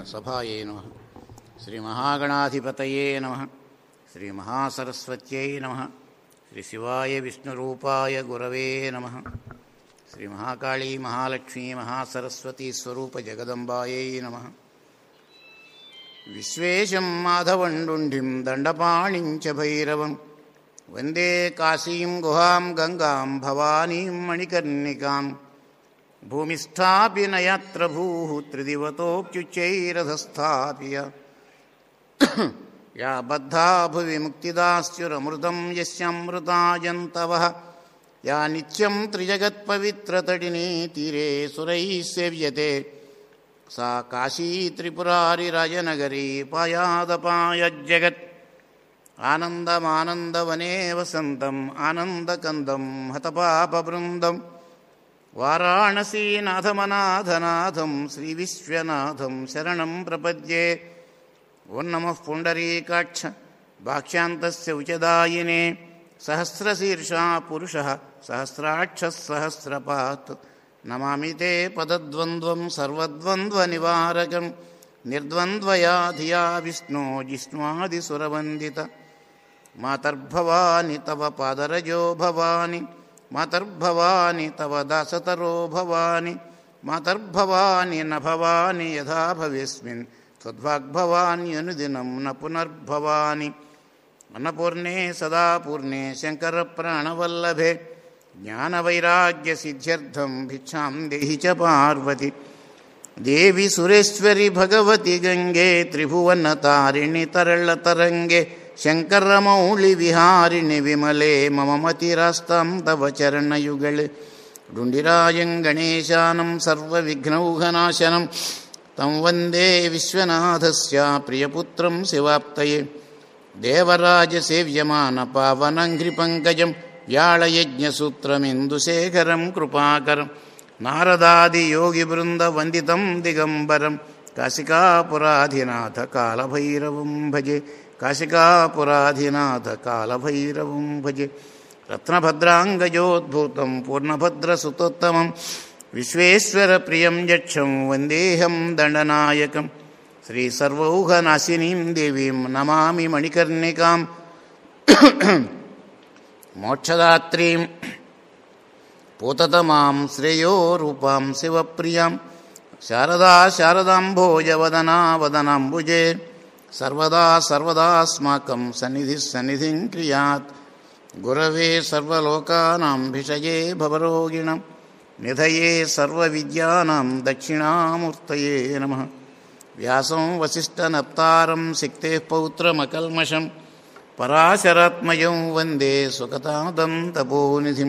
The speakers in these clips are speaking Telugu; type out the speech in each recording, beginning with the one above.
సభాయే నమ శ్రీమహాగణాధిపతయే నమ శ్రీమహాసరస్వత్యై నమ శ్రీ శివాయ విష్ణురూపాయ గురవే నమ శ్రీ మహాకాళీ మహాలక్ష్మీ మహాసరస్వతీ స్వరూప జగదంబాయై నమ విశ్వేశం మాధవండుండిం దండపాణిం చ భైరవం వందే కాశీం గుహాం గంగాం భవానీం మణికర్ణికాం భూమిస్థాపి నయత్ర భూ త్రిదివతోప్యుచ్చైరధస్థాపియ యా బద్ధా భువి ముక్తిదాస్యురమృతం యస్యామృతాయంతవ యా నిత్యం త్రిజగత్పవిత్రతడినీ తీరే సురైः సేవ్యతే सा काशी त्रिपुरारिराजनगरी पायादपायज्जगत् आनन्दमानन्दवने वसन्तम् आनन्दकन्दं हतपापवृन्दं वाराणसीनाथमनाथनाथं श्रीविश्वनाथं शरणं प्रपद्ये ॐ नमः पुण्डरीकाक्ष भाक्ष्यान्तस्य उचदायिने सहस्रशीर्षा पुरुषः सहस्राक्षः सहस्रपात् नमामि ते पदद्वन्द्वं सर्वद्वन्द्वनिवारकं निर्द्वन्द्वया धिया विष्णो जिष्णुवादिसुरवन्दित मातर्भवानि तव पादरजो भवानि मातर्भवानि तव दासतरो भवानि मातर्भवानि न भवानि यथा भवेस्मिन् त्वद्वाग्भवान्यनुदिनं न पुनर्भवानि अन्नपूर्णे सदा पूर्णे शङ्करप्राणवल्लभे ज्ञानवैराग्यसिद्ध्यर्थं भिक्षां देहि च पार्वति देवि सुरेश्वरि भगवति गङ्गे त्रिभुवनतारिणि तरळतरङ्गे शङ्करमौलिविहारिणि विमले मम मतिरास्तां तव चरणयुगळे डुण्डिराजं गणेशानं सर्वविघ्नौघनाशनं तं वन्दे विश्वनाथस्य प्रियपुत्रं शिवाप्तये देवराजसेव्यमानपावनङ्घ्रिपङ्कजं व्याळयज्ञसूत्रमिन्दुशेखरं कृपाकरं नारदादियोगिवृन्दवन्दितं दिगम्बरं काशिकापुराधिनाथकालभैरवं भजे काशिकापुराधिनाथकालभैरवं भजे रत्नभद्राङ्गजोद्भूतं पूर्णभद्रसुतोत्तमं विश्वेश्वरप्रियं यक्षं वन्देऽहं दण्डनायकं श्रीसर्वौघनाशिनीं देवीं नमामि मणिकर्णिकां मोक्षदात्रीं पूततमां श्रेयो रूपां शिवप्रियां शारदा शारदाम्भोजवदना वदनाम्बुजे सर्वदा सर्वदास्माकं सन्निधिः सन्निधिं क्रियात् गुरवे सर्वलोकानां भिषये भवरोगिणं निधये सर्वविद्यानां दक्षिणामूर्तये नमः व्यासं वसिष्ठनप्तारं सिक्तेः पौत्रमकल्मषम् पराशरात्मयं वन्दे सुकतादं तपोनिधिं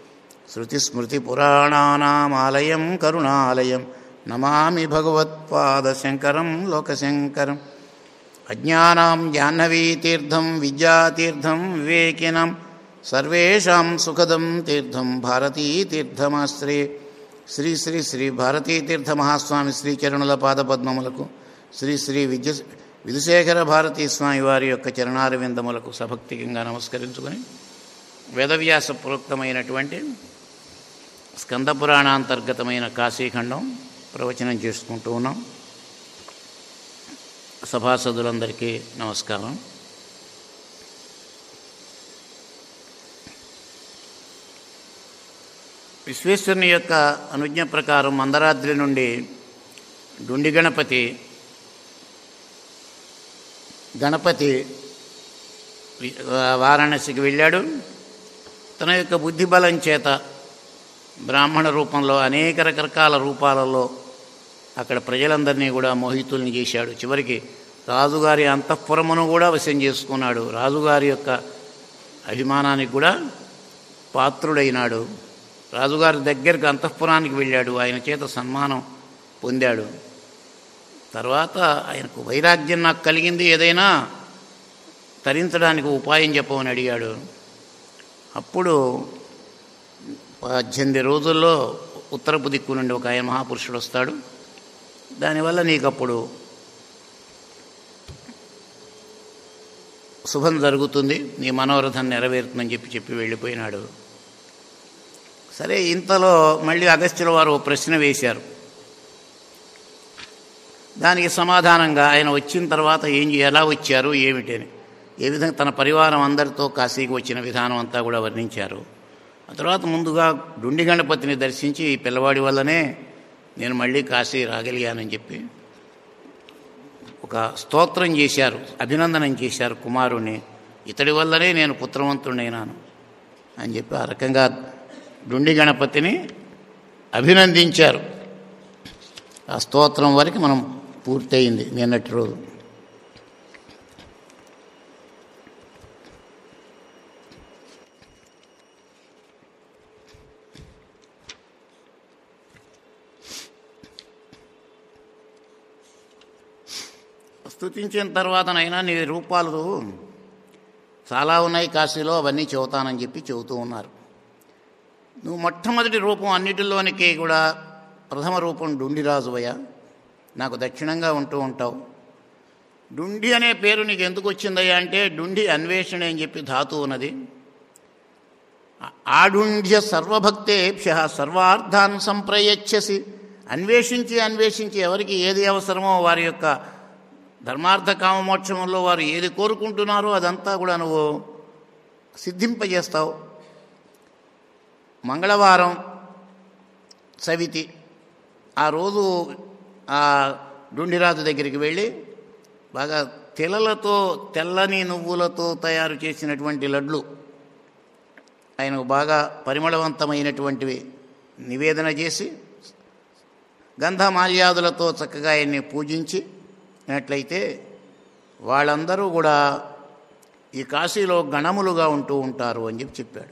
श्रुतिस्मृतिपुराणानामालयं करुणालयं नमामि भगवत्पादशङ्करं लोकशङ्करम् अज्ञानां जाह्नवीतीर्थं विद्यातीर्थं विवेकिनां सर्वेषां सुखदं तीर्थं భారతీతీర్థమాశ్రయే శ్రీ శ్రీ శ్రీ భారతీతీర్థమహాస్వామి శ్రీచరణుల పాదపద్మములకు శ్రీ శ్రీ విద్య విధుశేఖర భారతీ స్వామి వారి యొక్క చరణార విందములకు సభక్తికంగా నమస్కరించుకొని వేదవ్యాస ప్రోక్తమైనటువంటి స్కంద పురాణాంతర్గతమైన కాశీఖండం ప్రవచనం చేసుకుంటూ ఉన్నాం సభాసదులందరికీ నమస్కారం విశ్వేశ్వరుని యొక్క అనుజ్ఞ ప్రకారం మందరాద్రి నుండి డుండి గణపతి గణపతి వారాణసికి వెళ్ళాడు తన యొక్క బుద్ధి బలం చేత బ్రాహ్మణ రూపంలో అనేక రకరకాల రూపాలలో అక్కడ ప్రజలందరినీ కూడా మోహితుల్ని చేశాడు చివరికి రాజుగారి అంతఃపురమును కూడా వశం చేసుకున్నాడు రాజుగారి యొక్క అభిమానానికి కూడా పాత్రుడైనాడు రాజుగారి దగ్గరికి అంతఃపురానికి వెళ్ళాడు ఆయన చేత సన్మానం పొందాడు తర్వాత ఆయనకు వైరాగ్యం నాకు కలిగింది ఏదైనా తరించడానికి ఉపాయం చెప్పమని అడిగాడు అప్పుడు పద్దెనిమిది రోజుల్లో ఉత్తరపు దిక్కు నుండి ఒక ఆయన మహాపురుషుడు వస్తాడు దానివల్ల నీకు అప్పుడు శుభం జరుగుతుంది నీ మనోరథం నెరవేరుతుందని చెప్పి చెప్పి వెళ్ళిపోయినాడు సరే ఇంతలో మళ్ళీ అగస్త్యుల వారు ఓ ప్రశ్న వేశారు దానికి సమాధానంగా ఆయన వచ్చిన తర్వాత ఏం చే- ఎలా వచ్చారు ఏమిటని ఏ విధంగా తన పరివారం అందరితో కాశీకి వచ్చిన విధానం అంతా కూడా వర్ణించారు ఆ తర్వాత ముందుగా డుండి గణపతిని దర్శించి ఈ పిల్లవాడి వల్లనే నేను మళ్ళీ కాశీ రాగలిగానని చెప్పి ఒక స్తోత్రం చేశారు అభినందనం చేశారు కుమారుణ్ణి ఇతడి వల్లనే నేను పుత్రవంతుడైనాను అని చెప్పి ఆ రకంగా డుండి గణపతిని అభినందించారు ఆ స్తోత్రం వరకు మనం పూర్తయింది నిన్నటి రోజు స్తుతించిన తర్వాతనైనా నీ రూపాలు చాలా ఉన్నాయి కాశీలో అవన్నీ చెబుతానని చెప్పి చెబుతూ ఉన్నారు నువ్వు మొట్టమొదటి రూపం అన్నిటిలోనికి కూడా ప్రథమ రూపం డుండిరాజువయ్య నాకు దక్షిణంగా ఉంటూ ఉంటావు డుండి అనే పేరు నీకు ఎందుకు వచ్చిందయ్యా అంటే డుండి అన్వేషణ అని చెప్పి ధాతు ఉన్నది ఆడుండ్య సర్వభక్తేభ్య సర్వార్థాన్ సంప్రయచ్చసి అన్వేషించి అన్వేషించి ఎవరికి ఏది అవసరమో వారి యొక్క ధర్మార్థ కామమోక్షంలో వారు ఏది కోరుకుంటున్నారో అదంతా కూడా నువ్వు సిద్ధింపజేస్తావు మంగళవారం సవితి ఆ రోజు ఆ డుండిరాజు దగ్గరికి వెళ్ళి బాగా తెలలతో తెల్లని నువ్వులతో తయారు చేసినటువంటి లడ్లు ఆయనకు బాగా పరిమళవంతమైనటువంటివి నివేదన చేసి గంధమాల్యాదులతో చక్కగా ఆయన్ని పూజించి నట్లయితే వాళ్ళందరూ కూడా ఈ కాశీలో గణములుగా ఉంటూ ఉంటారు అని చెప్పి చెప్పాడు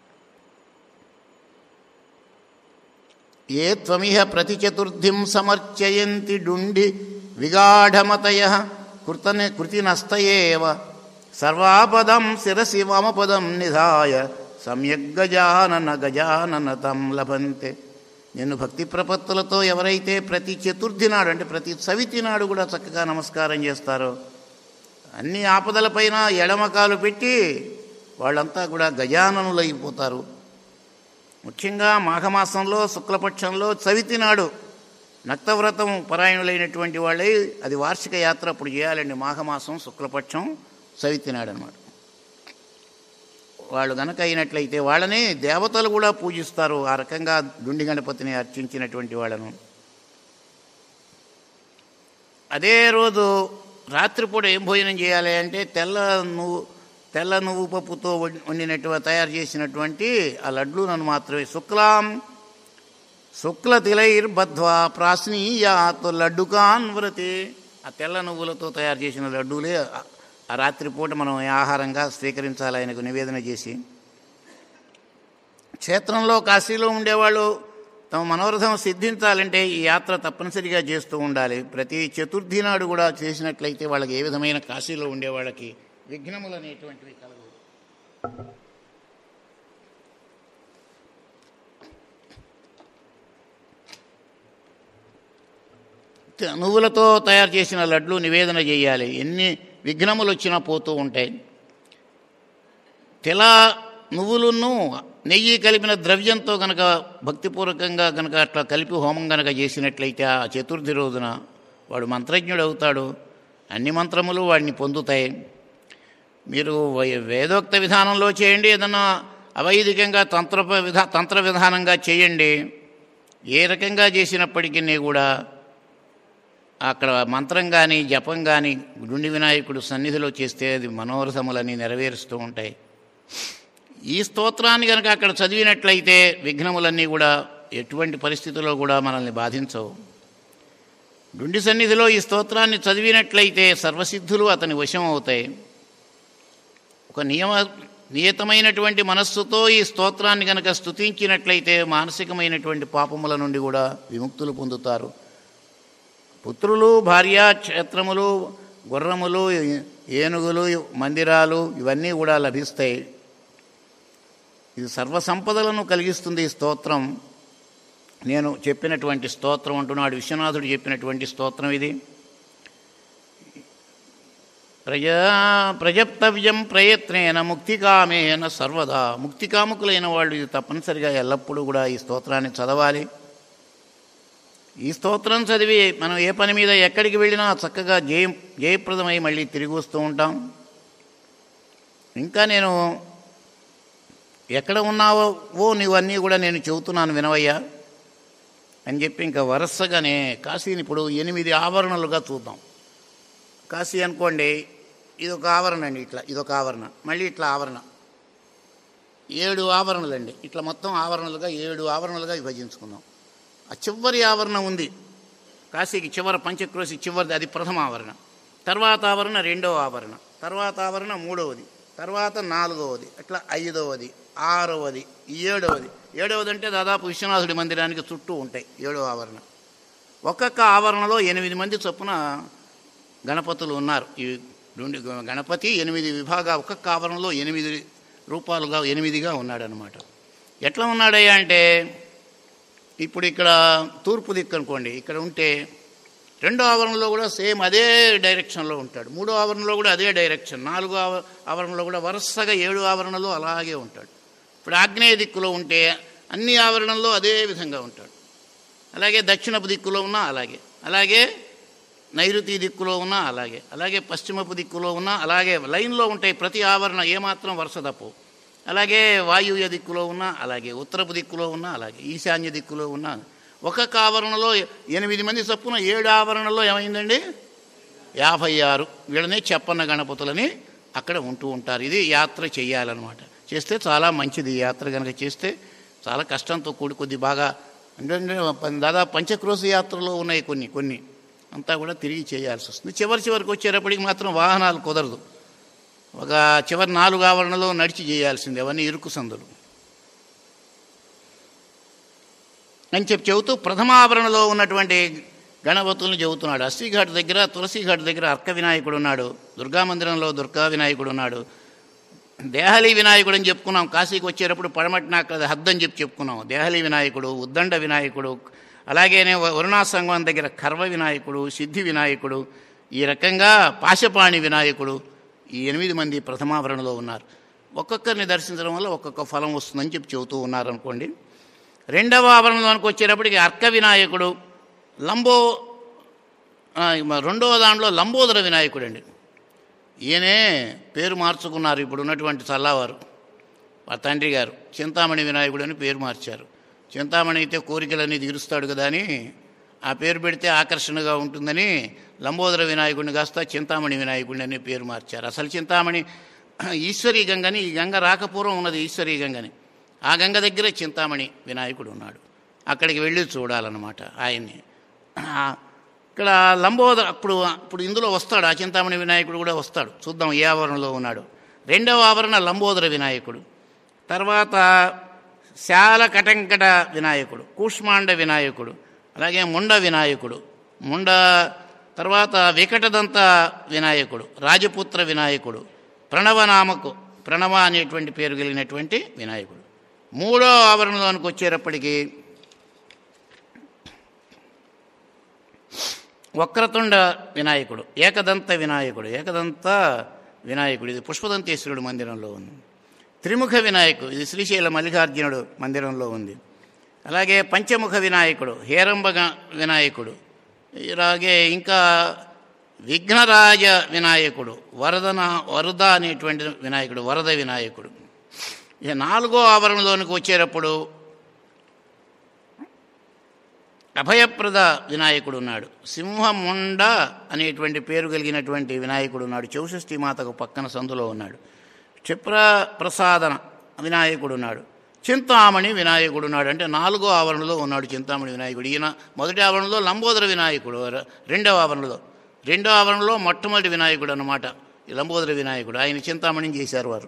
ఏ త్వమిహ ప్రతి చతుర్థిం సమర్చయంతి డుండి విగాఢమతయ కృతని కృతినస్తయేవ సర్వాపదం శిరసి వామపదం నిధాయ సమ్యక్ గజానన గజానన తం లభంతే నిన్ను భక్తి ప్రపత్తులతో ఎవరైతే ప్రతి చతుర్థి నాడు అంటే ప్రతి చవితి నాడు కూడా చక్కగా నమస్కారం చేస్తారో అన్ని ఆపదలపైన ఎడమకాలు పెట్టి వాళ్ళంతా కూడా గజాననులు అయిపోతారు ముఖ్యంగా మాఘమాసంలో శుక్లపక్షంలో చవితి నాడు నక్తవ్రతం పరాయణులైనటువంటి వాళ్ళే అది వార్షిక యాత్ర అప్పుడు చేయాలండి మాఘమాసం శుక్లపక్షం చవితి నాడు అనమాట వాళ్ళు గనక అయినట్లయితే వాళ్ళని దేవతలు కూడా పూజిస్తారు ఆ రకంగా దుండి గణపతిని అర్చించినటువంటి వాళ్ళను అదే రోజు రాత్రిపూట ఏం భోజనం చేయాలి అంటే తెల్ల నువ్వు తెల్ల నువ్వు పప్పుతో వండి- వండినటువంటి తయారు చేసినటువంటి ఆ లడ్లు నన్ను మాత్రమే శుక్లాం శుక్ల తిలైర్బద్ధ్వా ప్రాశ్నీయాత్ లడ్డుకాన్ వ్రతే ఆ తెల్ల నువ్వులతో తయారు చేసిన లడ్డూలే ఆ- ఆ రాత్రిపూట మనం ఆహారంగా స్వీకరించాలి ఆయనకు నివేదన చేసి క్షేత్రంలో కాశీలో ఉండేవాళ్ళు తమ మనోరథం సిద్ధించాలంటే ఈ యాత్ర తప్పనిసరిగా చేస్తూ ఉండాలి ప్రతి చతుర్థి నాడు కూడా చేసినట్లయితే వాళ్ళకి ఏ విధమైన కాశీలో ఉండే వాళ్ళకి విఘ్నములు అనేటువంటివి కలగవు నువ్వులతో తయారు చేసిన లడ్లు నివేదన చేయాలి ఎన్ని విఘ్నములు వచ్చినా పోతూ ఉంటాయి తెల నువ్వులను నెయ్యి కలిపిన ద్రవ్యంతో గనక భక్తిపూర్వకంగా గనక అట్లా కలిపి హోమం గనక చేసినట్లయితే ఆ చతుర్థి రోజున వాడు మంత్రజ్ఞుడు అవుతాడు అన్ని మంత్రములు వాడిని పొందుతాయి మీరు వై- వేదోక్త విధానంలో చేయండి ఏదన్నా అవైదికంగా తంత్ర విధా తంత్ర విధానంగా చేయండి ఏ రకంగా చేసినప్పటికీ కూడా అక్కడ మంత్రం కానీ జపం కానీ గుండి వినాయకుడు సన్నిధిలో చేస్తే అది మనోరథములని నెరవేరుస్తూ ఉంటాయి ఈ స్తోత్రాన్ని కనుక అక్కడ చదివినట్లయితే విఘ్నములన్నీ కూడా ఎటువంటి పరిస్థితుల్లో కూడా మనల్ని బాధించవు గుండి సన్నిధిలో ఈ స్తోత్రాన్ని చదివినట్లయితే సర్వసిద్ధులు అతని వశం అవుతాయి ఒక నియమ నియతమైనటువంటి మనస్సుతో ఈ స్తోత్రాన్ని కనుక స్తుతించినట్లయితే మానసికమైనటువంటి పాపముల నుండి కూడా విముక్తులు పొందుతారు పుత్రులు భార్య క్షేత్రములు గుర్రములు ఏనుగులు మందిరాలు ఇవన్నీ కూడా లభిస్తాయి ఇది సర్వసంపదలను కలిగిస్తుంది ఈ స్తోత్రం నేను చెప్పినటువంటి స్తోత్రం అంటున్నాడు విశ్వనాథుడు చెప్పినటువంటి స్తోత్రం ఇది ప్రజా ప్రజప్తవ్యం ప్రయత్నేన ముక్తికామేన సర్వదా ముక్తికాముకులైన వాళ్ళు ఇది తప్పనిసరిగా ఎల్లప్పుడూ కూడా ఈ స్తోత్రాన్ని చదవాలి ఈ స్తోత్రం చదివి మనం ఏ పని మీద ఎక్కడికి వెళ్ళినా చక్కగా జయం జయప్రదమై మళ్ళీ తిరిగి వస్తూ ఉంటాం ఇంకా నేను ఎక్కడ ఉన్నావో ఓ నీవన్నీ కూడా నేను చెబుతున్నాను వినవయ్యా అని చెప్పి ఇంకా వరుసగానే కాశీని ఇప్పుడు ఎనిమిది ఆవరణలుగా చూద్దాం కాశీ అనుకోండి ఇది ఒక ఆవరణ అండి ఇట్లా ఇదొక ఆవరణ మళ్ళీ ఇట్లా ఆవరణ ఏడు ఆవరణలండి ఇట్లా మొత్తం ఆవరణలుగా ఏడు ఆవరణలుగా విభజించుకుందాం ఆ చివరి ఆవరణ ఉంది కాశీకి చివరి పంచక్రోశి చివరిది అది ప్రథమ ఆవరణ తర్వాత ఆవరణ రెండవ ఆవరణ తర్వాత ఆవరణ మూడవది తర్వాత నాలుగవది అట్లా ఐదవది ఆరవది ఏడవది ఏడవది అంటే దాదాపు విశ్వనాథుడి మందిరానికి చుట్టూ ఉంటాయి ఏడవ ఆవరణ ఒక్కొక్క ఆవరణలో ఎనిమిది మంది చొప్పున గణపతులు ఉన్నారు ఈ రెండు గణపతి ఎనిమిది విభాగా ఒక్కొక్క ఆవరణలో ఎనిమిది రూపాలుగా ఎనిమిదిగా ఉన్నాడనమాట ఎట్లా ఉన్నాడయ్యా అంటే ఇప్పుడు ఇక్కడ తూర్పు దిక్కు అనుకోండి ఇక్కడ ఉంటే రెండో ఆవరణలో కూడా సేమ్ అదే డైరెక్షన్లో ఉంటాడు మూడో ఆవరణలో కూడా అదే డైరెక్షన్ నాలుగో ఆవ- ఆవరణలో కూడా వరుసగా ఏడు ఆవరణలో అలాగే ఉంటాడు ఇప్పుడు ఆగ్నేయ దిక్కులో ఉంటే అన్ని ఆవరణల్లో అదే విధంగా ఉంటాడు అలాగే దక్షిణపు దిక్కులో ఉన్నా అలాగే అలాగే నైరుతి దిక్కులో ఉన్నా అలాగే అలాగే పశ్చిమపు దిక్కులో ఉన్నా అలాగే లైన్లో ఉంటాయి ప్రతి ఆవరణ ఏమాత్రం వరుస తప్పు అలాగే వాయువ్య దిక్కులో ఉన్నా అలాగే ఉత్తరపు దిక్కులో ఉన్నా అలాగే ఈశాన్య దిక్కులో ఉన్నా ఒక్కొక్క ఆవరణలో ఎనిమిది మంది చొప్పున ఏడు ఆవరణలో ఏమైందండి యాభై ఆరు వీళ్ళని చెప్పన్న గణపతులని అక్కడ ఉంటూ ఉంటారు ఇది యాత్ర చేయాలన్నమాట చేస్తే చాలా మంచిది ఈ యాత్ర కనుక చేస్తే చాలా కష్టంతో కూడి కొద్ది బాగా అంటే దాదాపు పంచక్రోశ యాత్రలో ఉన్నాయి కొన్ని కొన్ని అంతా కూడా తిరిగి చేయాల్సి వస్తుంది చివరి చివరికి వచ్చేటప్పటికి మాత్రం వాహనాలు కుదరదు ఒక చివరి నాలుగు ఆవరణలో నడిచి చేయాల్సింది అవన్నీ ఇరుకు సందులు అని చెప్పి చెబుతూ ప్రథమావరణలో ఉన్నటువంటి గణపతుల్ని చెబుతున్నాడు అశ్వీఘాట్ దగ్గర తులసిఘాట్ దగ్గర అర్క వినాయకుడు ఉన్నాడు దుర్గా మందిరంలో దుర్గా వినాయకుడు ఉన్నాడు దేహలి వినాయకుడు అని చెప్పుకున్నాం కాశీకి వచ్చేటప్పుడు పడమటిన అక్కడ హద్దని చెప్పి చెప్పుకున్నాం దేహలి వినాయకుడు ఉద్దండ వినాయకుడు అలాగేనే వ- వరుణా సంగమం దగ్గర కర్వ వినాయకుడు సిద్ధి వినాయకుడు ఈ రకంగా పాశపాణి వినాయకుడు ఈ ఎనిమిది మంది ప్రథమావరణలో ఉన్నారు ఒక్కొక్కరిని దర్శించడం వల్ల ఒక్కొక్క ఫలం వస్తుందని చెప్పి చెబుతూ ఉన్నారనుకోండి రెండవ ఆవరణలోనికి వచ్చేటప్పటికి అర్క వినాయకుడు లంబో ఆ, రెండవ దాంట్లో లంబోదర వినాయకుడు అండి ఈయనే పేరు మార్చుకున్నారు ఇప్పుడు ఉన్నటువంటి చల్లావారు వాళ్ళ తండ్రి గారు చింతామణి వినాయకుడు అని పేరు మార్చారు చింతామణి అయితే కోరికలన్నీ తీరుస్తాడు కదా అని ఆ పేరు పెడితే ఆకర్షణగా ఉంటుందని లంబోదర వినాయకుడిని కాస్త చింతామణి వినాయకుడిని అనే పేరు మార్చారు అసలు చింతామణి ఈశ్వరీ గంగని ఈ గంగ రాకపూర్వం ఉన్నది ఈశ్వరీ గంగని ఆ గంగ దగ్గర చింతామణి వినాయకుడు ఉన్నాడు అక్కడికి వెళ్ళి చూడాలన్నమాట ఆయన్ని ఆ, ఇక్కడ లంబోదర అప్పుడు ఇప్పుడు ఇందులో వస్తాడు ఆ చింతామణి వినాయకుడు కూడా వస్తాడు చూద్దాం ఏ ఆవరణలో ఉన్నాడు రెండవ ఆవరణ లంబోదర వినాయకుడు తర్వాత శాల కటంకట వినాయకుడు కూష్మాండ వినాయకుడు అలాగే ముండ వినాయకుడు ముండ తర్వాత వికటదంత వినాయకుడు రాజపుత్ర వినాయకుడు ప్రణవనామకు ప్రణవ అనేటువంటి పేరు కలిగినటువంటి వినాయకుడు మూడో ఆవరణలోనికి వచ్చేటప్పటికి వక్రతుండ వినాయకుడు ఏకదంత వినాయకుడు ఏకదంత వినాయకుడు ఇది పుష్పదంతేశ్వరుడు మందిరంలో ఉంది త్రిముఖ వినాయకుడు ఇది శ్రీశైల మల్లికార్జునుడు మందిరంలో ఉంది అలాగే పంచముఖ వినాయకుడు హేరంబ గ- వినాయకుడు ఇలాగే ఇంకా విఘ్నరాజ వినాయకుడు వరదన వరద అనేటువంటి వినాయకుడు వరద వినాయకుడు ఇక నాలుగో ఆవరణలోనికి వచ్చేటప్పుడు అభయప్రద వినాయకుడు ఉన్నాడు సింహముండ అనేటువంటి పేరు కలిగినటువంటి వినాయకుడు ఉన్నాడు చౌషష్ఠి మాతకు పక్కన సందులో ఉన్నాడు క్షిప్ర ప్రసాదన వినాయకుడు ఉన్నాడు చింతామణి వినాయకుడు ఉన్నాడు అంటే నాలుగో ఆవరణలో ఉన్నాడు చింతామణి వినాయకుడు ఈయన మొదటి ఆవరణలో లంబోదర వినాయకుడు ర- రెండవ ఆవరణలో రెండో ఆవరణలో మొట్టమొదటి వినాయకుడు అన్నమాట ఈ లంబోదర వినాయకుడు ఆయన చింతామణిని చేశారు వారు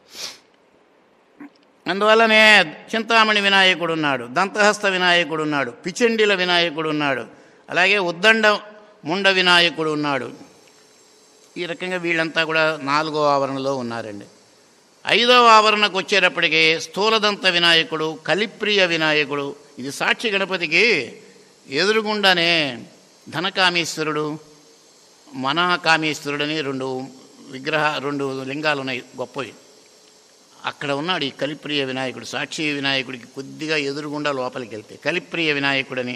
అందువల్లనే చింతామణి వినాయకుడు ఉన్నాడు దంతహస్త వినాయకుడు ఉన్నాడు పిచండిల వినాయకుడు ఉన్నాడు అలాగే ఉద్దండ ముండ వినాయకుడు ఉన్నాడు ఈ రకంగా వీళ్ళంతా కూడా నాలుగో ఆవరణలో ఉన్నారండి ఐదవ ఆవరణకు వచ్చేటప్పటికి స్థూలదంత వినాయకుడు కలిప్రియ వినాయకుడు ఇది సాక్షి గణపతికి ఎదురుగుండానే ధనకామేశ్వరుడు మనాకామేశ్వరుడని రెండు విగ్రహ రెండు లింగాలు ఉన్నాయి గొప్పవి అక్కడ ఉన్నాడు ఈ కలిప్రియ వినాయకుడు సాక్షి వినాయకుడికి కొద్దిగా ఎదురుగుండా లోపలికి వెళ్తే కలిప్రియ వినాయకుడని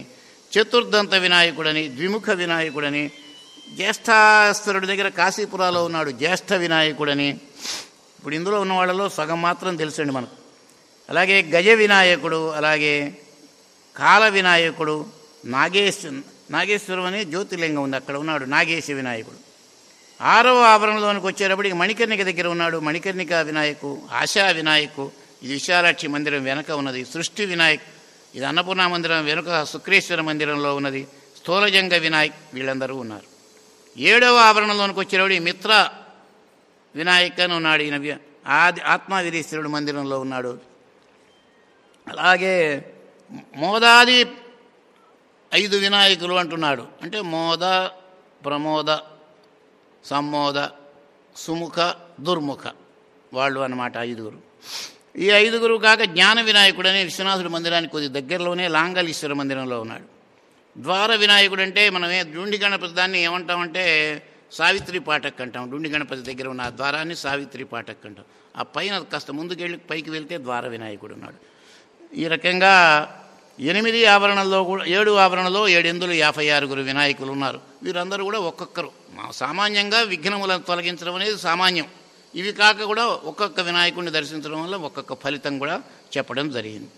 చతుర్దంత వినాయకుడని ద్విముఖ వినాయకుడని జ్యేష్ఠాశ్వరుడి దగ్గర కాశీపురాలో ఉన్నాడు జ్యేష్ఠ వినాయకుడని ఇప్పుడు ఇందులో ఉన్న వాళ్ళలో సగం మాత్రం తెలుసండి మనకు అలాగే గజ వినాయకుడు అలాగే కాల వినాయకుడు నాగేశ్వ నాగేశ్వరం అనే జ్యోతిలింగం ఉంది అక్కడ ఉన్నాడు నాగేశ వినాయకుడు ఆరవ ఆవరణలోనికి వచ్చేటప్పటికి మణికర్ణిక దగ్గర ఉన్నాడు మణికర్ణిక వినాయకు ఆశా వినాయకు ఇది విశాలాక్షి మందిరం వెనక ఉన్నది సృష్టి వినాయక్ ఇది అన్నపూర్ణ మందిరం వెనుక శుక్రేశ్వర మందిరంలో ఉన్నది స్థూలజంగ వినాయక్ వీళ్ళందరూ ఉన్నారు ఏడవ ఆవరణలోనికి వచ్చేటప్పుడు మిత్ర వినాయక్ అని ఉన్నాడు ఈయన వి- ఆది ఆత్మవీరేశ్వరుడు మందిరంలో ఉన్నాడు అలాగే మోదాది ఐదు వినాయకులు అంటున్నాడు అంటే మోద ప్రమోద సమ్మోద సుముఖ దుర్ముఖ వాళ్ళు అన్నమాట ఐదుగురు ఈ ఐదుగురు కాక జ్ఞాన వినాయకుడు అనే విశ్వనాథుడి మందిరానికి కొద్ది దగ్గరలోనే లాంగలీశ్వర మందిరంలో ఉన్నాడు ద్వార వినాయకుడు అంటే మనమే డుండి గణపతి దాన్ని ఏమంటామంటే సావిత్రి పాఠక్ అంటాం డుండి గణపతి దగ్గర ఉన్న ఆ ద్వారాన్ని సావిత్రి పాఠక్ అంటాం ఆ పైన కాస్త ముందుకెళ్ళి పైకి వెళ్తే ద్వార వినాయకుడు ఉన్నాడు ఈ రకంగా ఎనిమిది ఆవరణల్లో కూడా ఏడు ఆవరణలో ఏడెందులు యాభై ఆరుగురు వినాయకులు ఉన్నారు వీరందరూ కూడా ఒక్కొక్కరు మా- సామాన్యంగా విఘ్నములను తొలగించడం అనేది సామాన్యం ఇవి కాక కూడా ఒక్కొక్క వినాయకుడిని దర్శించడం వల్ల ఒక్కొక్క ఫలితం కూడా చెప్పడం జరిగింది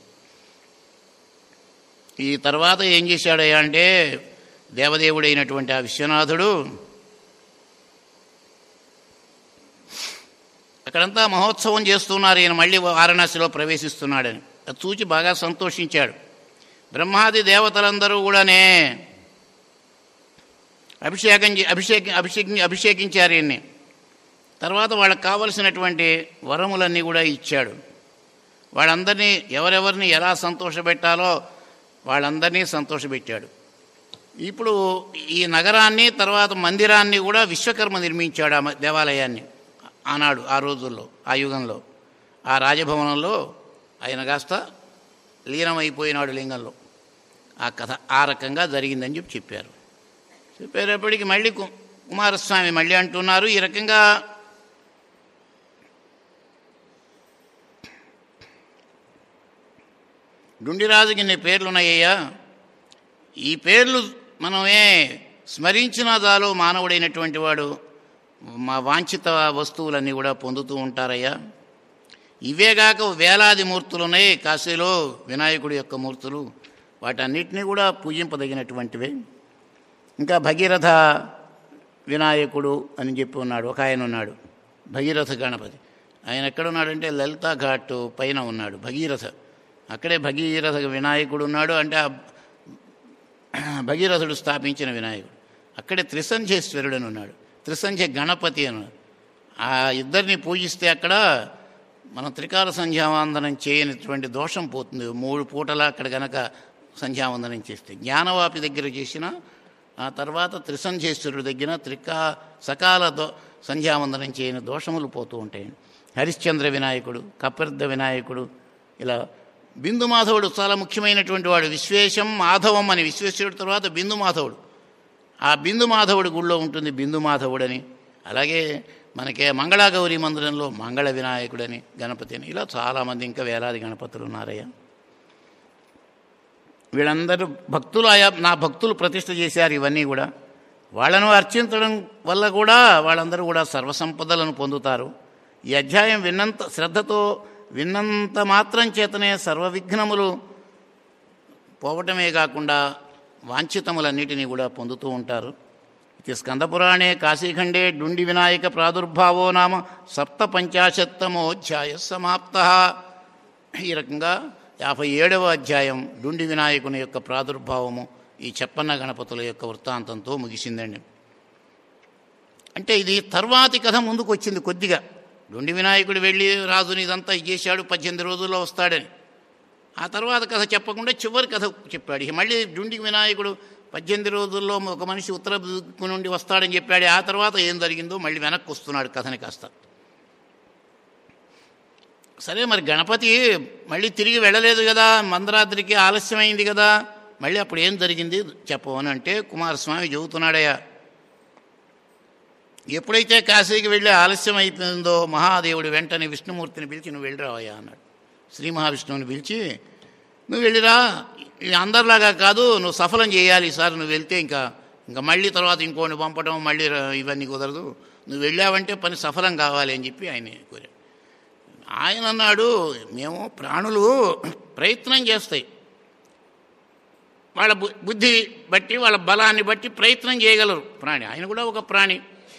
ఈ తర్వాత ఏం చేశాడయ్యా అంటే దేవదేవుడైనటువంటి ఆ విశ్వనాథుడు అక్కడంతా మహోత్సవం చేస్తున్నారు ఈయన మళ్ళీ వారణాసిలో ప్రవేశిస్తున్నాడని అది చూచి బాగా సంతోషించాడు బ్రహ్మాది దేవతలందరూ కూడానే అభిషేకం చే- అభిషేక అభిషేకి అభిషేకించారు ఈయన్ని తర్వాత వాళ్ళకి కావలసినటువంటి వరములన్నీ కూడా ఇచ్చాడు వాళ్ళందరినీ ఎవరెవరిని ఎలా సంతోషపెట్టాలో వాళ్ళందరినీ సంతోషపెట్టాడు ఇప్పుడు ఈ నగరాన్ని తర్వాత మందిరాన్ని కూడా విశ్వకర్మ నిర్మించాడు ఆ మ- దేవాలయాన్ని ఆనాడు ఆ రోజుల్లో ఆ యుగంలో ఆ రాజభవనంలో ఆయన కాస్త లీనమైపోయినాడు లింగంలో ఆ కథ ఆ రకంగా జరిగిందని చెప్పి చెప్పారు చెప్పేటప్పటికి మళ్ళీ కు- కుమారస్వామి మళ్ళీ అంటున్నారు ఈ రకంగా డుండిరాజుకి ఇన్ని పేర్లున్నాయ్యా ఈ పేర్లు మనమే స్మరించిన చాలు మానవుడైనటువంటి వాడు మా వాంఛిత వస్తువులన్నీ కూడా పొందుతూ ఉంటారయ్యా ఇవేగాక వేలాది మూర్తులు ఉన్నాయి కాశీలో వినాయకుడి యొక్క మూర్తులు వాటన్నిటినీ కూడా పూజింపదగినటువంటివే ఇంకా భగీరథ వినాయకుడు అని చెప్పి ఉన్నాడు ఒక ఆయన ఉన్నాడు భగీరథ గణపతి ఆయన ఎక్కడున్నాడంటే లలితా ఘాట్ పైన ఉన్నాడు భగీరథ అక్కడే భగీరథ వినాయకుడు ఉన్నాడు అంటే ఆ భగీరథుడు స్థాపించిన వినాయకుడు అక్కడే త్రిసంధ్యేశ్వరుడు అని ఉన్నాడు త్రిసంధ్య గణపతి అని ఉన్నాడు. ఆ ఇద్దరిని పూజిస్తే అక్కడ మనం త్రికాల సంధ్యావందనం చేయనటువంటి దోషం పోతుంది మూడు పూటలా అక్కడ గనక సంధ్యావందనం చేస్తే జ్ఞానవాపి దగ్గర చేసిన ఆ తర్వాత త్రిసంధ్యేశ్వరుడి దగ్గర త్రికా సకాల దో సంధ్యావందనం చేయని దోషములు పోతూ ఉంటాయి హరిశ్చంద్ర వినాయకుడు కపిర్ధ వినాయకుడు ఇలా బిందు మాధవుడు చాలా ముఖ్యమైనటువంటి వాడు విశ్వేశం మాధవం అని విశ్వేశ్వరుడు తర్వాత బిందు మాధవుడు ఆ బిందు మాధవుడి గుళ్ళో ఉంటుంది బిందు మాధవుడని అలాగే మనకే మంగళాగౌరి మందిరంలో మంగళ వినాయకుడని గణపతి అని ఇలా చాలామంది ఇంకా వేలాది గణపతులు ఉన్నారయ్యా వీళ్ళందరూ భక్తులు ఆయా నా భక్తులు ప్రతిష్ఠ చేశారు ఇవన్నీ కూడా వాళ్ళను అర్చించడం వల్ల కూడా వాళ్ళందరూ కూడా సర్వసంపదలను పొందుతారు ఈ అధ్యాయం విన్నంత శ్రద్ధతో విన్నంత మాత్రం చేతనే సర్వ విఘ్నములు పోవటమే కాకుండా వాంఛితములన్నిటినీ కూడా పొందుతూ ఉంటారు ఇది స్కందపురాణే కాశీఖండే డుండి వినాయక ప్రాదుర్భావో నామ సప్త పంచాశత్తమోధ్యాయ సమాప్త ఈ రకంగా యాభై ఏడవ అధ్యాయం డుండి వినాయకుని యొక్క ప్రాదుర్భావము ఈ చెప్పన్న గణపతుల యొక్క వృత్తాంతంతో ముగిసిందండి అంటే ఇది తర్వాతి కథ ముందుకు వచ్చింది కొద్దిగా డుండి వినాయకుడు వెళ్ళి రాజుని ఇదంతా ఇది చేశాడు పద్దెనిమిది రోజుల్లో వస్తాడని ఆ తర్వాత కథ చెప్పకుండా చివరి కథ చెప్పాడు ఇక మళ్ళీ డుండి వినాయకుడు పద్దెనిమిది రోజుల్లో ఒక మనిషి ఉత్తర దిక్కు నుండి వస్తాడని చెప్పాడు ఆ తర్వాత ఏం జరిగిందో మళ్ళీ వెనక్కి వస్తున్నాడు కథని కాస్త సరే మరి గణపతి మళ్ళీ తిరిగి వెళ్ళలేదు కదా మందరాద్రికి ఆలస్యమైంది కదా మళ్ళీ అప్పుడు ఏం జరిగింది చెప్పవని అంటే కుమారస్వామి చెబుతున్నాడయ్యా ఎప్పుడైతే కాశీకి వెళ్ళి ఆలస్యం అయిపోయిందో మహాదేవుడు వెంటనే విష్ణుమూర్తిని పిలిచి నువ్వు వెళ్ళిరావయ్యా అన్నాడు శ్రీ మహావిష్ణువుని పిలిచి నువ్వు వెళ్ళిరా ఇది అందరిలాగా కాదు నువ్వు సఫలం చేయాలి సార్ నువ్వు వెళ్తే ఇంకా ఇంకా మళ్ళీ తర్వాత ఇంకోటి పంపడం మళ్ళీ ర- ఇవన్నీ కుదరదు నువ్వు వెళ్ళావంటే పని సఫలం కావాలి అని చెప్పి ఆయన కోరాడు ఆయన అన్నాడు మేము ప్రాణులు ప్రయత్నం చేస్తాయి వాళ్ళ బు- బుద్ధి బట్టి వాళ్ళ బలాన్ని బట్టి ప్రయత్నం చేయగలరు ప్రాణి ఆయన కూడా ఒక ప్రాణి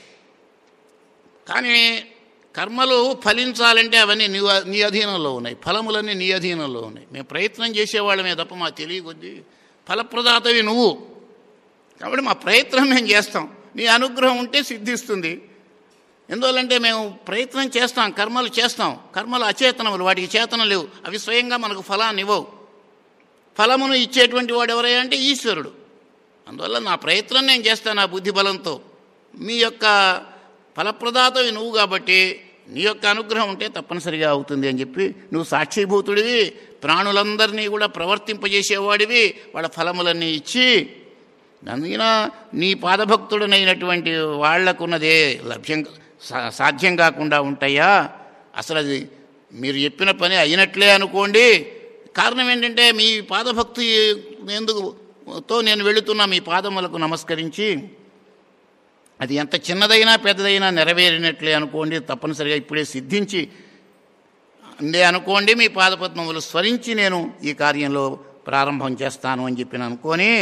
కానీ కర్మలు ఫలించాలంటే అవన్నీ నీ నీ అధీనంలో ఉన్నాయి ఫలములన్నీ నీ అధీనంలో ఉన్నాయి మేము ప్రయత్నం చేసేవాళ్ళమే తప్ప మాకు తెలియకొద్ది ఫలప్రదాతవి నువ్వు కాబట్టి మా ప్రయత్నం మేము చేస్తాం నీ అనుగ్రహం ఉంటే సిద్ధిస్తుంది ఎందువల్లంటే మేము ప్రయత్నం చేస్తాం కర్మలు చేస్తాం కర్మలు అచేతనములు వాటికి చేతనం లేవు అవి స్వయంగా మనకు ఫలాన్ని ఇవ్వవు ఫలమును ఇచ్చేటువంటి వాడు ఎవరయ్యా అంటే ఈశ్వరుడు అందువల్ల నా ప్రయత్నం నేను చేస్తాను నా బుద్ధి బలంతో మీ యొక్క ఫలప్రదాతవి నువ్వు కాబట్టి నీ యొక్క అనుగ్రహం ఉంటే తప్పనిసరిగా అవుతుంది అని చెప్పి నువ్వు సాక్షిభూతుడివి ప్రాణులందరినీ కూడా ప్రవర్తింపజేసేవాడివి వాళ్ళ ఫలములన్నీ ఇచ్చి అందుకన నీ పాదభక్తుడనైనటువంటి వాళ్లకున్నదే లభ్యం సా- సాధ్యం కాకుండా ఉంటాయా అసలు అది మీరు చెప్పిన పని అయినట్లే అనుకోండి కారణం ఏంటంటే మీ పాదభక్తి ఎందుకు తో నేను వెళుతున్నా మీ పాదములకు నమస్కరించి అది ఎంత చిన్నదైనా పెద్దదైనా నెరవేరినట్లే అనుకోండి తప్పనిసరిగా ఇప్పుడే సిద్ధించి అందే అనుకోండి మీ పాదపద్మములు స్మరించి నేను ఈ కార్యంలో ప్రారంభం చేస్తాను అని చెప్పి అనుకొని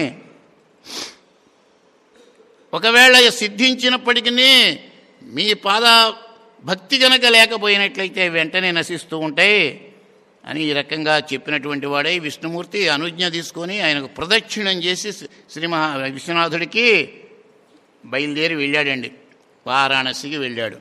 ఒకవేళ సిద్ధించినప్పటికీ మీ పాద భక్తి గనక లేకపోయినట్లయితే వెంటనే నశిస్తూ ఉంటాయి అని ఈ రకంగా చెప్పినటువంటి వాడే విష్ణుమూర్తి అనుజ్ఞ తీసుకొని ఆయనకు ప్రదక్షిణం చేసి శ్రీ మహా విశ్వనాథుడికి బయలుదేరి వెళ్ళాడండి వారాణసికి వెళ్ళాడు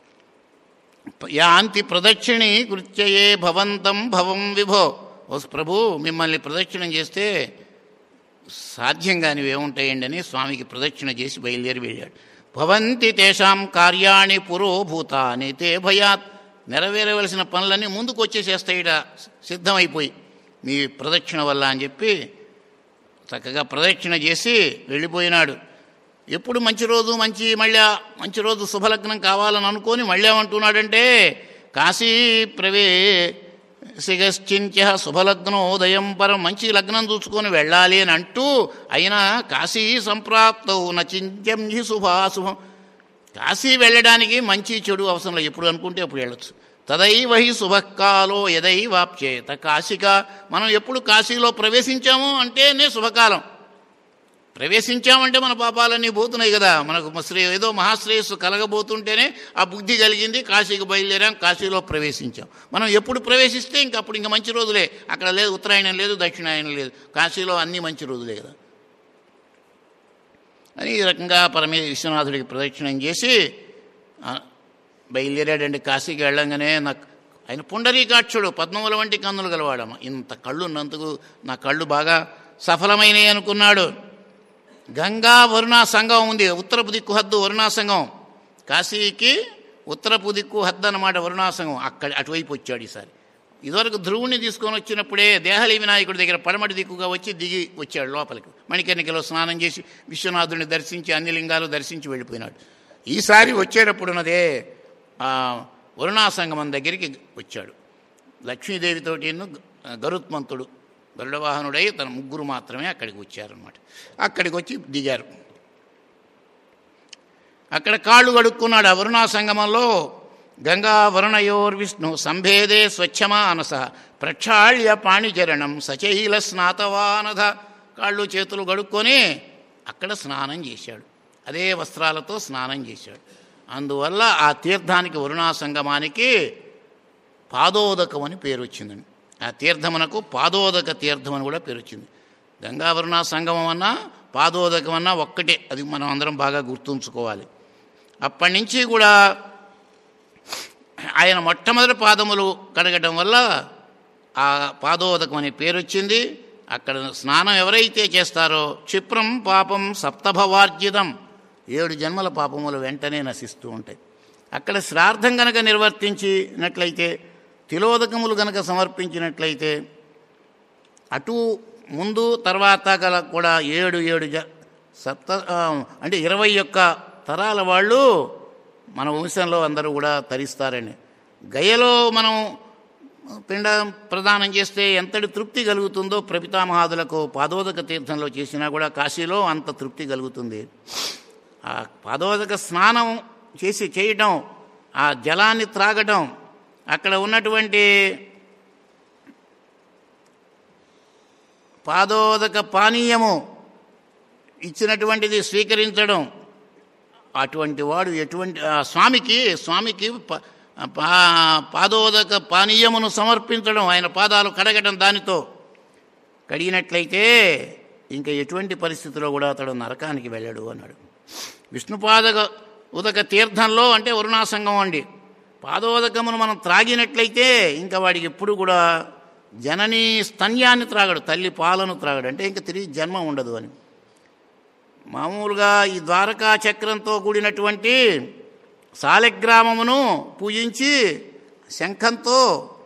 యాంతి ప్రదక్షిణి కృత్యయే భవంతం భవం విభో ఓ ప్రభు మిమ్మల్ని ప్రదక్షిణం చేస్తే సాధ్యం కానివి ఏముంటాయండి అని స్వామికి ప్రదక్షిణ చేసి బయలుదేరి వెళ్ళాడు భవంతి తేషాం కార్యాణి పురోభూతాని తే భయాత్ నెరవేరవలసిన పనులన్నీ ముందుకు వచ్చేసేస్తాయిట సిద్ధమైపోయి మీ ప్రదక్షిణ వల్ల అని చెప్పి చక్కగా ప్రదక్షిణ చేసి వెళ్ళిపోయినాడు ఎప్పుడు మంచి రోజు మంచి మళ్ళీ మంచి రోజు శుభలగ్నం కావాలని అనుకొని మళ్ళీ ఏమంటున్నాడంటే కాశీ ప్రవే సిగశ్చింత్య శుభలగ్నోదయం పరం మంచి లగ్నం చూసుకొని వెళ్ళాలి అని అంటూ అయినా కాశీ సంప్రాప్తవు నచింత్యం హి శుభాశుభం కాశీ వెళ్ళడానికి మంచి చెడు అవసరం లేదు ఎప్పుడు అనుకుంటే అప్పుడు వెళ్ళొచ్చు తదైవ హి శుభకాలో ఎదై వాప్చేత కాశిక మనం ఎప్పుడు కాశీలో ప్రవేశించాము అంటేనే శుభకాలం ప్రవేశించామంటే మన పాపాలన్నీ పోతున్నాయి కదా మనకు శ్రే ఏదో మహాశ్రేయస్సు కలగబోతుంటేనే ఆ బుద్ధి కలిగింది కాశీకి బయలుదేరాం కాశీలో ప్రవేశించాం మనం ఎప్పుడు ప్రవేశిస్తే ఇంక అప్పుడు ఇంకా మంచి రోజులే అక్కడ లేదు ఉత్తరాయణం లేదు దక్షిణాయనం లేదు కాశీలో అన్ని మంచి రోజులే కదా అని ఈ రకంగా పరమే విశ్వనాథుడికి ప్రదక్షిణం చేసి ఆ, బయలుదేరాడండి కాశీకి వెళ్ళంగానే నాకు ఆయన పుండరీకాక్షుడు పద్మముల వంటి కన్నులు గలవాడమ్మ ఇంత కళ్ళు ఉన్నందుకు నా కళ్ళు బాగా సఫలమైనవి అనుకున్నాడు గంగా వరుణా సంఘం ఉంది ఉత్తరపు దిక్కు హద్దు వరుణా సంఘం కాశీకి ఉత్తరపు దిక్కు హద్దు అన్నమాట వరుణా సంఘం అక్కడ అటువైపు వచ్చాడు ఈసారి ఇదివరకు ధ్రువుని తీసుకొని వచ్చినప్పుడే దేహలి వినాయకుడి దగ్గర పడమటి దిక్కుగా వచ్చి దిగి వచ్చాడు లోపలికి మణికర్ణికలో స్నానం చేసి విశ్వనాథుడిని దర్శించి అన్ని లింగాలు దర్శించి వెళ్ళిపోయినాడు ఈసారి వచ్చేటప్పుడు ఉన్నదే ఆ, వరుణా సంగమం దగ్గరికి వచ్చాడు లక్ష్మీదేవితోటి గరుత్మంతుడు గరుడవాహనుడై తన ముగ్గురు మాత్రమే అక్కడికి వచ్చారనమాట అక్కడికి వచ్చి దిగారు అక్కడ కాళ్ళు కడుక్కున్నాడు ఆ వరుణా సంగమంలో గంగా వరుణయోర్విష్ణు సంభేదే స్వచ్ఛమానస ప్రక్షాళ్య పాణిచరణం సచైల స్నాతవానధ కాళ్ళు చేతులు గడుక్కొని అక్కడ స్నానం చేశాడు అదే వస్త్రాలతో స్నానం చేశాడు అందువల్ల ఆ తీర్థానికి వరుణా సంగమానికి పాదోదకం అని పేరు వచ్చిందండి ఆ తీర్థమునకు పాదోదక తీర్థం అని కూడా పేరు వచ్చింది గంగావరుణ సంగమం అన్నా పాదోదకం అన్నా ఒక్కటే అది మనం అందరం బాగా గుర్తుంచుకోవాలి అప్పటి నుంచి కూడా ఆయన మొట్టమొదటి పాదములు కడగటం వల్ల ఆ పాదోదకం అనే పేరు వచ్చింది అక్కడ స్నానం ఎవరైతే చేస్తారో క్షిప్రం పాపం సప్తభవార్జితం ఏడు జన్మల పాపములు వెంటనే నశిస్తూ ఉంటాయి అక్కడ శ్రార్థం గనక నిర్వర్తించినట్లయితే తిలోదకములు గనక సమర్పించినట్లయితే అటు ముందు తర్వాత గల కూడా ఏడు ఏడు జ సప్త ఆ, అంటే ఇరవై ఒక్క తరాల వాళ్ళు మన వంశంలో అందరూ కూడా తరిస్తారని గయలో మనం పిండ ప్రదానం చేస్తే ఎంతటి తృప్తి కలుగుతుందో ప్రపితామహాదులకు పాదోదక తీర్థంలో చేసినా కూడా కాశీలో అంత తృప్తి కలుగుతుంది ఆ పాదోదక స్నానం చేసి చేయటం ఆ జలాన్ని త్రాగటం అక్కడ ఉన్నటువంటి పాదోదక పానీయము ఇచ్చినటువంటిది స్వీకరించడం అటువంటి వాడు ఎటువంటి ఆ స్వామికి స్వామికి ప- పా- పాదోదక పానీయమును సమర్పించడం ఆయన పాదాలు కడగడం దానితో కడిగినట్లయితే ఇంకా ఎటువంటి పరిస్థితిలో కూడా అతడు నరకానికి వెళ్ళాడు అన్నాడు విష్ణుపాదక ఉదక తీర్థంలో అంటే వరుణాసంగం అండి పాదోదకమును మనం త్రాగినట్లయితే ఇంకా వాడికి ఎప్పుడు కూడా జననీ స్తన్యాన్ని త్రాగడు తల్లి పాలను త్రాగడు అంటే ఇంకా తిరిగి జన్మ ఉండదు అని మామూలుగా ఈ ద్వారకా చక్రంతో కూడినటువంటి సాలెగ్రామమును పూజించి శంఖంతో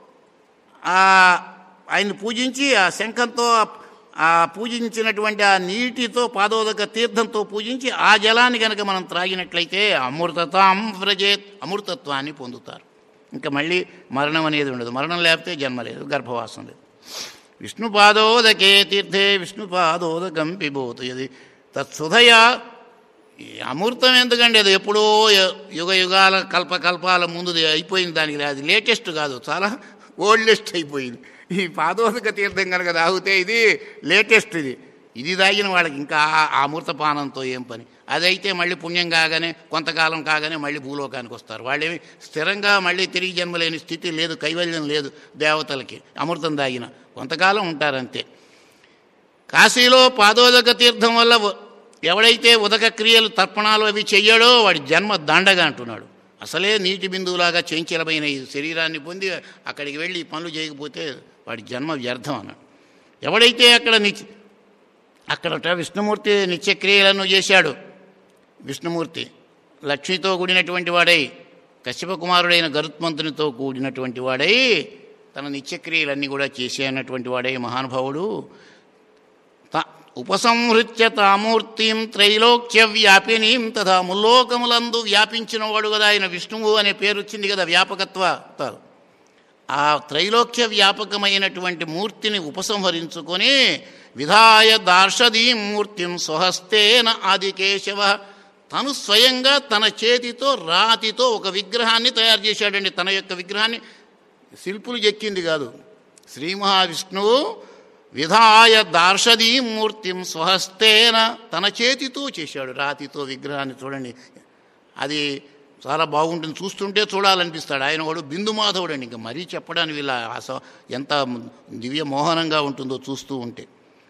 ఆ ఆయన్ని పూజించి ఆ శంఖంతో ఆ- ఆ పూజించినటువంటి ఆ నీటితో పాదోదక తీర్థంతో పూజించి ఆ జలాన్ని కనుక మనం త్రాగినట్లయితే అమృతతాం వ్రజేత్ అమృతత్వాన్ని పొందుతారు ఇంకా మళ్ళీ మరణం అనేది ఉండదు మరణం లేకపోతే జన్మ లేదు గర్భవాసం లేదు విష్ణుపాదోదకే తీర్థే విష్ణుపాదోదకం పిబోతు ఇది తత్సుధయ ఈ అమృతం ఎందుకండి అది ఎప్పుడో య- యుగ యుగాల కల్పకల్పాల ముందుది అయిపోయింది దానికి లేదు. అది లేటెస్ట్ కాదు చాలా ఓల్డెస్ట్ అయిపోయింది ఈ పాదోదక తీర్థం కనుక తాగితే ఇది లేటెస్ట్ ఇది ఇది తాగిన వాళ్ళకి ఇంకా ఆ- ఆ అమృతపానంతో ఏం పని అదైతే మళ్ళీ పుణ్యం కాగానే కొంతకాలం కాగానే మళ్ళీ భూలోకానికి వస్తారు వాళ్ళేమి స్థిరంగా మళ్ళీ తిరిగి జన్మలేని స్థితి లేదు కైవల్యం లేదు దేవతలకి అమృతం తాగిన కొంతకాలం ఉంటారంతే కాశీలో పాదోదక తీర్థం వల్ల వ- ఎవడైతే ఉదక క్రియలు తర్పణాలు అవి చెయ్యడో వాడి జన్మ దండగా అంటున్నాడు అసలే నీటి బిందువులాగా చెంచలమైన ఈ శరీరాన్ని పొంది అక్కడికి వెళ్ళి ఈ పనులు చేయకపోతే వాడి జన్మ వ్యర్థం అన్నాడు ఎవడైతే అక్కడ నిత్య అక్కడట విష్ణుమూర్తి నిత్యక్రియలను చేశాడు విష్ణుమూర్తి లక్ష్మితో కూడినటువంటి వాడై కశ్యప కుమారుడైన గరుత్మంతునితో కూడినటువంటి వాడై తన నిత్యక్రియలన్నీ కూడా చేసే అన్నటువంటి వాడై మహానుభావుడు త- ఉపసంహృత్య తామూర్తిం త్రైలోక్య వ్యాపినీం తథా ముల్లోకములందు వ్యాపించిన వాడు కదా ఆయన విష్ణువు అనే పేరు వచ్చింది కదా వ్యాపకత్వ త- ఆ త్రైలోక్య వ్యాపకమైనటువంటి మూర్తిని ఉపసంహరించుకొని విధాయ దార్శదీం మూర్తిం స్వహస్తేన ఆదికేశవ తను స్వయంగా తన చేతితో రాతితో ఒక విగ్రహాన్ని తయారు చేశాడండి తన యొక్క విగ్రహాన్ని శిల్పులు చెక్కింది కాదు శ్రీ మహావిష్ణువు విధాయ దార్శదీం మూర్తిం స్వహస్తేన తన చేతితో చేశాడు రాతితో విగ్రహాన్ని చూడండి అది చాలా బాగుంటుంది చూస్తుంటే చూడాలనిపిస్తాడు ఆయన వాడు బిందు మాధవుడు అండి ఇంకా మరీ చెప్పడానికి వీళ్ళ ఆస ఎంత దివ్య మోహనంగా ఉంటుందో చూస్తూ ఉంటే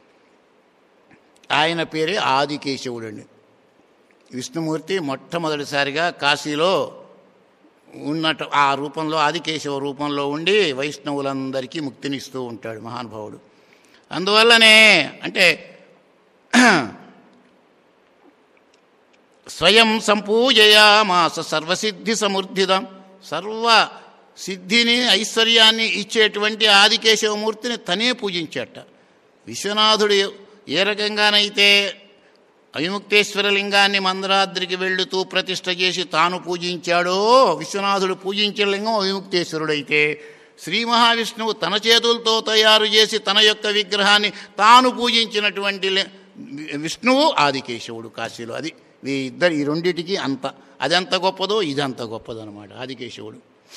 ఆయన పేరే ఆదికేశవుడు అండి విష్ణుమూర్తి మొట్టమొదటిసారిగా కాశీలో ఉన్నట్టు ఆ రూపంలో ఆదికేశవ రూపంలో ఉండి వైష్ణవులందరికీ ముక్తినిస్తూ ఉంటాడు మహానుభావుడు అందువల్లనే అంటే స్వయం సంపూజయామాస సర్వసిద్ధి సమృద్ధిదం సర్వ సిద్ధిని ఐశ్వర్యాన్ని ఇచ్చేటువంటి ఆదికేశవమూర్తిని తనే పూజించాట విశ్వనాథుడు ఏ రకంగానైతే అవిముక్తేశ్వర లింగాన్ని మందరాద్రికి వెళుతూ ప్రతిష్ట చేసి తాను పూజించాడో విశ్వనాథుడు పూజించిన లింగం అవిముక్తేశ్వరుడైతే శ్రీ మహావిష్ణువు తన చేతులతో తయారు చేసి తన యొక్క విగ్రహాన్ని తాను పూజించినటువంటి లి- విష్ణువు ఆదికేశవుడు కాశీలో అది ఈ ఇద్దరు ఈ రెండిటికి అంత అదెంత గొప్పదో ఇదంత గొప్పదో అనమాట ఆదికేశవుడు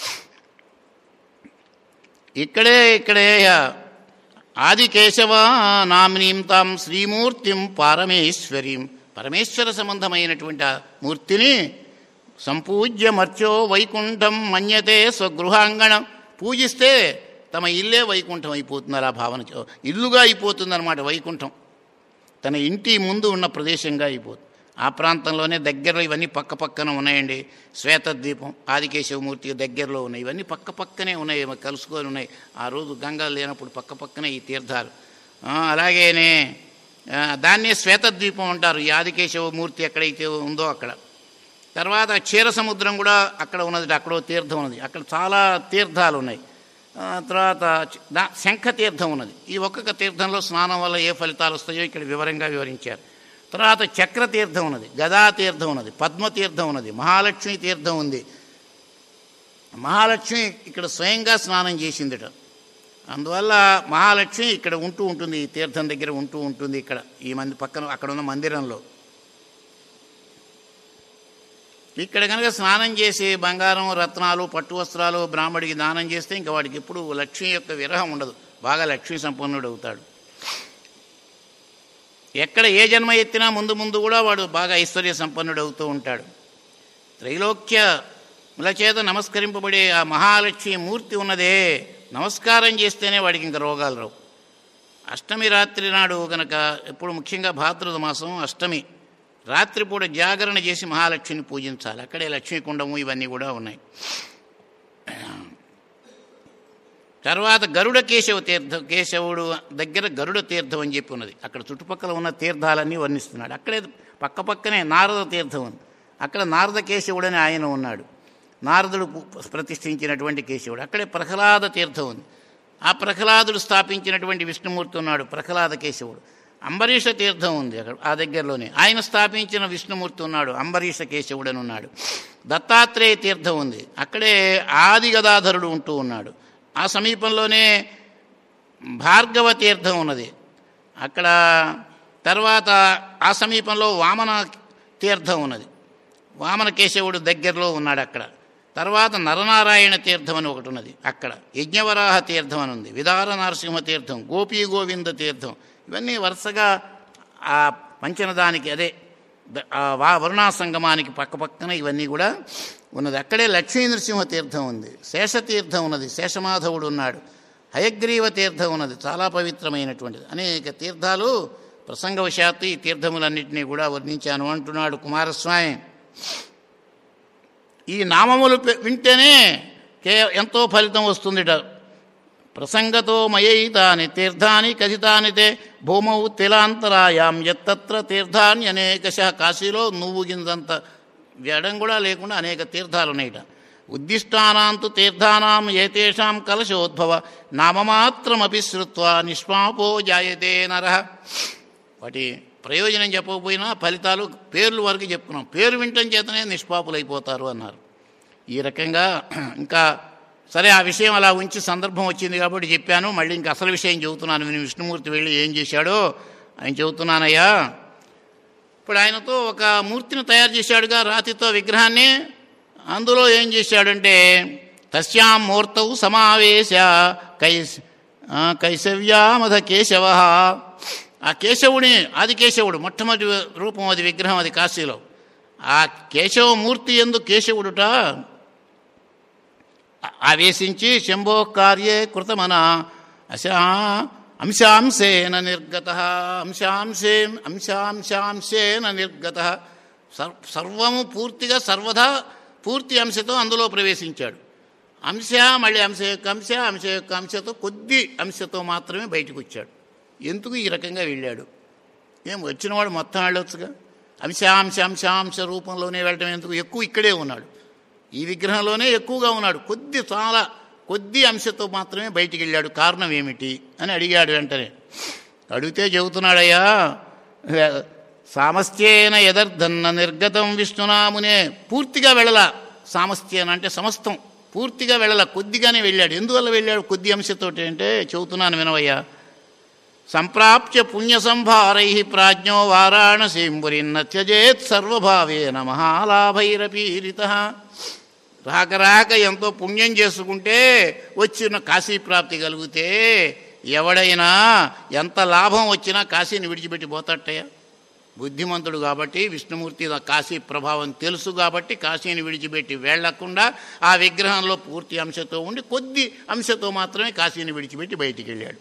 ఇక్కడే ఇక్కడే ఆదికేశవ నామినీం తాం శ్రీమూర్తిం పారమేశ్వరీం పరమేశ్వర సంబంధమైనటువంటి ఆ మూర్తిని సంపూజ్య మర్చో వైకుంఠం మన్యతే స్వగృహాంగణం పూజిస్తే తమ ఇల్లే వైకుంఠం అయిపోతున్నారు ఆ భావన చే- ఇల్లుగా అయిపోతుందన్నమాట వైకుంఠం తన ఇంటి ముందు ఉన్న ప్రదేశంగా అయిపోతుంది ఆ ప్రాంతంలోనే దగ్గరలో ఇవన్నీ పక్క పక్కన ఉన్నాయండి శ్వేతద్వీపం ఆదికేశవమూర్తి దగ్గరలో ఉన్నాయి ఇవన్నీ పక్క పక్కనే ఉన్నాయి ఇవి కలుసుకొని ఉన్నాయి ఆ రోజు గంగా లేనప్పుడు పక్క పక్కనే ఈ తీర్థాలు ఆ, అలాగేనే ఆ, దాన్నే శ్వేతద్వీపం అంటారు ఈ ఆదికేశవమూర్తి ఎక్కడైతే ఉందో అక్కడ తర్వాత క్షీర సముద్రం కూడా అక్కడ ఉన్నది అక్కడో తీర్థం ఉన్నది అక్కడ చాలా తీర్థాలు ఉన్నాయి ఆ, తర్వాత చ- దా- శంఖ తీర్థం ఉన్నది ఈ ఒక్కొక్క తీర్థంలో స్నానం వల్ల ఏ ఫలితాలు వస్తాయో ఇక్కడ వివరంగా వివరించారు తర్వాత చక్ర తీర్థం ఉన్నది గదా తీర్థం ఉన్నది పద్మ తీర్థం ఉన్నది మహాలక్ష్మి తీర్థం ఉంది మహాలక్ష్మి ఇక్కడ స్వయంగా స్నానం చేసిందిట అందువల్ల మహాలక్ష్మి ఇక్కడ ఉంటూ ఉంటుంది ఈ తీర్థం దగ్గర ఉంటూ ఉంటుంది ఇక్కడ ఈ మంది పక్కన అక్కడ ఉన్న మందిరంలో ఇక్కడ కనుక స్నానం చేసి బంగారం రత్నాలు పట్టు వస్త్రాలు బ్రాహ్మడికి దానం చేస్తే ఇంకా వాడికి ఎప్పుడు లక్ష్మి యొక్క విరహం ఉండదు బాగా లక్ష్మీ సంపన్నుడు అవుతాడు ఎక్కడ ఏ జన్మ ఎత్తినా ముందు ముందు కూడా వాడు బాగా ఐశ్వర్య సంపన్నుడు అవుతూ ఉంటాడు త్రైలోక్యముల చేత నమస్కరింపబడే ఆ మహాలక్ష్మి మూర్తి ఉన్నదే నమస్కారం చేస్తేనే వాడికి ఇంకా రోగాలు రావు అష్టమి రాత్రి నాడు కనుక ఎప్పుడు ముఖ్యంగా భాద్రద మాసం అష్టమి రాత్రిపూట జాగరణ చేసి మహాలక్ష్మిని పూజించాలి అక్కడే లక్ష్మీ కుండము ఇవన్నీ కూడా ఉన్నాయి తర్వాత గరుడ కేశవ తీర్థం కేశవుడు దగ్గర గరుడ తీర్థం అని చెప్పి ఉన్నది అక్కడ చుట్టుపక్కల ఉన్న తీర్థాలన్నీ వర్ణిస్తున్నాడు అక్కడే పక్క పక్కనే నారద తీర్థం ఉంది అక్కడ నారద కేశవుడు అని ఆయన ఉన్నాడు నారదుడు పు- ప్రతిష్ఠించినటువంటి కేశవుడు అక్కడే ప్రహ్లాద తీర్థం ఉంది ఆ ప్రహ్లాదుడు స్థాపించినటువంటి విష్ణుమూర్తి ఉన్నాడు ప్రహ్లాద కేశవుడు అంబరీష తీర్థం ఉంది అక్కడ ఆ దగ్గరలోనే ఆయన స్థాపించిన విష్ణుమూర్తి ఉన్నాడు అంబరీష కేశవుడు అని ఉన్నాడు దత్తాత్రేయ తీర్థం ఉంది అక్కడే ఆది గదాధరుడు ఉంటూ ఉన్నాడు ఆ సమీపంలోనే భార్గవ తీర్థం ఉన్నది అక్కడ తర్వాత ఆ సమీపంలో వామన తీర్థం ఉన్నది వామన కేశవుడు దగ్గరలో ఉన్నాడు అక్కడ తర్వాత నరనారాయణ తీర్థం అని ఒకటి ఉన్నది అక్కడ యజ్ఞవరాహ తీర్థం అని ఉంది విదార నరసింహ తీర్థం గోపీ గోవింద తీర్థం ఇవన్నీ వరుసగా ఆ పంచనదానికి అదే ద- ఆ వా వరుణా సంగమానికి పక్క పక్కన ఇవన్నీ కూడా ఉన్నది అక్కడే లక్ష్మీ నరసింహ తీర్థం ఉంది శేషతీర్థం ఉన్నది శేషమాధవుడు ఉన్నాడు హయగ్రీవ తీర్థం ఉన్నది చాలా పవిత్రమైనటువంటిది అనేక తీర్థాలు ప్రసంగవశాత్తు ఈ తీర్థములన్నింటినీ కూడా వర్ణించాను అంటున్నాడు కుమారస్వామి ఈ నామములు పె- వింటేనే కే ఎంతో ఫలితం వస్తుందిట ప్రసంగతో మయైతాని తీర్థాని కథితాని తే భూమౌ తిలాంతరాయాం ఎత్తత్ర తీర్థాన్ని అనేకశ కాశీలో నువ్వు గింజంత వ్యడం కూడా లేకుండా అనేక తీర్థాలు ఉన్నాయిట ఉద్దిష్టానాంతు తీర్థానాం ఏతేషాం కలశోద్భవ నామమాత్రమపి శ్రుత్వా నిష్పాపో జాయతే నర వాటి ప్రయోజనం చెప్పకపోయినా ఫలితాలు పేర్లు వరకు చెప్పుకున్నాం పేరు వింటం చేతనే నిష్పాపులు అయిపోతారు అన్నారు ఈ రకంగా ఇంకా సరే ఆ విషయం అలా ఉంచి సందర్భం వచ్చింది కాబట్టి చెప్పాను మళ్ళీ ఇంకా అసలు విషయం చెబుతున్నాను విని విష్ణుమూర్తి వెళ్ళి ఏం చేశాడో ఆయన చెబుతున్నానయ్యా ఇప్పుడు ఆయనతో ఒక మూర్తిని తయారు చేశాడుగా రాతితో విగ్రహాన్ని అందులో ఏం చేశాడంటే తస్యాం మూర్తవు సమావేశ కైస్ ఆ, కైసవ్యామధ కేశవ ఆ కేశవుని ఆది కేశవుడు మొట్టమొదటి రూపం అది విగ్రహం అది కాశీలో ఆ కేశవ మూర్తి ఎందు కేశవుడుట ఆవేశించి శంభో కార్యే కృతమన అశా అంశాంశేన నిర్గత అంశాంశే అంశాంశాంశేన నిర్గత సర్- సర్వము పూర్తిగా సర్వదా పూర్తి అంశతో అందులో ప్రవేశించాడు అంశ మళ్ళీ అంశ యొక్క అంశ అంశ యొక్క అంశతో కొద్ది అంశతో మాత్రమే బయటకు వచ్చాడు ఎందుకు ఈ రకంగా వెళ్ళాడు ఏం వచ్చినవాడు మొత్తం వెళ్ళొచ్చుగా అంశాంశ అంశాంశ రూపంలోనే వెళ్ళటం ఎందుకు ఎక్కువ ఇక్కడే ఉన్నాడు ఈ విగ్రహంలోనే ఎక్కువగా ఉన్నాడు కొద్ది చాలా కొద్ది అంశతో మాత్రమే బయటికి వెళ్ళాడు కారణం ఏమిటి అని అడిగాడు వెంటనే అడిగితే చెబుతున్నాడయ్యా సామస్త్యేన ఎదర్ధన్న నిర్గతం విష్ణునామునే పూర్తిగా వెళ్ళల సామస్త్యేన అంటే సమస్తం పూర్తిగా వెళ్ళల కొద్దిగానే వెళ్ళాడు ఎందువల్ల వెళ్ళాడు కొద్ది అంశతోటి అంటే చెబుతున్నాను వినవయ్యా సంప్రాప్య పుణ్యసంభారై ప్రాజ్ఞో వారాణసీంపురిన్న త్యజేత్ సర్వభావేన మహాలాభైరపీరిత రాక రాక ఎంతో పుణ్యం చేసుకుంటే వచ్చిన కాశీ ప్రాప్తి కలిగితే ఎవడైనా ఎంత లాభం వచ్చినా కాశీని విడిచిపెట్టి పోతాటయ్యా బుద్ధిమంతుడు కాబట్టి విష్ణుమూర్తి ఆ కాశీ ప్రభావం తెలుసు కాబట్టి కాశీని విడిచిపెట్టి వెళ్లకుండా ఆ విగ్రహంలో పూర్తి అంశతో ఉండి కొద్ది అంశతో మాత్రమే కాశీని విడిచిపెట్టి బయటికి వెళ్ళాడు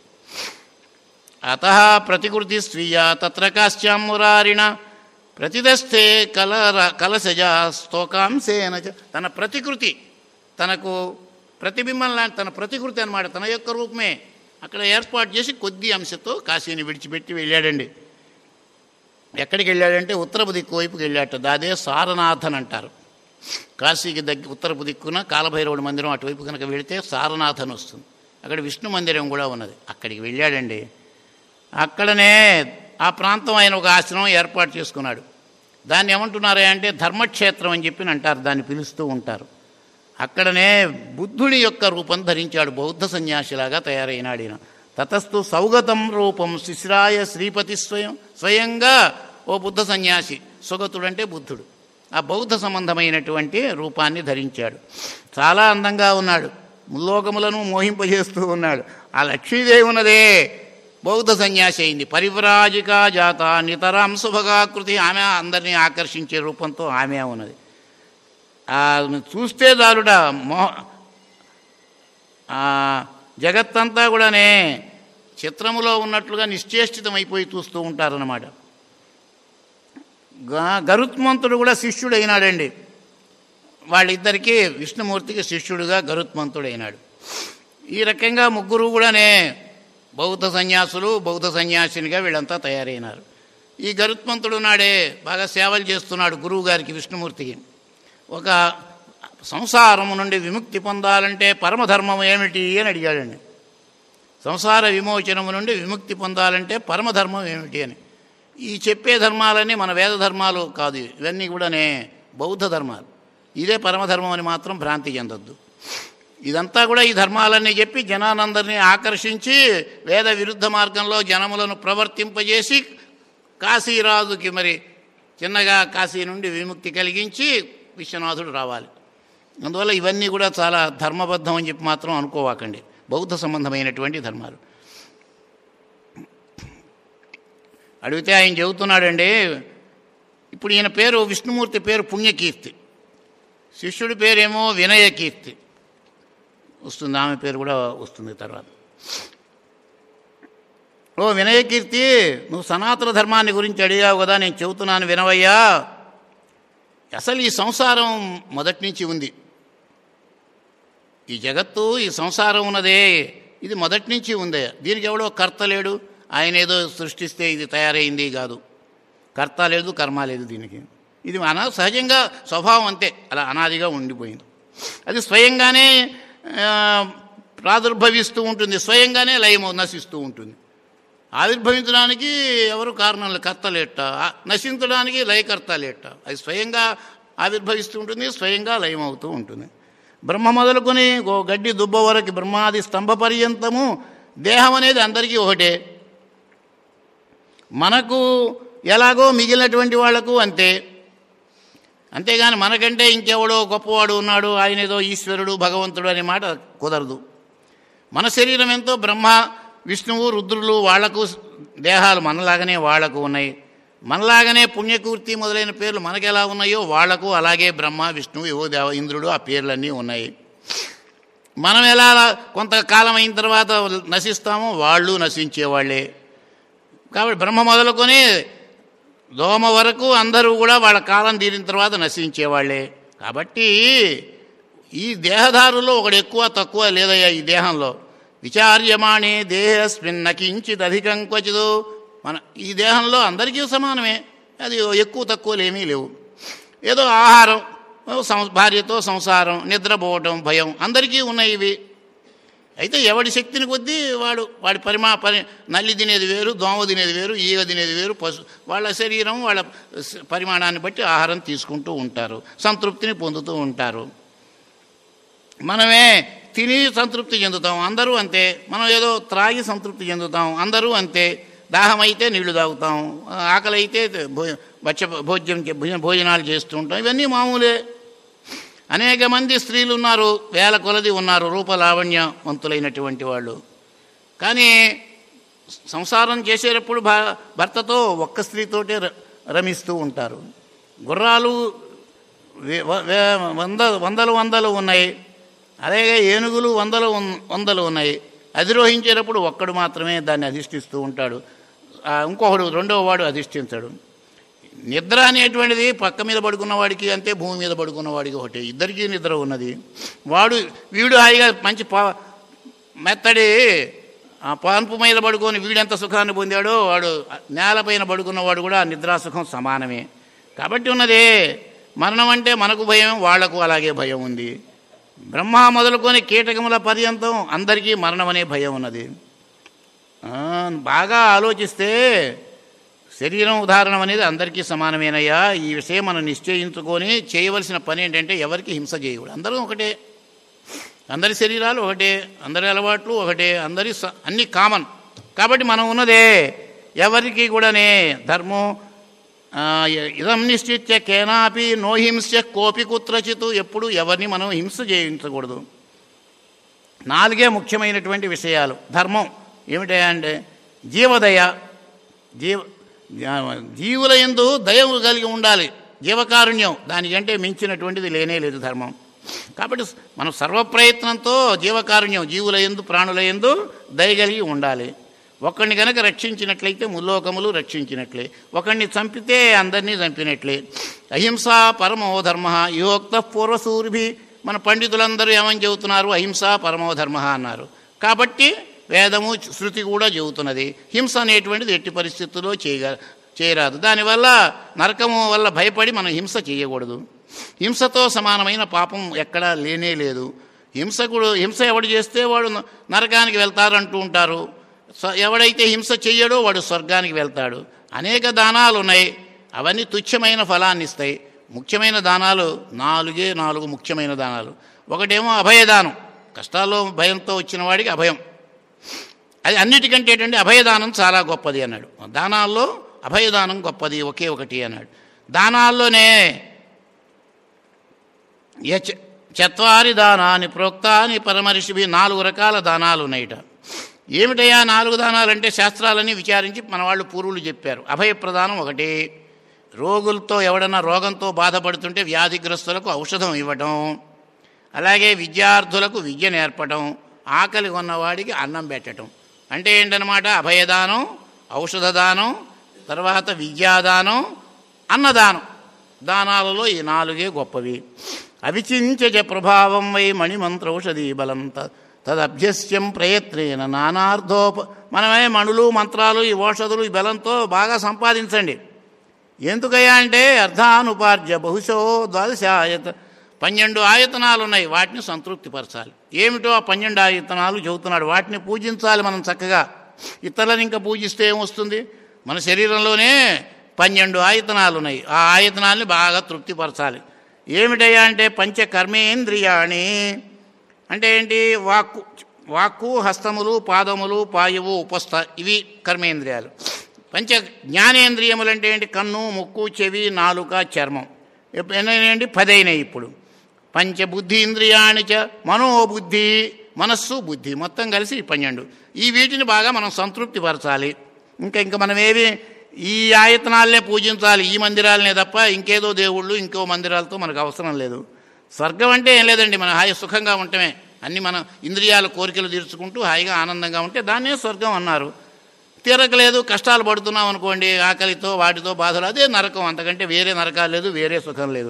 అత ప్రతికృతి స్వీయ తత్ర కాశ్యాం మురారిణ ప్రతిదస్థే కలర కలశజా స్తోకాంశేన చ. తన ప్రతికృతి తనకు ప్రతిబింబం లాంటి తన ప్రతికృతి అన్నమాట తన యొక్క రూపమే అక్కడ ఏర్పాటు చేసి కొద్ది అంశతో కాశీని విడిచిపెట్టి వెళ్ళాడండి ఎక్కడికి వెళ్ళాడంటే ఉత్తరపు దిక్కు వైపుకి వెళ్ళాట అదే సారనాథన్ అంటారు కాశీకి దగ్గర ఉత్తరపు దిక్కున కాలభైరవుడి మందిరం అటువైపు కనుక వెళితే సారనాథన్ వస్తుంది అక్కడ విష్ణు మందిరం కూడా ఉన్నది అక్కడికి వెళ్ళాడండి అక్కడనే ఆ ప్రాంతం ఆయన ఒక ఆశ్రమం ఏర్పాటు చేసుకున్నాడు దాన్ని ఏమంటున్నారా అంటే ధర్మక్షేత్రం అని చెప్పి అంటారు దాన్ని పిలుస్తూ ఉంటారు అక్కడనే బుద్ధుడి యొక్క రూపం ధరించాడు బౌద్ధ సన్యాసిలాగా తయారైనాడు ఈయన తతస్థు సౌగతం రూపం శిశ్రాయ శ్రీపతి స్వయం స్వయంగా ఓ బుద్ధ సన్యాసి సుగతుడంటే బుద్ధుడు ఆ బౌద్ధ సంబంధమైనటువంటి రూపాన్ని ధరించాడు చాలా అందంగా ఉన్నాడు ముల్లోకములను మోహింపజేస్తూ ఉన్నాడు ఆ లక్ష్మీదేవి ఉన్నదే బౌద్ధ సన్యాసి అయింది పరివ్రాజిక జాత నితరాం శుభగాకృతి ఆమె అందరినీ ఆకర్షించే రూపంతో ఆమె ఉన్నది ఆ చూస్తే దారుడ మోహ ఆ జగత్తంతా కూడానే చిత్రములో ఉన్నట్లుగా నిశ్చేష్టితమైపోయి చూస్తూ ఉంటారన్నమాట గ- గరుత్మంతుడు కూడా శిష్యుడు అయినాడండి వాళ్ళిద్దరికీ విష్ణుమూర్తికి శిష్యుడుగా గరుత్మంతుడు అయినాడు ఈ రకంగా ముగ్గురు కూడానే బౌద్ధ సన్యాసులు బౌద్ధ సన్యాసినిగా వీళ్ళంతా తయారైనారు ఈ గరుత్మంతుడు నాడే బాగా సేవలు చేస్తున్నాడు గురువు గారికి విష్ణుమూర్తికి ఒక సంసారము నుండి విముక్తి పొందాలంటే పరమధర్మం ఏమిటి అని అడిగాడండి సంసార విమోచనము నుండి విముక్తి పొందాలంటే పరమధర్మం ఏమిటి అని ఈ చెప్పే ధర్మాలన్నీ మన వేద ధర్మాలు కాదు ఇవన్నీ కూడానే బౌద్ధ ధర్మాలు ఇదే పరమధర్మం అని మాత్రం భ్రాంతి చెందొద్దు ఇదంతా కూడా ఈ ధర్మాలన్నీ చెప్పి జనానందరినీ ఆకర్షించి వేద విరుద్ధ మార్గంలో జనములను ప్రవర్తింపజేసి కాశీరాజుకి మరి చిన్నగా కాశీ నుండి విముక్తి కలిగించి విశ్వనాథుడు రావాలి అందువల్ల ఇవన్నీ కూడా చాలా ధర్మబద్ధం అని చెప్పి మాత్రం అనుకోవాకండి బౌద్ధ సంబంధమైనటువంటి ధర్మాలు అడిగితే ఆయన చెబుతున్నాడండి ఇప్పుడు ఈయన పేరు విష్ణుమూర్తి పేరు పుణ్యకీర్తి శిష్యుడి పేరేమో వినయకీర్తి వస్తుంది ఆమె పేరు కూడా వస్తుంది తర్వాత ఓ వినయకీర్తి నువ్వు సనాతన ధర్మాన్ని గురించి అడిగావు కదా నేను చెబుతున్నాను వినవయ్యా అసలు ఈ సంసారం మొదటి నుంచి ఉంది ఈ జగత్తు ఈ సంసారం ఉన్నదే ఇది మొదటి నుంచి ఉందే దీనికి ఎవడో కర్త లేడు ఆయన ఏదో సృష్టిస్తే ఇది తయారైంది కాదు కర్త లేదు కర్మ లేదు దీనికి ఇది అనా సహజంగా స్వభావం అంతే అలా అనాదిగా ఉండిపోయింది అది స్వయంగానే ఆ, ప్రాదుర్భవిస్తూ ఉంటుంది స్వయంగానే లయము నశిస్తూ ఉంటుంది ఆవిర్భవించడానికి ఎవరు కారణం లేదు కర్త లేట ఆ, నశించడానికి లయకర్త లేట అది స్వయంగా ఆవిర్భవిస్తూ ఉంటుంది స్వయంగా లయం అవుతూ ఉంటుంది బ్రహ్మ మొదలుకొని ఓ గడ్డి దుబ్బ వరకు బ్రహ్మాది స్తంభ పర్యంతము దేహం అనేది అందరికీ ఒకటే మనకు ఎలాగో మిగిలినటువంటి వాళ్లకు అంతే అంతేగాని మనకంటే ఇంకెవడో గొప్పవాడు ఉన్నాడు ఆయన ఏదో ఈశ్వరుడు భగవంతుడు అనే మాట కుదరదు మన శరీరం ఎంతో బ్రహ్మ విష్ణువు రుద్రులు వాళ్లకు దేహాలు మనలాగానే వాళ్లకు ఉన్నాయి మనలాగానే పుణ్యకూర్తి మొదలైన పేర్లు మనకు ఎలా ఉన్నాయో వాళ్లకు అలాగే బ్రహ్మ విష్ణువు ఏవో దేవ ఇంద్రుడు ఆ పేర్లన్నీ ఉన్నాయి మనం ఎలా కొంతకాలం అయిన తర్వాత నశిస్తామో వాళ్ళు నశించేవాళ్లే కాబట్టి బ్రహ్మ మొదలుకొని దోమ వరకు అందరూ కూడా వాళ్ళ కాలం తీరిన తర్వాత నశించేవాళ్లే కాబట్టి ఈ దేహదారుల్లో ఒకడు ఎక్కువ తక్కువ లేదయ్యా ఈ దేహంలో విచార్యమాణే దేహస్మిన్ నకించిత్ అధికం క్వచిదు మన ఈ దేహంలో అందరికీ సమానమే అది ఎక్కువ తక్కువలు ఏమీ లేవు ఏదో ఆహారం సం- భార్యతో సంసారం నిద్రపోవటం భయం అందరికీ ఉన్నాయి ఇవి అయితే ఎవడి శక్తిని కొద్దీ వాడు వాడి పరిమా పరి నల్లి తినేది వేరు దోమ తినేది వేరు ఈగ తినేది వేరు పశు వాళ్ళ శరీరం వాళ్ళ స- పరిమాణాన్ని బట్టి ఆహారం తీసుకుంటూ ఉంటారు సంతృప్తిని పొందుతూ ఉంటారు మనమే తిని సంతృప్తి చెందుతాం అందరూ అంతే మనం ఏదో త్రాగి సంతృప్తి చెందుతాం అందరూ అంతే దాహం అయితే నీళ్లు తాగుతాం ఆకలి అయితే భో బచ్చ భోజ్యం భోజ- భోజనాలు చేస్తూ ఉంటాం ఇవన్నీ మామూలే అనేక మంది స్త్రీలు ఉన్నారు వేల కొలది ఉన్నారు రూపలావణ్యవంతులైనటువంటి వాళ్ళు కానీ సంసారం చేసేటప్పుడు భా భర్తతో ఒక్క స్త్రీతోటే ర- రమిస్తూ ఉంటారు గుర్రాలు వే- వ- వే- వంద వందలు వందలు ఉన్నాయి అలాగే ఏనుగులు వందలు ఉన్- వందలు ఉన్నాయి అధిరోహించేటప్పుడు ఒక్కడు మాత్రమే దాన్ని అధిష్ఠిస్తూ ఉంటాడు ఆ, ఇంకొకడు రెండవ వాడు అధిష్ఠించడు నిద్ర అనేటువంటిది పక్క మీద పడుకున్న వాడికి అంతే భూమి మీద పడుకున్న వాడికి ఒకటి ఇద్దరికీ నిద్ర ఉన్నది వాడు వీడు హాయిగా మంచి పా మెత్తడి ఆ పాన్పు మీద పడుకొని వీడెంత సుఖాన్ని పొందాడో వాడు నేలపైన పడుకున్నవాడు కూడా ఆ నిద్రాసుఖం సమానమే కాబట్టి ఉన్నదే మరణం అంటే మనకు భయం వాళ్లకు అలాగే భయం ఉంది బ్రహ్మ మొదలుకొని కీటకముల పర్యంతం అందరికీ మరణం అనే భయం ఉన్నది ఆ, బాగా ఆలోచిస్తే శరీరం ఉదాహరణ అనేది అందరికీ సమానమేనయ్యా ఈ విషయం మనం నిశ్చయించుకొని చేయవలసిన పని ఏంటంటే ఎవరికి హింస చేయకూడదు అందరం ఒకటే అందరి శరీరాలు ఒకటే అందరి అలవాట్లు ఒకటే అందరి స- అన్ని కామన్ కాబట్టి మనం ఉన్నదే ఎవరికి కూడానే ధర్మం ఆ, ఇదం నిశ్చిత్య కేనాపి నో హింస కోపి కుత్రచిత్ ఎప్పుడు ఎవరిని మనం హింస చేయించకూడదు నాలుగే ముఖ్యమైనటువంటి విషయాలు ధర్మం ఏమిటంటే జీవదయ జీవ జీవుల ఎందు దయ కలిగి ఉండాలి జీవకారుణ్యం దానికంటే మించినటువంటిది లేనే లేదు ధర్మం కాబట్టి మనం సర్వప్రయత్నంతో జీవకారుణ్యం జీవుల ఎందు ప్రాణుల ఎందు దయ కలిగి ఉండాలి ఒకరిని కనుక రక్షించినట్లయితే ముల్లోకములు రక్షించినట్లే ఒకరిని చంపితే అందరినీ చంపినట్లే అహింస పరమో ధర్మ యోక్త పూర్వసూరిభి మన పండితులందరూ ఏమని చెబుతున్నారు అహింస పరమో ధర్మ అన్నారు కాబట్టి వేదము శృతి కూడా చెబుతున్నది హింస అనేటువంటిది ఎట్టి పరిస్థితుల్లో చేయగ చేయరాదు దానివల్ల నరకము వల్ల భయపడి మనం హింస చేయకూడదు హింసతో సమానమైన పాపం ఎక్కడా లేనే లేదు హింసకుడు హింస ఎవడు చేస్తే వాడు న- నరకానికి వెళ్తారంటూ ఉంటారు స- ఎవడైతే హింస చెయ్యడో వాడు స్వర్గానికి వెళ్తాడు అనేక దానాలు ఉన్నాయి అవన్నీ తుచ్చమైన ఫలాన్ని ఇస్తాయి ముఖ్యమైన దానాలు నాలుగే నాలుగు ముఖ్యమైన దానాలు ఒకటేమో అభయదానం కష్టాల్లో భయంతో వచ్చిన వాడికి అభయం అది అన్నిటికంటే ఏంటంటే అభయదానం చాలా గొప్పది అన్నాడు దానాల్లో అభయదానం గొప్పది ఒకే ఒకటి అన్నాడు దానాల్లోనే యచ చత్వారి దానాన్ని ప్రోక్తాని పరమర్షిభి నాలుగు రకాల దానాలు ఉన్నాయిట ఏమిటయ్యా నాలుగు దానాలంటే శాస్త్రాలని విచారించి మన వాళ్ళు పూర్వులు చెప్పారు అభయప్రదానం ఒకటి రోగులతో ఎవడన్నా రోగంతో బాధపడుతుంటే వ్యాధిగ్రస్తులకు ఔషధం ఇవ్వటం అలాగే విద్యార్థులకు విద్య నేర్పటం ఆకలి ఉన్నవాడికి అన్నం పెట్టటం అంటే ఏంటనమాట అభయదానం ఔషధదానం తర్వాత విద్యాదానం అన్నదానం దానాలలో ఈ నాలుగే గొప్పవి అవిచించజ ప్రభావం వై మణిమంత్రౌషధీ బలం త- తదభ్యస్యం ప్రయత్నేన నానార్థోప మనమే మణులు మంత్రాలు ఈ ఔషధులు ఈ బలంతో బాగా సంపాదించండి ఎందుకయ్యా అంటే అర్ధానుపార్జ బహుశో ద్వాదశ ఆయత పన్నెండు ఆయతనాలు ఉన్నాయి వాటిని సంతృప్తిపరచాలి ఏమిటో ఆ పన్నెండు ఆయతనాలు చెబుతున్నాడు వాటిని పూజించాలి మనం చక్కగా ఇతరులను ఇంకా పూజిస్తే ఏమొస్తుంది మన శరీరంలోనే పన్నెండు ఆయతనాలు ఉన్నాయి ఆ ఆయతనాల్ని బాగా తృప్తిపరచాలి ఏమిటయ్యా అంటే పంచ కర్మేంద్రియాణి అంటే ఏంటి వాక్కు వాక్కు హస్తములు పాదములు పాయువు ఉపస్థ ఇవి కర్మేంద్రియాలు పంచ జ్ఞానేంద్రియములు అంటే ఏంటి కన్ను ముక్కు చెవి నాలుక చర్మం ఎప్ప- ఎన్నైనాయండి పదైనాయి ఇప్పుడు పంచబుద్ధి ఇంద్రియాణి చ మనోబుద్ధి మనస్సు బుద్ధి మొత్తం కలిసి ఈ పన్నెండు ఈ వీటిని బాగా మనం సంతృప్తి పరచాలి ఇంకా ఇంకా మనం ఏవి ఈ ఆయతనాలనే పూజించాలి ఈ మందిరాలనే తప్ప ఇంకేదో దేవుళ్ళు ఇంకో మందిరాలతో మనకు అవసరం లేదు స్వర్గం అంటే ఏం లేదండి మనం హాయి సుఖంగా ఉండటమే అన్ని మన ఇంద్రియాల కోరికలు తీర్చుకుంటూ హాయిగా ఆనందంగా ఉంటే దాన్నే స్వర్గం అన్నారు తీరకలేదు కష్టాలు పడుతున్నాం అనుకోండి ఆకలితో వాటితో బాధలు అదే నరకం అంతకంటే వేరే నరకాలు లేదు వేరే సుఖం లేదు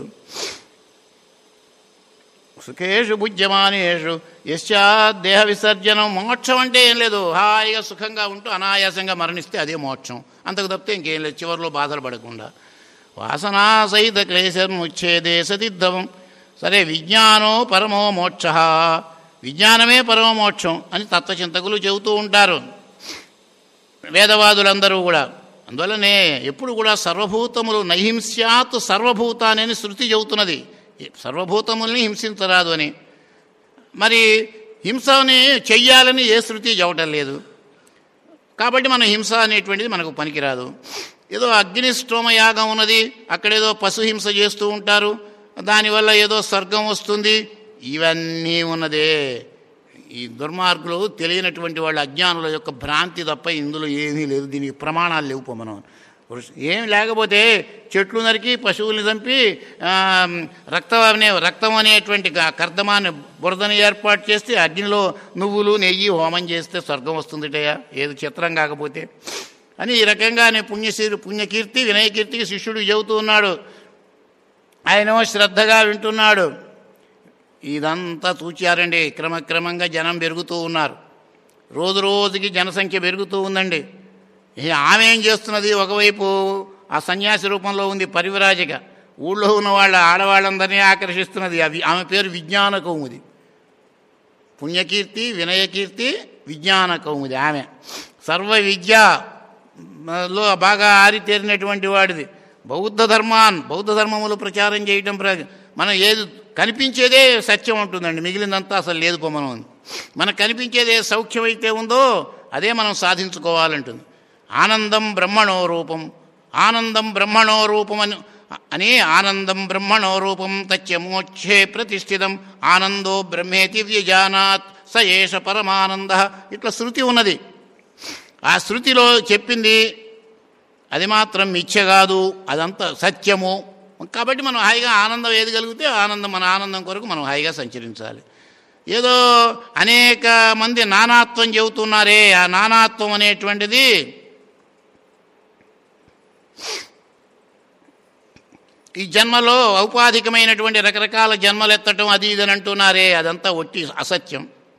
సుఖేషు భుజ్యమానేషు యశ్చాత్ దేహ విసర్జనం మోక్షం అంటే ఏం లేదు హాయిగా సుఖంగా ఉంటూ అనాయాసంగా మరణిస్తే అదే మోక్షం అంతకు తప్పితే ఇంకేం లేదు చివరిలో బాధలు పడకుండా వాసనా సహిత క్లేశం ఉచ్ఛేదే సతిద్ధవం సరే విజ్ఞానో పరమో మోక్ష విజ్ఞానమే పరమో మోక్షం అని తత్వచింతకులు చెబుతూ ఉంటారు వేదవాదులందరూ కూడా అందువల్లనే ఎప్పుడు కూడా సర్వభూతములు నహింస్యాత్ సర్వభూతాన్ని అని శృతి చెబుతున్నది సర్వభూతముల్ని హింసించరాదు అని మరి హింసని చెయ్యాలని ఏ శృతి చెప్పటం లేదు కాబట్టి మన హింస అనేటువంటిది మనకు పనికిరాదు ఏదో అగ్నిష్టోమ యాగం ఉన్నది అక్కడేదో పశు హింస చేస్తూ ఉంటారు దానివల్ల ఏదో స్వర్గం వస్తుంది ఇవన్నీ ఉన్నదే ఈ దుర్మార్గులు తెలియనటువంటి వాళ్ళ అజ్ఞానుల యొక్క భ్రాంతి తప్ప ఇందులో ఏమీ లేదు దీనికి ప్రమాణాలు లేవు పో మనం ఏం లేకపోతే చెట్లు నరికి పశువుల్ని చంపి ఆ, రక్తం అనే రక్తం అనేటువంటి క- కర్దమాన్ని బురదని ఏర్పాటు చేస్తే అగ్నిలో నువ్వులు నెయ్యి హోమం చేస్తే స్వర్గం వస్తుందిటయ్యా ఏది చిత్రం కాకపోతే అని ఈ రకంగా నేను పుణ్యశీరు పుణ్యకీర్తి వినయకీర్తికి శిష్యుడు చెబుతూ ఉన్నాడు ఆయనేమో శ్రద్ధగా వింటున్నాడు ఇదంతా చూచారండి క్రమక్రమంగా జనం పెరుగుతూ ఉన్నారు రోజు రోజుకి జనసంఖ్య పెరుగుతూ ఉందండి ఏ ఆమె ఏం చేస్తున్నది ఒకవైపు ఆ సన్యాసి రూపంలో ఉంది పరివిరాజిక ఊళ్ళో ఉన్న వాళ్ళ ఆడవాళ్ళందరినీ ఆకర్షిస్తున్నది అవి ఆమె పేరు విజ్ఞాన కౌముది పుణ్యకీర్తి వినయకీర్తి విజ్ఞాన కౌముది ఆమె సర్వ విద్య లో బాగా ఆరితేరినటువంటి వాడిది బౌద్ధ ధర్మాన్ బౌద్ధ ధర్మములు ప్రచారం చేయటం ప్ర మనం ఏది కనిపించేదే సత్యం ఉంటుందండి మిగిలిందంతా అసలు లేదు పొమ్మనం ఉంది మనకు కనిపించేది ఏ సౌఖ్యం అయితే ఉందో అదే మనం సాధించుకోవాలంటుంది ఆనందం బ్రహ్మణో రూపం ఆనందం బ్రహ్మణో రూపం అని అని ఆనందం బ్రహ్మణో రూపం తచ్చ మోక్షే ప్రతిష్ఠితం ఆనందో బ్రహ్మేతి వ్యజానాత్ స ఏష పరమానంద ఇట్లా శృతి ఉన్నది ఆ శృతిలో చెప్పింది అది మాత్రం మిథ్య కాదు అదంతా సత్యము కాబట్టి మనం హాయిగా ఆనందం ఏది కలిగితే ఆనందం మన ఆనందం కొరకు మనం హాయిగా సంచరించాలి ఏదో అనేక మంది నానాత్వం చెబుతున్నారే ఆ నానాత్వం అనేటువంటిది ఈ జన్మలో ఔపాధికమైనటువంటి రకరకాల జన్మలు ఎత్తటం అది ఇది అని అంటున్నారే అదంతా ఒట్టి అసత్యం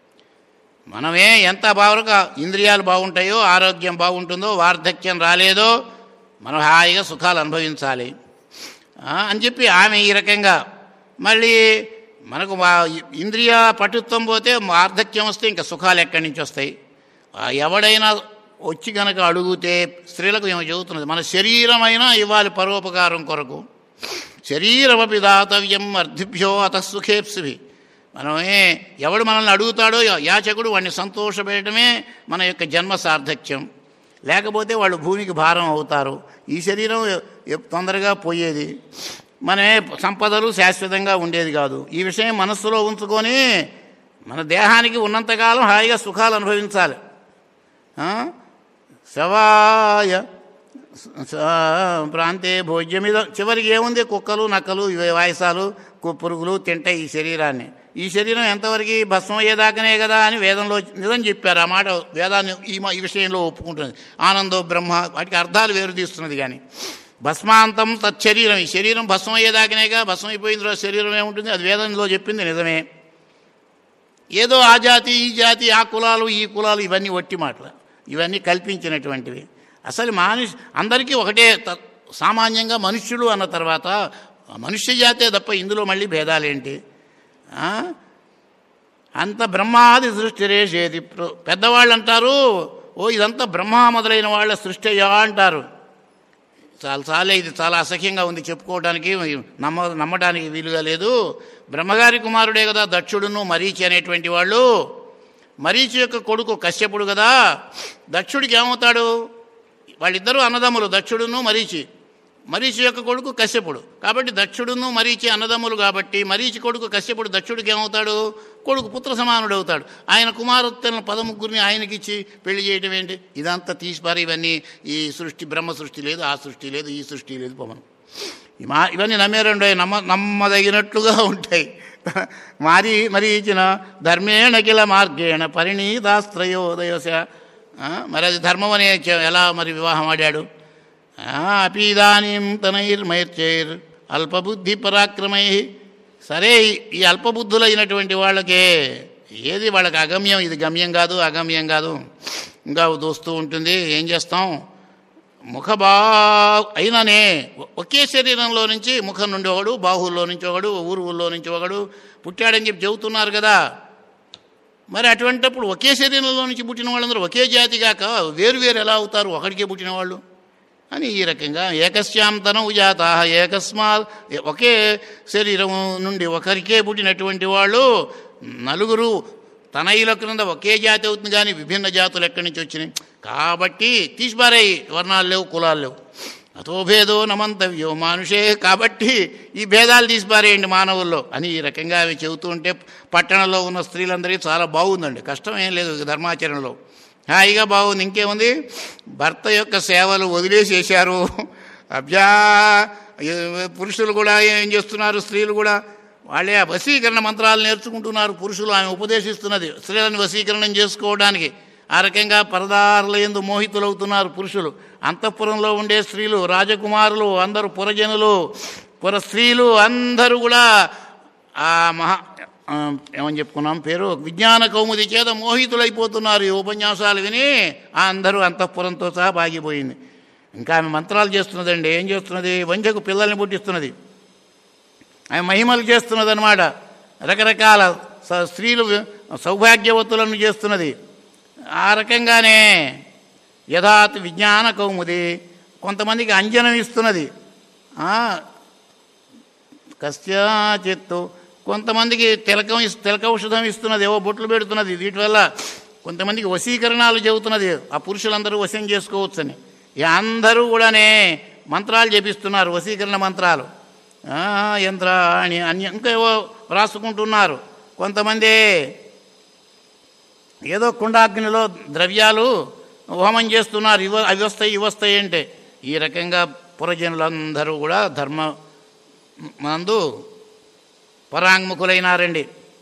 మనమే ఎంత బాగా ఇంద్రియాలు బాగుంటాయో ఆరోగ్యం బాగుంటుందో వార్ధక్యం రాలేదో మనం హాయిగా సుఖాలు అనుభవించాలి ఆ, అని చెప్పి ఆమె ఈ రకంగా మళ్ళీ మనకు వా- ఇంద్రియ పటుత్వం పోతే వార్ధక్యం వస్తే ఇంకా సుఖాలు ఎక్కడి నుంచి వస్తాయి ఆ, ఎవడైనా వచ్చి కనుక అడుగుతే స్త్రీలకు ఏమో చెబుతున్నది మన శరీరమైనా ఇవ్వాలి పరోపకారం కొరకు శరీరమపి దాతవ్యం అర్ధిభ్యో అతఃసుఖేప్సివి మనమే ఎవడు మనల్ని అడుగుతాడో యా- యాచకుడు వాడిని సంతోషపెట్టడమే మన యొక్క జన్మ సార్థక్యం లేకపోతే వాళ్ళు భూమికి భారం అవుతారు ఈ శరీరం ఎ- ఎ- తొందరగా పోయేది మనమే సంపదలు శాశ్వతంగా ఉండేది కాదు ఈ విషయం మనస్సులో ఉంచుకొని మన దేహానికి ఉన్నంతకాలం హాయిగా సుఖాలు అనుభవించాలి ఆ? శవాయ స- ప్రాంతే భోజ్యమిద చివరికి ఏముంది కుక్కలు నక్కలు ఇవే వాయసాలు కు- పురుగులు తింటాయి ఈ శరీరాన్ని ఈ శరీరం ఎంతవరకు భస్మం అయ్యేదాకనే కదా అని వేదంలో నిజం చెప్పారు ఆ మాట వేదాన్ని ఈ మా- ఈ విషయంలో ఒప్పుకుంటుంది ఆనందో బ్రహ్మ వాటికి అర్థాలు వేరు తీస్తున్నది కానీ భస్మాంతం తచ్చరీరం ఈ శరీరం భస్మం అయ్యేదాకనేగా భస్మం అయిపోయిన తర్వాత శరీరం ఏముంటుంది అది వేదంలో చెప్పింది నిజమే ఏదో ఆ జాతి ఈ జాతి ఆ కులాలు ఈ కులాలు ఇవన్నీ ఒట్టి మాటలు ఇవన్నీ కల్పించినటువంటివి అసలు మానుష్ అందరికీ ఒకటే త- సామాన్యంగా మనుష్యులు అన్న తర్వాత మనుష్య జాతే తప్ప ఇందులో మళ్ళీ భేదాలేంటి ఆ? అంత బ్రహ్మాది సృష్టి రేషేది ప్ర- పెద్దవాళ్ళు అంటారు ఓ ఇదంతా బ్రహ్మ మొదలైన వాళ్ళ సృష్టి అయ్యా అంటారు చాలా చాలే ఇది చాలా అసహ్యంగా ఉంది చెప్పుకోవడానికి నమ్మ నమ్మడానికి వీలుగా లేదు బ్రహ్మగారి కుమారుడే కదా దక్షుడును మరీచి అనేటువంటి వాళ్ళు మరీచి యొక్క కొడుకు కశ్యపుడు కదా దక్షుడికి ఏమవుతాడు వాళ్ళిద్దరూ అన్నదమ్ములు దక్షుడును మరీచి మరీచి యొక్క కొడుకు కశ్యపుడు కాబట్టి దక్షుడును మరీచి అన్నదమ్ములు కాబట్టి మరీచి కొడుకు కశ్యపుడు దక్షుడికి ఏమవుతాడు కొడుకు పుత్ర సమానుడు అవుతాడు ఆయన కుమారత్తలను పదముగ్గురిని ఆయనకిచ్చి పెళ్లి చేయటం ఏంటి ఇదంతా తీసిపారు ఇవన్నీ ఈ సృష్టి బ్రహ్మ సృష్టి లేదు ఆ సృష్టి లేదు ఈ సృష్టి లేదు పోమను ఈ మా ఇవన్నీ నమ్మేరండో నమ్మ నమ్మదగినట్లుగా ఉంటాయి మారి మరి ఇచ్చిన ధర్మేణ కిల మార్గేణ పరిణీతాస్త్రయోదయస ఆ, మరి అది ధర్మం అనే చ- ఎలా మరి వివాహం ఆడాడు అపీదానీం తనైర్మైర్చైర్ అల్పబుద్ధి పరాక్రమై సరే ఈ- ఈ అల్పబుద్ధులైనటువంటి వాళ్ళకే ఏది వాళ్ళకి అగమ్యం ఇది గమ్యం కాదు అగమ్యం కాదు ఇంకా దోస్తూ ఉంటుంది ఏం చేస్తాం ముఖబా అయిననే ఒకే శరీరంలో నుంచి ముఖం నుండి ఒకడు బాహుల్లో నుంచి ఒకడు ఊరువుల్లో నుంచి ఒకడు పుట్టాడని చెప్పి చెబుతున్నారు కదా మరి అటువంటప్పుడు ఒకే శరీరంలో నుంచి పుట్టిన వాళ్ళందరూ ఒకే జాతిగాక వేరు వేరు ఎలా అవుతారు ఒకడికే పుట్టిన వాళ్ళు అని ఈ రకంగా ఏకస్యాంతనం జాత ఏకస్మా ఒకే శరీరం నుండి ఒకరికే పుట్టినటువంటి వాళ్ళు నలుగురు తనయుల క్రింద ఒకే జాతి అవుతుంది కానీ విభిన్న జాతులు ఎక్కడి నుంచి వచ్చినాయి కాబట్టి తీసిపారాయి వర్ణాలు లేవు కులాలు లేవు అతోభేదో నమంతవ్యో మానుషే కాబట్టి ఈ భేదాలు తీసిపారేయండి మానవుల్లో అని ఈ రకంగా అవి చెబుతూ ఉంటే పట్టణంలో ఉన్న స్త్రీలందరికీ చాలా బాగుందండి కష్టం ఏం లేదు ధర్మాచరణలో హాయిగా బాగుంది ఇంకేముంది భర్త యొక్క సేవలు వదిలేసేశారు అబ్జా ఏ- పురుషులు కూడా ఏం చేస్తున్నారు స్త్రీలు కూడా వాళ్ళే ఆ వశీకరణ మంత్రాలు నేర్చుకుంటున్నారు పురుషులు ఆమె ఉపదేశిస్తున్నది స్త్రీలను వశీకరణం చేసుకోవడానికి ఆ రకంగా పరదారుల ఎందు మోహితులవుతున్నారు పురుషులు అంతఃపురంలో ఉండే స్త్రీలు రాజకుమారులు అందరూ పురజనులు పుర స్త్రీలు అందరూ కూడా ఆ మహా ఆ, ఏమని చెప్పుకున్నాం పేరు విజ్ఞాన కౌముది చేత మోహితులైపోతున్నారు ఈ ఉపన్యాసాలు విని ఆ అందరూ అంతఃపురంతో సహా బాగిపోయింది ఇంకా ఆమె మంత్రాలు చేస్తున్నదండి ఏం చేస్తున్నది వంజకు పిల్లల్ని పుట్టిస్తున్నది ఆమె మహిమలు చేస్తున్నది అనమాట రకరకాల స- స్త్రీలు సౌభాగ్యవతులను చేస్తున్నది ఆ రకంగానే యథాత్ విజ్ఞాన కౌముది కొంతమందికి అంజనం ఇస్తున్నది ఆ, కస్యాచిత్తు కొంతమందికి తిలకం ఇస్- తిలక ఔషధం ఇస్తున్నది ఏవో బొట్లు పెడుతున్నది వీటి వల్ల కొంతమందికి వశీకరణాలు చెబుతున్నది ఆ పురుషులందరూ వశం చేసుకోవచ్చని ఇక అందరూ కూడానే మంత్రాలు జపిస్తున్నారు వశీకరణ మంత్రాలు ఆ, యంత్రాణి అన్య ఇంకా ఏవో రాసుకుంటున్నారు కొంతమంది ఏదో కుండాగ్నిలో ద్రవ్యాలు హోమం చేస్తున్నారు ఇవ అవి వస్తాయి ఇవి వస్తాయి అంటే ఈ రకంగా పురజనులందరూ కూడా ధర్మ మందు పరాంగ్ముఖులైనారండి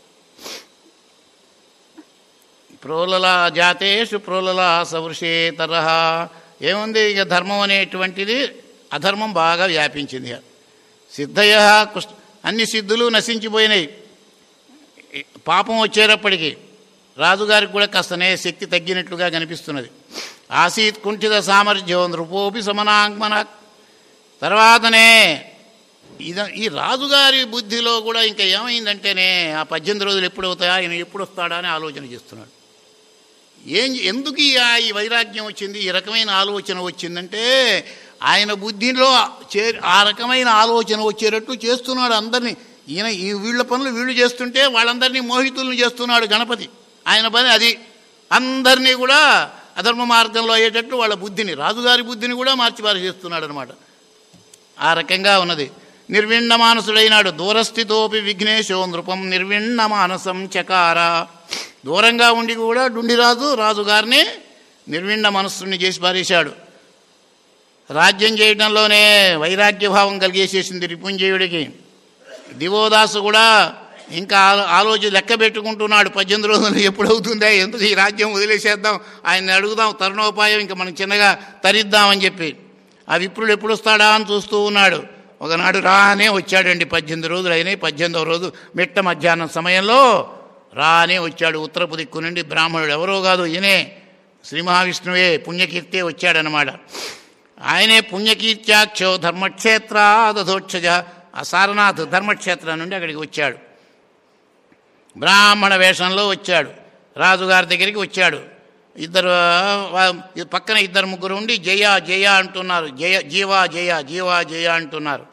ప్రోలల జాతేషు ప్రోలల సవృషే తరహ ఏముంది ఇక ధర్మం అనేటువంటిది అధర్మం బాగా వ్యాపించింది ఇక. సిద్ధయ కుష్ట అన్ని సిద్ధులు నశించిపోయినాయి ఈ పాపం వచ్చేటప్పటికి రాజుగారికి కూడా కాస్తనే శక్తి తగ్గినట్లుగా కనిపిస్తున్నది ఆసీత్ కుంఠిత సామర్థ్యం నృపోపి సమనాంగ్మన తర్వాతనే ఇద ఈ రాజుగారి బుద్ధిలో కూడా ఇంకా ఏమైందంటేనే ఆ పద్దెనిమిది రోజులు ఎప్పుడు అవుతాయా ఆయన ఎప్పుడు వస్తాడా అని ఆలోచన చేస్తున్నాడు ఏం ఎందుకు ఈ ఆ- ఈ వైరాగ్యం వచ్చింది ఈ రకమైన ఆలోచన వచ్చిందంటే ఆయన బుద్ధిలో చే ఆ రకమైన ఆలోచన వచ్చేటట్టు చేస్తున్నాడు అందరినీ ఈయన ఈ వీళ్ళ పనులు వీళ్ళు చేస్తుంటే వాళ్ళందరినీ మోహితులను చేస్తున్నాడు గణపతి ఆయన పని అది అందరినీ కూడా అధర్మ మార్గంలో అయ్యేటట్టు వాళ్ళ బుద్ధిని రాజుగారి బుద్ధిని కూడా మార్చిపారు చేస్తున్నాడు అనమాట ఆ రకంగా ఉన్నది నిర్విణ్ణ మానసుడైనాడు దూరస్థితోపి విఘ్నేశో నృపం నిర్విణ్ణ మానసం చకార దూరంగా ఉండి కూడా డుండిరాజు రాజుగారిని నిర్విణ్ణ మనస్సుని చేసి పారేశాడు రాజ్యం చేయడంలోనే వైరాగ్యభావం కలిగేసేసింది రిపుంజయుడికి దివోదాసు కూడా ఇంకా ఆలో- ఆలోచి లెక్క పెట్టుకుంటున్నాడు పద్దెనిమిది రోజులు ఎప్పుడవుతుందా ఎందుకు ఈ రాజ్యం వదిలేసేద్దాం ఆయన్ని అడుగుదాం తరుణోపాయం ఇంకా మనం చిన్నగా తరిద్దామని చెప్పి ఆ విప్రుడు ఎప్పుడు వస్తాడా అని చూస్తూ ఉన్నాడు ఒకనాడు రానే వచ్చాడండి పద్దెనిమిది రోజులు అయినాయి పద్దెనిమిదవ రోజు మిట్ట మధ్యాహ్నం సమయంలో రానే వచ్చాడు ఉత్తరపు దిక్కు నుండి బ్రాహ్మణుడు ఎవరో కాదు ఈయనే శ్రీ మహావిష్ణువే పుణ్యకీర్తే వచ్చాడనమాట ఆయనే పుణ్యకీర్త్యాక్షో ధర్మక్షేత్రాదధోక్షజ ఆ సారనాథ్ ధర్మక్షేత్రం నుండి అక్కడికి వచ్చాడు బ్రాహ్మణ వేషంలో వచ్చాడు రాజుగారి దగ్గరికి వచ్చాడు ఇద్దరు వా- పక్కన ఇద్దరు ముగ్గురు ఉండి జయ జయ అంటున్నారు జయ జీవా జయ జీవా జయ అంటున్నారు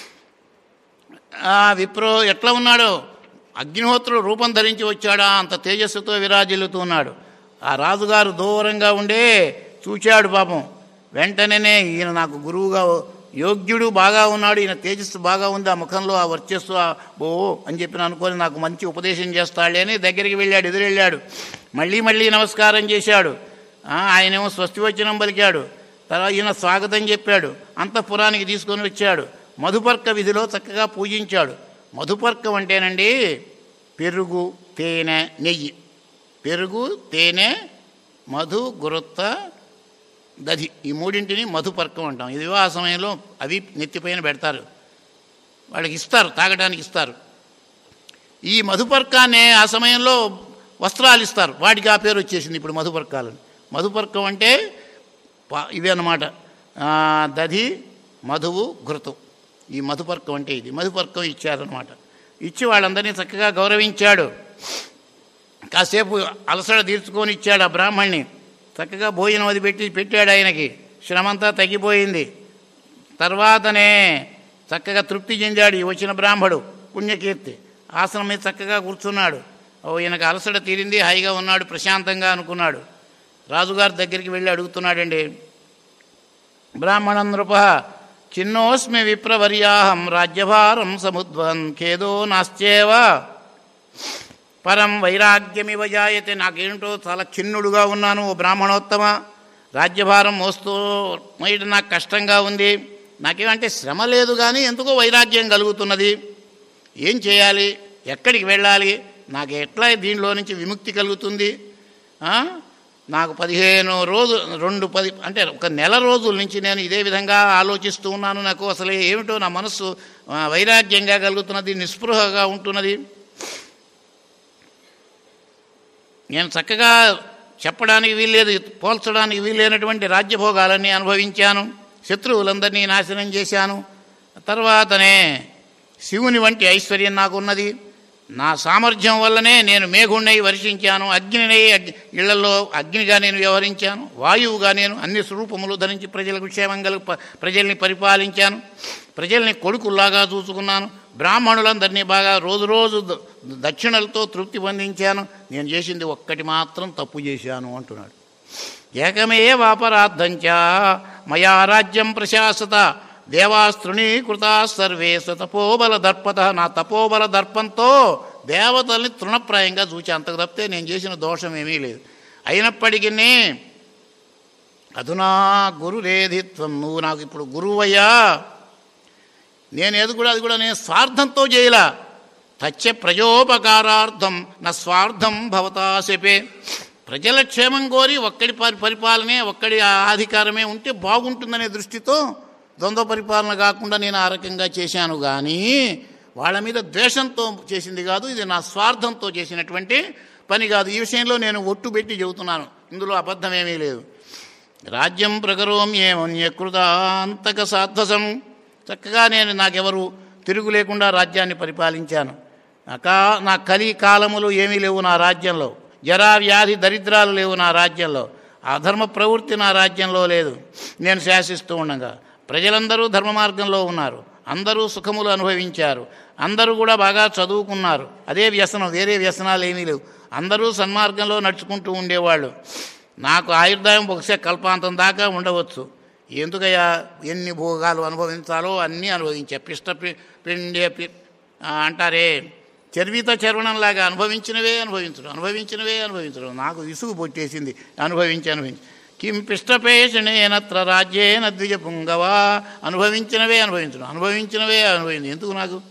ఆ విప్రో ఎట్లా ఉన్నాడు అగ్నిహోత్రుడు రూపం ధరించి వచ్చాడా అంత తేజస్సుతో విరాజిల్లుతూ ఉన్నాడు ఆ రాజుగారు దూరంగా ఉండే చూచాడు పాపం వెంటనే ఈయన నాకు గురువుగా యోగ్యుడు బాగా ఉన్నాడు ఈయన తేజస్సు బాగా ఉంది ఆ ముఖంలో ఆ వర్చస్సు ఆ ఓ అని చెప్పి అనుకొని నాకు మంచి ఉపదేశం చేస్తాడే అని దగ్గరికి వెళ్ళాడు ఎదురెళ్ళాడు మళ్ళీ మళ్ళీ నమస్కారం చేశాడు ఆ, ఆయనేమో స్వస్తి వచనం పలికాడు తర్వాత ఈయన స్వాగతం చెప్పాడు అంతఃపురానికి తీసుకొని వచ్చాడు మధుపర్క విధిలో చక్కగా పూజించాడు మధుపర్కం అంటేనండి పెరుగు తేనె నెయ్యి పెరుగు తేనె మధు గురొత్త దధి ఈ మూడింటిని మధుపర్కం అంటాం ఇది వివాహ సమయంలో అవి నెత్తిపైన పెడతారు వాళ్ళకి ఇస్తారు తాగడానికి ఇస్తారు ఈ మధుపర్కాన్ని ఆ సమయంలో వస్త్రాలు ఇస్తారు వాటికి ఆ పేరు వచ్చేసింది ఇప్పుడు మధుపర్కాలని మధుపర్కం అంటే పా- ఇవి అన్నమాట ఆ, దధి మధువు ఘృతం ఈ మధుపర్కం అంటే ఇది మధుపర్కం ఇచ్చారనమాట ఇచ్చి వాళ్ళందరినీ చక్కగా గౌరవించాడు కాసేపు అలసట తీర్చుకొని ఇచ్చాడు ఆ బ్రాహ్మణ్ణి చక్కగా భోజనం అది పెట్టి పెట్టాడు ఆయనకి శ్రమంతా తగ్గిపోయింది తర్వాతనే చక్కగా తృప్తి చెందాడు ఈ వచ్చిన బ్రాహ్మడు పుణ్యకీర్తి ఆసనం మీద చక్కగా కూర్చున్నాడు ఓ ఈయనకు అలసట తీరింది హాయిగా ఉన్నాడు ప్రశాంతంగా అనుకున్నాడు రాజుగారి దగ్గరికి వెళ్ళి అడుగుతున్నాడండి బ్రాహ్మణ నృప చిన్నోస్మి విప్రవర్యాహం రాజ్యభారం సముద్వన్ ఖేదో నాస్త్యేవ పరం వైరాగ్యమివ జాయతే నాకేంటో చాలా చిన్నుడుగా ఉన్నాను ఓ బ్రాహ్మణోత్తమ రాజ్యభారం మోస్తూ మోయడం నాకు కష్టంగా ఉంది నాకేమంటే శ్రమ లేదు కానీ ఎందుకో వైరాగ్యం కలుగుతున్నది ఏం చేయాలి ఎక్కడికి వెళ్ళాలి నాకు ఎట్లా దీనిలో నుంచి విముక్తి కలుగుతుంది ఆ? నాకు పదిహేను రోజు రెండు పది అంటే ఒక నెల రోజుల నుంచి నేను ఇదే విధంగా ఆలోచిస్తూ ఉన్నాను నాకు అసలు ఏమిటో నా మనస్సు ఆ, వైరాగ్యంగా కలుగుతున్నది నిస్పృహగా ఉంటున్నది నేను చక్కగా చెప్పడానికి వీల్లేదు పోల్చడానికి వీలైనటువంటి రాజ్యభోగాలన్నీ అనుభవించాను శత్రువులందరినీ నాశనం చేశాను తర్వాతనే శివుని వంటి ఐశ్వర్యం నాకున్నది నా సామర్థ్యం వల్లనే నేను మేఘుణ్ణై వర్షించాను అగ్నినై అగ్ని ఇళ్లలో అగ్నిగా నేను వ్యవహరించాను వాయువుగా నేను అన్ని స్వరూపములు ధరించి ప్రజలకు క్షేమంగా ప- ప్రజల్ని పరిపాలించాను ప్రజల్ని కొడుకుల్లాగా చూసుకున్నాను బ్రాహ్మణులందరినీ బాగా రోజు రోజు ద- దక్షిణలతో తృప్తి పొందించాను నేను చేసింది ఒక్కటి మాత్రం తప్పు చేశాను అంటున్నాడు ఏకమేవాపరాధంచ మయా రాజ్యం ప్రశాసత దేవాస్తృణీకృతా సర్వే తపోబల దర్పత నా తపోబల దర్పంతో దేవతల్ని తృణప్రాయంగా చూచి అంతకు తప్పితే నేను చేసిన దోషం ఏమీ లేదు అయినప్పటికీ అధునా గురురేధిత్వం నువ్వు నాకు ఇప్పుడు గురువయ్యా నేను ఏది కూడా అది కూడా నేను స్వార్థంతో చేయలా తచ్చ ప్రజోపకారార్థం నా స్వార్థం భవతాశపే ప్రజల క్షేమం కోరి ఒక్కడి పరి పరిపాలనే ఒక్కడి అధికారమే ఉంటే బాగుంటుందనే దృష్టితో ద్వంద్వ పరిపాలన కాకుండా నేను ఆ రకంగా చేశాను కానీ వాళ్ళ మీద ద్వేషంతో చేసింది కాదు ఇది నా స్వార్థంతో చేసినటువంటి పని కాదు ఈ విషయంలో నేను ఒట్టు పెట్టి చెబుతున్నాను ఇందులో అబద్ధమేమీ లేదు రాజ్యం ప్రకరోమ్యేమన్యకృతాంతక సాధ్వసం చక్కగా నేను నాకెవరు తిరుగు లేకుండా రాజ్యాన్ని పరిపాలించాను నాకా నా కలి కాలములు ఏమీ లేవు నా రాజ్యంలో జరా వ్యాధి దరిద్రాలు లేవు నా రాజ్యంలో అధర్మ ప్రవృత్తి నా రాజ్యంలో లేదు నేను శాసిస్తూ ఉండగా ప్రజలందరూ ధర్మ మార్గంలో ఉన్నారు అందరూ సుఖములు అనుభవించారు అందరూ కూడా బాగా చదువుకున్నారు అదే వ్యసనం వేరే వ్యసనాలు ఏమీ లేవు అందరూ సన్మార్గంలో నడుచుకుంటూ ఉండేవాళ్ళు నాకు ఆయుర్దాయం బహుశా కల్పాంతం దాకా ఉండవచ్చు ఎందుకయ్యా ఎన్ని భోగాలు అనుభవించాలో అన్నీ అనుభవించా పిష్ట పి- పిండి పి- ఆ, అంటారే చర్విత చర్వణంలాగా అనుభవించినవే అనుభవించడం అనుభవించినవే అనుభవించడం నాకు విసుగు పొట్టేసింది అనుభవించి అనుభవించి కిం పిష్టపేషణేనత్ర రాజ్యేన ద్విజ పుంగవా అనుభవించినవే అనుభవించడం అనుభవించినవే అనుభవించి ఎందుకు నాకు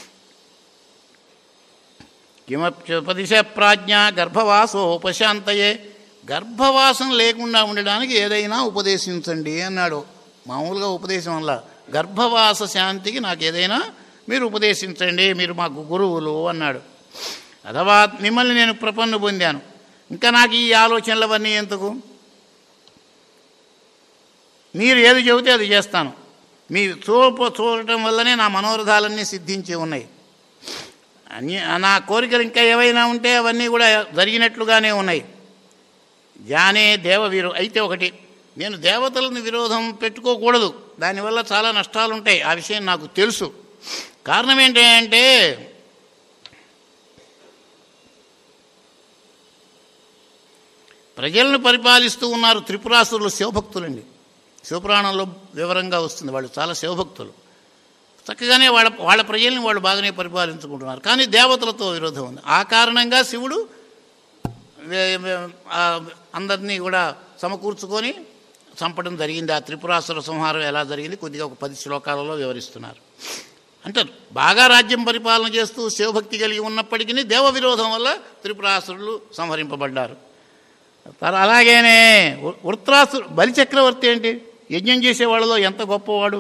కిమప్యుపదిశ ప్రాజ్ఞ గర్భవాసోపశాంతయే గర్భవాసం లేకుండా ఉండడానికి ఏదైనా ఉపదేశించండి అన్నాడు మామూలుగా ఉపదేశం వల్ల గర్భవాస శాంతికి నాకు ఏదైనా మీరు ఉపదేశించండి మీరు మాకు గురువులు అన్నాడు అథవా మిమ్మల్ని నేను ప్రపన్ను పొందాను ఇంకా నాకు ఈ ఆలోచనలు అవన్నీ ఎందుకు మీరు ఏది చెబితే అది చేస్తాను మీ చూపు చూడటం వల్లనే నా మనోరథాలన్నీ సిద్ధించి ఉన్నాయి అన్ని నా కోరికలు ఇంకా ఏవైనా ఉంటే అవన్నీ కూడా జరిగినట్లుగానే ఉన్నాయి జానే దేవ వీరు అయితే ఒకటి నేను దేవతలను విరోధం పెట్టుకోకూడదు దానివల్ల చాలా నష్టాలు ఉంటాయి ఆ విషయం నాకు తెలుసు కారణం ఏంటంటే ప్రజలను పరిపాలిస్తూ ఉన్నారు త్రిపురాసురులు శివభక్తులండి శివపురాణంలో వివరంగా వస్తుంది వాళ్ళు చాలా శివభక్తులు చక్కగానే వాళ్ళ వాళ్ళ ప్రజల్ని వాళ్ళు బాగానే పరిపాలించుకుంటున్నారు కానీ దేవతలతో విరోధం ఉంది ఆ కారణంగా శివుడు వే- వే- ఆ అందరినీ కూడా సమకూర్చుకొని చంపడం జరిగింది ఆ త్రిపురాసుర సంహారం ఎలా జరిగింది కొద్దిగా ఒక పది శ్లోకాలలో వివరిస్తున్నారు అంటే బాగా రాజ్యం పరిపాలన చేస్తూ శివభక్తి కలిగి ఉన్నప్పటికీ దేవ విరోధం వల్ల త్రిపురాసురులు సంహరింపబడ్డారు తర అలాగేనే వృ- వృత్రాసురు బలిచక్రవర్తి ఏంటి యజ్ఞం చేసే వాళ్ళలో ఎంత గొప్పవాడు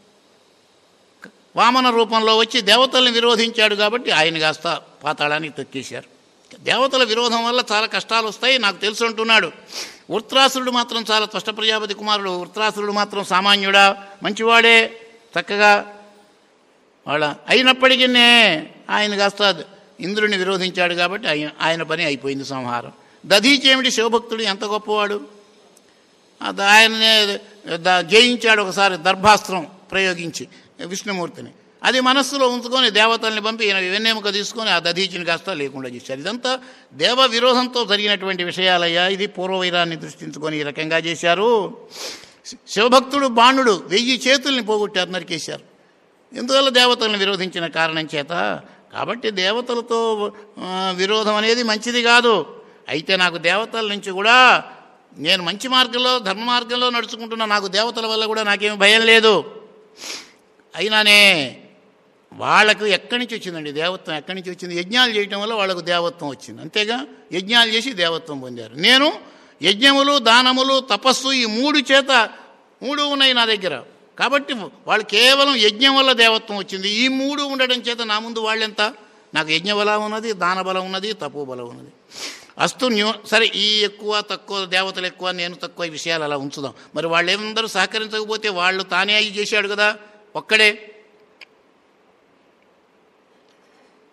వామన రూపంలో వచ్చి దేవతల్ని విరోధించాడు కాబట్టి ఆయన కాస్త పాతాళానికి తొక్కేశారు దేవతల విరోధం వల్ల చాలా కష్టాలు వస్తాయి నాకు తెలుసు అంటున్నాడు వృత్రాసురుడు మాత్రం చాలా త్వష్ట ప్రజాపతి కుమారుడు వృత్రాసురుడు మాత్రం సామాన్యుడా మంచివాడే చక్కగా వాళ్ళ అయినప్పటికీ ఆయన కాస్త ఇంద్రుడిని విరోధించాడు కాబట్టి ఆయన ఆయన పని అయిపోయింది సంహారం దధీచేమిటి శివభక్తుడు ఎంత గొప్పవాడు అది ఆయననే ద- జయించాడు ఒకసారి దర్భాస్త్రం ప్రయోగించి విష్ణుమూర్తిని అది మనస్సులో ఉంచుకొని దేవతల్ని పంపి ఈయన వెన్నెముక తీసుకొని ఆ దధీచిని కాస్త లేకుండా చేశారు ఇదంతా దేవ విరోధంతో జరిగినటువంటి విషయాలయ్యా ఇది పూర్వవైరాన్ని దృష్టించుకొని ఈ రకంగా చేశారు శి- శివభక్తుడు బాణుడు వెయ్యి చేతుల్ని పోగొట్టారు నరికేశారు ఎందువల్ల దేవతలను విరోధించిన కారణం చేత కాబట్టి దేవతలతో ఆ, విరోధం అనేది మంచిది కాదు అయితే నాకు దేవతల నుంచి కూడా నేను మంచి మార్గంలో ధర్మ మార్గంలో నడుచుకుంటున్నా నాకు దేవతల వల్ల కూడా నాకేమి భయం లేదు అయినానే వాళ్ళకు ఎక్కడి నుంచి వచ్చిందండి దేవత్వం ఎక్కడి నుంచి వచ్చింది యజ్ఞాలు చేయటం వల్ల వాళ్ళకు దేవత్వం వచ్చింది అంతేగా యజ్ఞాలు చేసి దేవత్వం పొందారు నేను యజ్ఞములు దానములు తపస్సు ఈ మూడు చేత మూడు ఉన్నాయి నా దగ్గర కాబట్టి వాళ్ళు కేవలం యజ్ఞం వల్ల దేవత్వం వచ్చింది ఈ మూడు ఉండడం చేత నా ముందు వాళ్ళెంత నాకు యజ్ఞ బలం ఉన్నది దాన బలం ఉన్నది తపో బలం ఉన్నది అస్తు న్యూ సరే ఈ ఎక్కువ తక్కువ దేవతలు ఎక్కువ నేను తక్కువ ఈ విషయాలు అలా ఉంచుదాం మరి వాళ్ళు ఏమందరూ సహకరించకపోతే వాళ్ళు తానే అయి చేశాడు కదా ఒక్కడే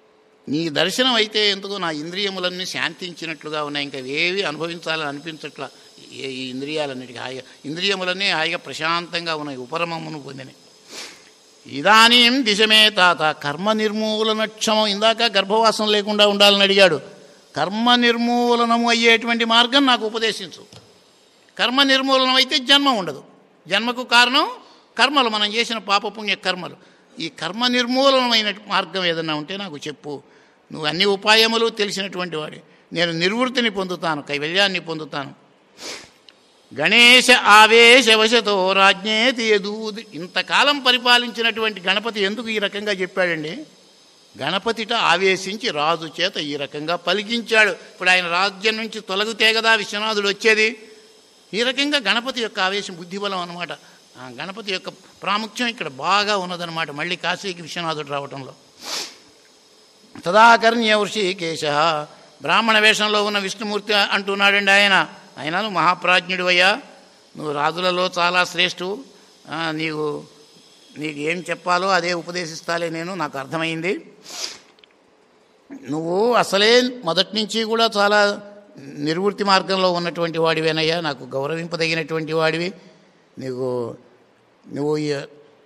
నీ దర్శనం అయితే ఎందుకో నా ఇంద్రియములన్నీ శాంతించినట్లుగా ఉన్నాయి ఇంకా ఏవి అనుభవించాలని అనిపించట్లా ఏ- ఈ ఇంద్రియాలన్నిటికీ హాయిగా ఇంద్రియములన్నీ హాయిగా ప్రశాంతంగా ఉన్నాయి ఉపరమమును పొందినాయి ఇదానీం దిశమే తాత కర్మ నిర్మూలన క్షమం ఇందాక గర్భవాసం లేకుండా ఉండాలని అడిగాడు కర్మ నిర్మూలనము అయ్యేటువంటి మార్గం నాకు ఉపదేశించు కర్మ నిర్మూలనం అయితే జన్మ ఉండదు జన్మకు కారణం కర్మలు మనం చేసిన పాపపుణ్య కర్మలు ఈ కర్మ నిర్మూలనమైన మార్గం ఏదన్నా ఉంటే నాకు చెప్పు నువ్వు అన్ని ఉపాయములు తెలిసినటువంటి వాడి నేను నిర్వృత్తిని పొందుతాను కైవల్యాన్ని పొందుతాను గణేశ ఆవేశవశతో రాజ్ఞేతి యదూది ఇంతకాలం పరిపాలించినటువంటి గణపతి ఎందుకు ఈ రకంగా చెప్పాడండి గణపతిట ఆవేశించి రాజు చేత ఈ రకంగా పలికించాడు ఇప్పుడు ఆయన రాజ్యం నుంచి తొలగితే కదా విశ్వనాథుడు వచ్చేది ఈ రకంగా గణపతి యొక్క ఆవేశం బుద్ధిబలం అనమాట ఆ గణపతి యొక్క ప్రాముఖ్యం ఇక్కడ బాగా ఉన్నదన్నమాట మళ్ళీ కాశీకి విశ్వనాథుడు రావటంలో తదాకర్ణ్య ఋషికేశ బ్రాహ్మణ వేషంలో ఉన్న విష్ణుమూర్తి అంటున్నాడండి ఆయన ఆయన నువ్వు మహాప్రాజ్ఞుడు అయ్యా నువ్వు రాజులలో చాలా శ్రేష్ఠు ఆ, నీకు నీకు ఏం చెప్పాలో అదే ఉపదేశిస్తాలే నేను నాకు అర్థమైంది నువ్వు అసలే మొదటి నుంచి కూడా చాలా నిర్వృత్తి మార్గంలో ఉన్నటువంటి వాడివేనయ్యా నాకు గౌరవింపదగినటువంటి వాడివి నీకు నువ్వు ఈ-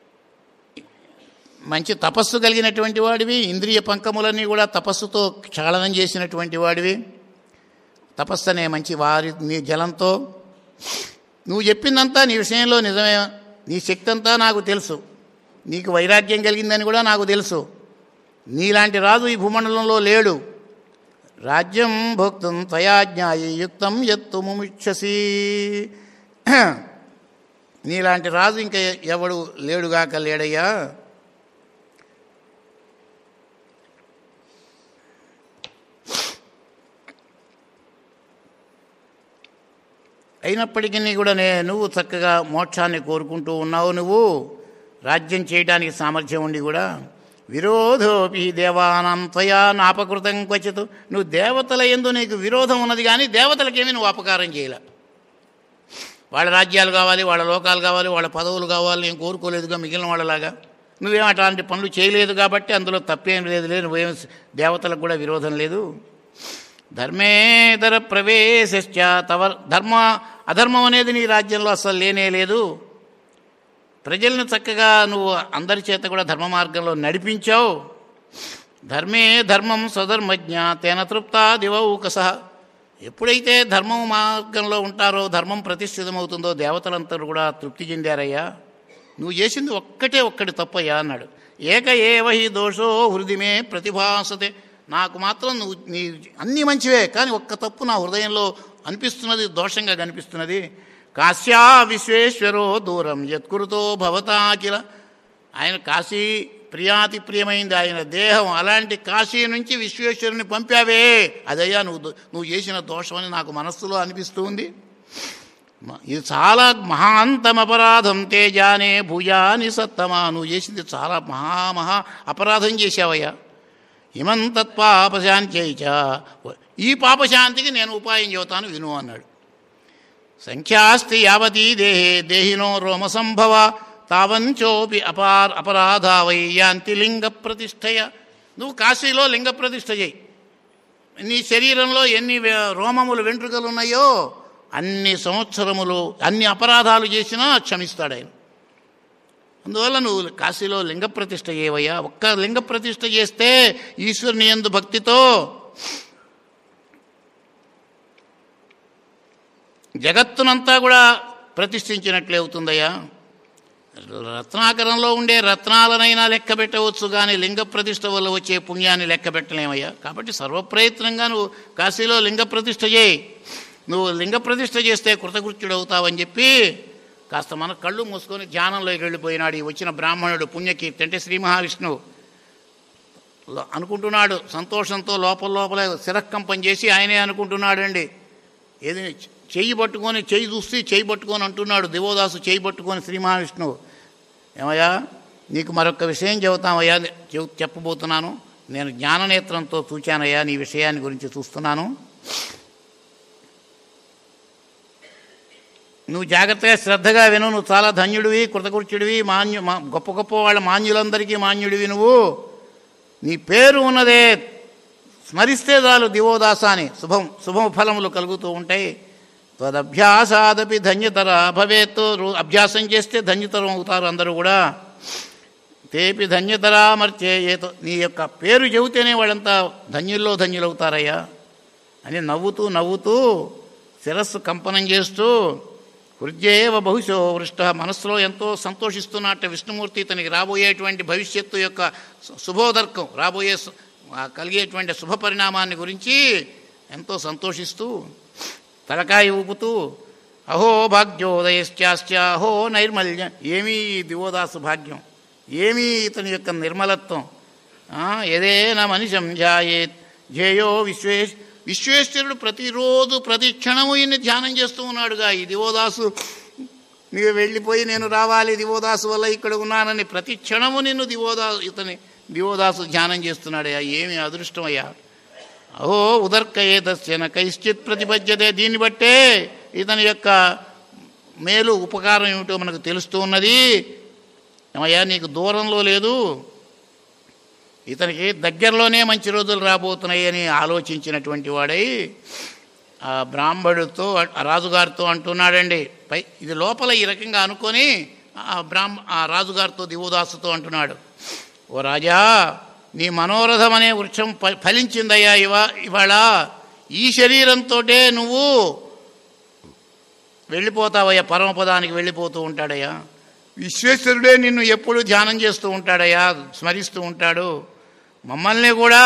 మంచి తపస్సు కలిగినటువంటి వాడివి ఇంద్రియ పంకములన్నీ కూడా తపస్సుతో క్షాళనం చేసినటువంటి వాడివి తపస్సు అనే మంచి వారి నీ జలంతో నువ్వు చెప్పిందంతా నీ విషయంలో నిజమే నీ శక్తి అంతా నాకు తెలుసు నీకు వైరాగ్యం కలిగిందని కూడా నాకు తెలుసు నీలాంటి రాజు ఈ భూమండలంలో లేడు రాజ్యం భోక్తం త్వయాజ్ఞాయి యుక్తం ఎత్తు ముముక్షసి నీలాంటి రాజు ఇంకా ఎవడు లేడుగాక లేడయ్యా అయినప్పటికీ కూడా నే నువ్వు చక్కగా మోక్షాన్ని కోరుకుంటూ ఉన్నావు నువ్వు రాజ్యం చేయడానికి సామర్థ్యం ఉండి కూడా విరోధోపి దేవానాం త్వయా నాపకృతం క్వచిత్ నువ్వు దేవతల ఎందు నీకు విరోధం ఉన్నది కానీ దేవతలకేమీ నువ్వు అపకారం చేయలే వాళ్ళ రాజ్యాలు కావాలి వాళ్ళ లోకాలు కావాలి వాళ్ళ పదవులు కావాలి నేను కోరుకోలేదుగా మిగిలిన వాళ్ళలాగా నువ్వేం అట్లాంటి పనులు చేయలేదు కాబట్టి అందులో తప్పేం లేదు లేదు నువ్వేం దేవతలకు కూడా విరోధం లేదు ధర్మేతర ప్రవేశశ్చ తవ ధర్మ అధర్మం అనేది నీ రాజ్యంలో అసలు లేనే లేదు ప్రజలను చక్కగా నువ్వు అందరి చేత కూడా ధర్మ మార్గంలో నడిపించావు ధర్మే ధర్మం స్వధర్మజ్ఞ తేన తృప్త దివౌకస ఎప్పుడైతే ధర్మం మార్గంలో ఉంటారో ధర్మం ప్రతిష్ఠితమవుతుందో దేవతలందరూ కూడా తృప్తి చెందారయ్యా నువ్వు చేసింది ఒక్కటే ఒక్కటి తప్పయ్యా అన్నాడు ఏక ఏవహి దోషో హృదిమే ప్రతిభాసతే నాకు మాత్రం నువ్వు నీ అన్నీ మంచివే కానీ ఒక్క తప్పు నా హృదయంలో అనిపిస్తున్నది దోషంగా కనిపిస్తున్నది కాశ్యా విశ్వేశ్వరో దూరం యత్కురుతో భవతాకిల ఆయన కాశీ ప్రియాతి ప్రియమైంది ఆయన దేహం అలాంటి కాశీ నుంచి విశ్వేశ్వరుని పంపావే అదయ్యా నువ్వు దో- నువ్వు చేసిన దోషమని నాకు మనస్సులో అనిపిస్తూ ఉంది మ- ఇది చాలా మహాంతం అపరాధం తేజానే భూయాని సత్తమా నువ్వు చేసింది చాలా మహా మహా అపరాధం చేశావయ్యా ఇమం తత్పాపశాంత్యైచ ఈ పాపశాంతికి నేను ఉపాయం చెబుతాను విను అన్నాడు సంఖ్యాస్తి యావతీ దేహే దేహినో రోమ సంభవ తావంచోపి అపార్ అపరాధా వై యాంతి లింగ ప్రతిష్టయ నువ్వు కాశీలో లింగ ప్రతిష్ఠ చేయి నీ శరీరంలో ఎన్ని వే- రోమములు వెంట్రుకలు ఉన్నాయో అన్ని సంవత్సరములు అన్ని అపరాధాలు చేసినా క్షమిస్తాడు ఆయన అందువల్ల నువ్వు కాశీలో లింగ ప్రతిష్ఠ చేయవయ్యా ఒక్క లింగ ప్రతిష్ఠ చేస్తే ఈశ్వరుని ఎందు భక్తితో జగత్తునంతా కూడా ప్రతిష్ఠించినట్లే అవుతుందయ్యా రత్నాకరంలో ఉండే రత్నాలనైనా లెక్క పెట్టవచ్చు కానీ లింగ ప్రతిష్ఠ వల్ల వచ్చే పుణ్యాన్ని లెక్క పెట్టలేమయ్యా కాబట్టి సర్వప్రయత్నంగా నువ్వు కాశీలో లింగ ప్రతిష్ఠ చేయి నువ్వు లింగ ప్రతిష్ఠ చేస్తే కృతకృత్యుడు అవుతావని చెప్పి కాస్త మన కళ్ళు మూసుకొని ధ్యానంలోకి వెళ్ళిపోయినాడు ఈ వచ్చిన బ్రాహ్మణుడు పుణ్యకీర్తి అంటే శ్రీ మహావిష్ణువు లో- అనుకుంటున్నాడు సంతోషంతో లోపల లోపల శిరకంపం చేసి ఆయనే అనుకుంటున్నాడండి ఏది చెయ్యి పట్టుకొని చెయ్యి చూసి చెయ్యి పట్టుకొని అంటున్నాడు దేవోదాసు చెయ్యి పట్టుకొని శ్రీ మహావిష్ణువు ఏమయ్యా నీకు మరొక విషయం చెబుతామయ్యా చెబు- చెప్పబోతున్నాను నేను జ్ఞాననేత్రంతో చూచానయ్యా నీ విషయాన్ని గురించి చూస్తున్నాను నువ్వు జాగ్రత్తగా శ్రద్ధగా విను నువ్వు చాలా ధన్యుడివి కృతకృత్యుడివి మాన్యు మా గొప్ప గొప్ప వాళ్ళ మాన్యులందరికీ మాన్యుడివి నువ్వు నీ పేరు ఉన్నదే స్మరిస్తే చాలు దివోదాస అని శుభం శుభం ఫలములు కలుగుతూ ఉంటాయి త్వదభ్యాసాదపి ధన్యతర భవేత్తు రో- అభ్యాసం చేస్తే ధన్యతరం అవుతారు అందరూ కూడా తేపి ధన్యతరామర్చే ఏతో నీ యొక్క పేరు చెబితేనే వాళ్ళంతా ధన్యుల్లో ధన్యులవుతారయ్యా అని నవ్వుతూ నవ్వుతూ శిరస్సు కంపనం చేస్తూ హృదయేవ బహుశో వృష్ట మనస్సులో ఎంతో సంతోషిస్తున్నట్టు విష్ణుమూర్తి ఇతనికి రాబోయేటువంటి భవిష్యత్తు యొక్క సు- శుభోదర్కం రాబోయే సు- ఆ కలిగేటువంటి శుభ పరిణామాన్ని గురించి ఎంతో సంతోషిస్తూ తలకాయ ఊపుతూ అహో భాగ్యోదయశ్చాశ్చ అహో నైర్మల్యం ఏమీ ఈ దివోదాసు భాగ్యం ఏమీ ఇతని యొక్క నిర్మలత్వం ఆ, ఏదేనా మనిషం ధ్యాయేత్ ధ్యేయో విశ్వేశ్ విశ్వేశ్వరుడు ప్రతిరోజు ప్రతి క్షణము ఈయన్ని ధ్యానం చేస్తూ ఉన్నాడుగా ఈ దివోదాసు నీవు వెళ్ళిపోయి నేను రావాలి దివోదాసు వల్ల ఇక్కడ ఉన్నానని ప్రతి క్షణము నిన్ను దివోదా ఇతని దివోదాసు ధ్యానం చేస్తున్నాడయ్యా ఏమి అదృష్టమయ్యా అహో ఉదర్కయేదస్యన కైశ్చిత్ ప్రతిపద్యతే దీన్ని బట్టే ఇతని యొక్క మేలు ఉపకారం ఏమిటో మనకు తెలుస్తూ ఉన్నది ఏమయ్యా నీకు దూరంలో లేదు ఇతనికి దగ్గరలోనే మంచి రోజులు రాబోతున్నాయి అని ఆలోచించినటువంటి వాడై ఆ బ్రాహ్మడుతో ఆ రాజుగారితో అంటున్నాడండి పై ఇది లోపల ఈ రకంగా అనుకొని ఆ బ్రాహ్మ ఆ రాజుగారితో దివోదాసుతో అంటున్నాడు ఓ రాజా నీ మనోరథం అనే వృక్షం ఫ- ఫలించిందయ్యా ఇవా ఇవాళ ఈ శరీరంతోటే నువ్వు వెళ్ళిపోతావయ్యా పరమపదానికి వెళ్ళిపోతూ ఉంటాడయ్యా విశ్వేశ్వరుడే నిన్ను ఎప్పుడు ధ్యానం చేస్తూ ఉంటాడయ్యా స్మరిస్తూ ఉంటాడు మమ్మల్ని కూడా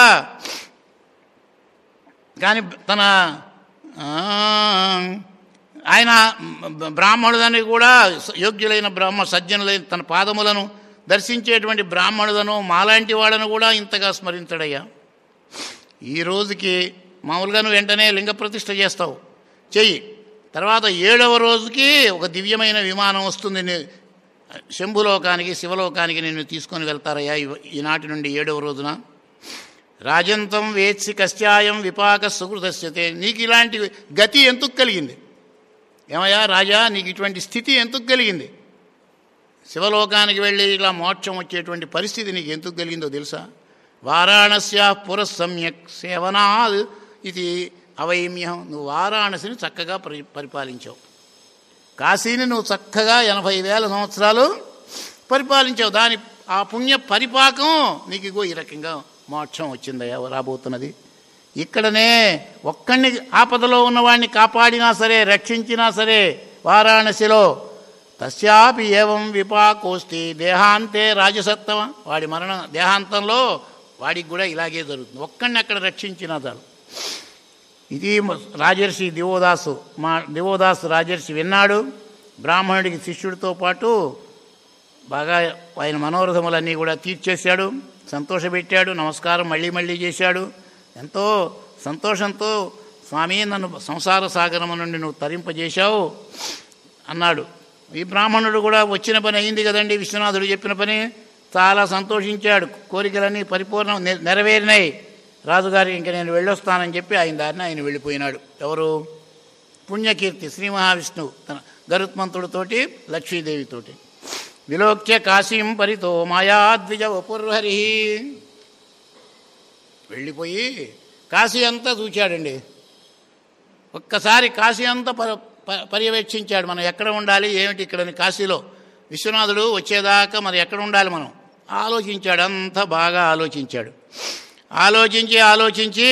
కానీ తన ఆ, ఆయన బ్రాహ్మణుదని కూడా యోగ్యులైన బ్రాహ్మ సజ్జనులైన తన పాదములను దర్శించేటువంటి బ్రాహ్మణులను మాలాంటి వాళ్ళను కూడా ఇంతగా స్మరించడయ్యా ఈ రోజుకి మామూలుగా నువ్వు వెంటనే లింగ ప్రతిష్ఠ చేస్తావు చెయ్యి తర్వాత ఏడవ రోజుకి ఒక దివ్యమైన విమానం వస్తుంది నీ- శంభులోకానికి శివలోకానికి నిన్ను తీసుకొని వెళ్తారయ్యా ఇవ- ఈనాటి నుండి ఏడవ రోజున రాజంతం వేత్సి కశ్చాయం విపాక సుకృతస్యతే నీకు ఇలాంటి గతి ఎందుకు కలిగింది ఏమయ్యా రాజా నీకు ఇటువంటి స్థితి ఎందుకు కలిగింది శివలోకానికి వెళ్ళి ఇలా మోక్షం వచ్చేటువంటి పరిస్థితి నీకు ఎందుకు కలిగిందో తెలుసా వారాణస్య పురసమ్యక్ సేవనాద్ ఇది అవైమ్యం నువ్వు వారాణసిని చక్కగా పరి పరిపాలించావు కాశీని నువ్వు చక్కగా ఎనభై వేల సంవత్సరాలు పరిపాలించావు దాని ఆ పుణ్య పరిపాకం నీకు ఇగో ఈ రకంగా మోక్షం వచ్చిందయ్యా రాబోతున్నది ఇక్కడనే ఒక్కడిని ఆపదలో ఉన్నవాడిని కాపాడినా సరే రక్షించినా సరే వారాణసిలో తస్యాపి ఏవం విపాకోస్తి దేహాంతే రాజసత్తమ వాడి మరణ దేహాంతంలో వాడికి కూడా ఇలాగే జరుగుతుంది ఒక్కడిని అక్కడ రక్షించినా చాలు ఇది మ- రాజర్షి దివోదాసు మా దివోదాసు రాజర్షి విన్నాడు బ్రాహ్మణుడికి శిష్యుడితో పాటు బాగా ఆయన మనోరథములన్నీ కూడా తీర్చేశాడు సంతోషపెట్టాడు నమస్కారం మళ్ళీ మళ్ళీ చేశాడు ఎంతో సంతోషంతో స్వామి నన్ను సంసార సాగరము నుండి నువ్వు తరింపజేశావు అన్నాడు ఈ బ్రాహ్మణుడు కూడా వచ్చిన పని అయింది కదండి విశ్వనాథుడు చెప్పిన పని చాలా సంతోషించాడు కోరికలన్నీ పరిపూర్ణం నె- నెరవేరినాయి రాజుగారి ఇంక నేను వెళ్ళొస్తానని చెప్పి ఆయన దారిని ఆయన వెళ్ళిపోయినాడు ఎవరు పుణ్యకీర్తి శ్రీ మహావిష్ణువు తన గరుత్మంతుడితోటి లక్ష్మీదేవితోటి విలోక్య కాశీం పరితో మాయాద్విజ వపుర్హరి వెళ్ళిపోయి కాశీ అంతా చూచాడండి ఒక్కసారి కాశీ అంతా ప ప- పర్యవేక్షించాడు మనం ఎక్కడ ఉండాలి ఏమిటి ఇక్కడ కాశీలో విశ్వనాథుడు వచ్చేదాకా మరి ఎక్కడ ఉండాలి మనం ఆలోచించాడు అంతా బాగా ఆలోచించాడు ఆలోచించి ఆలోచించి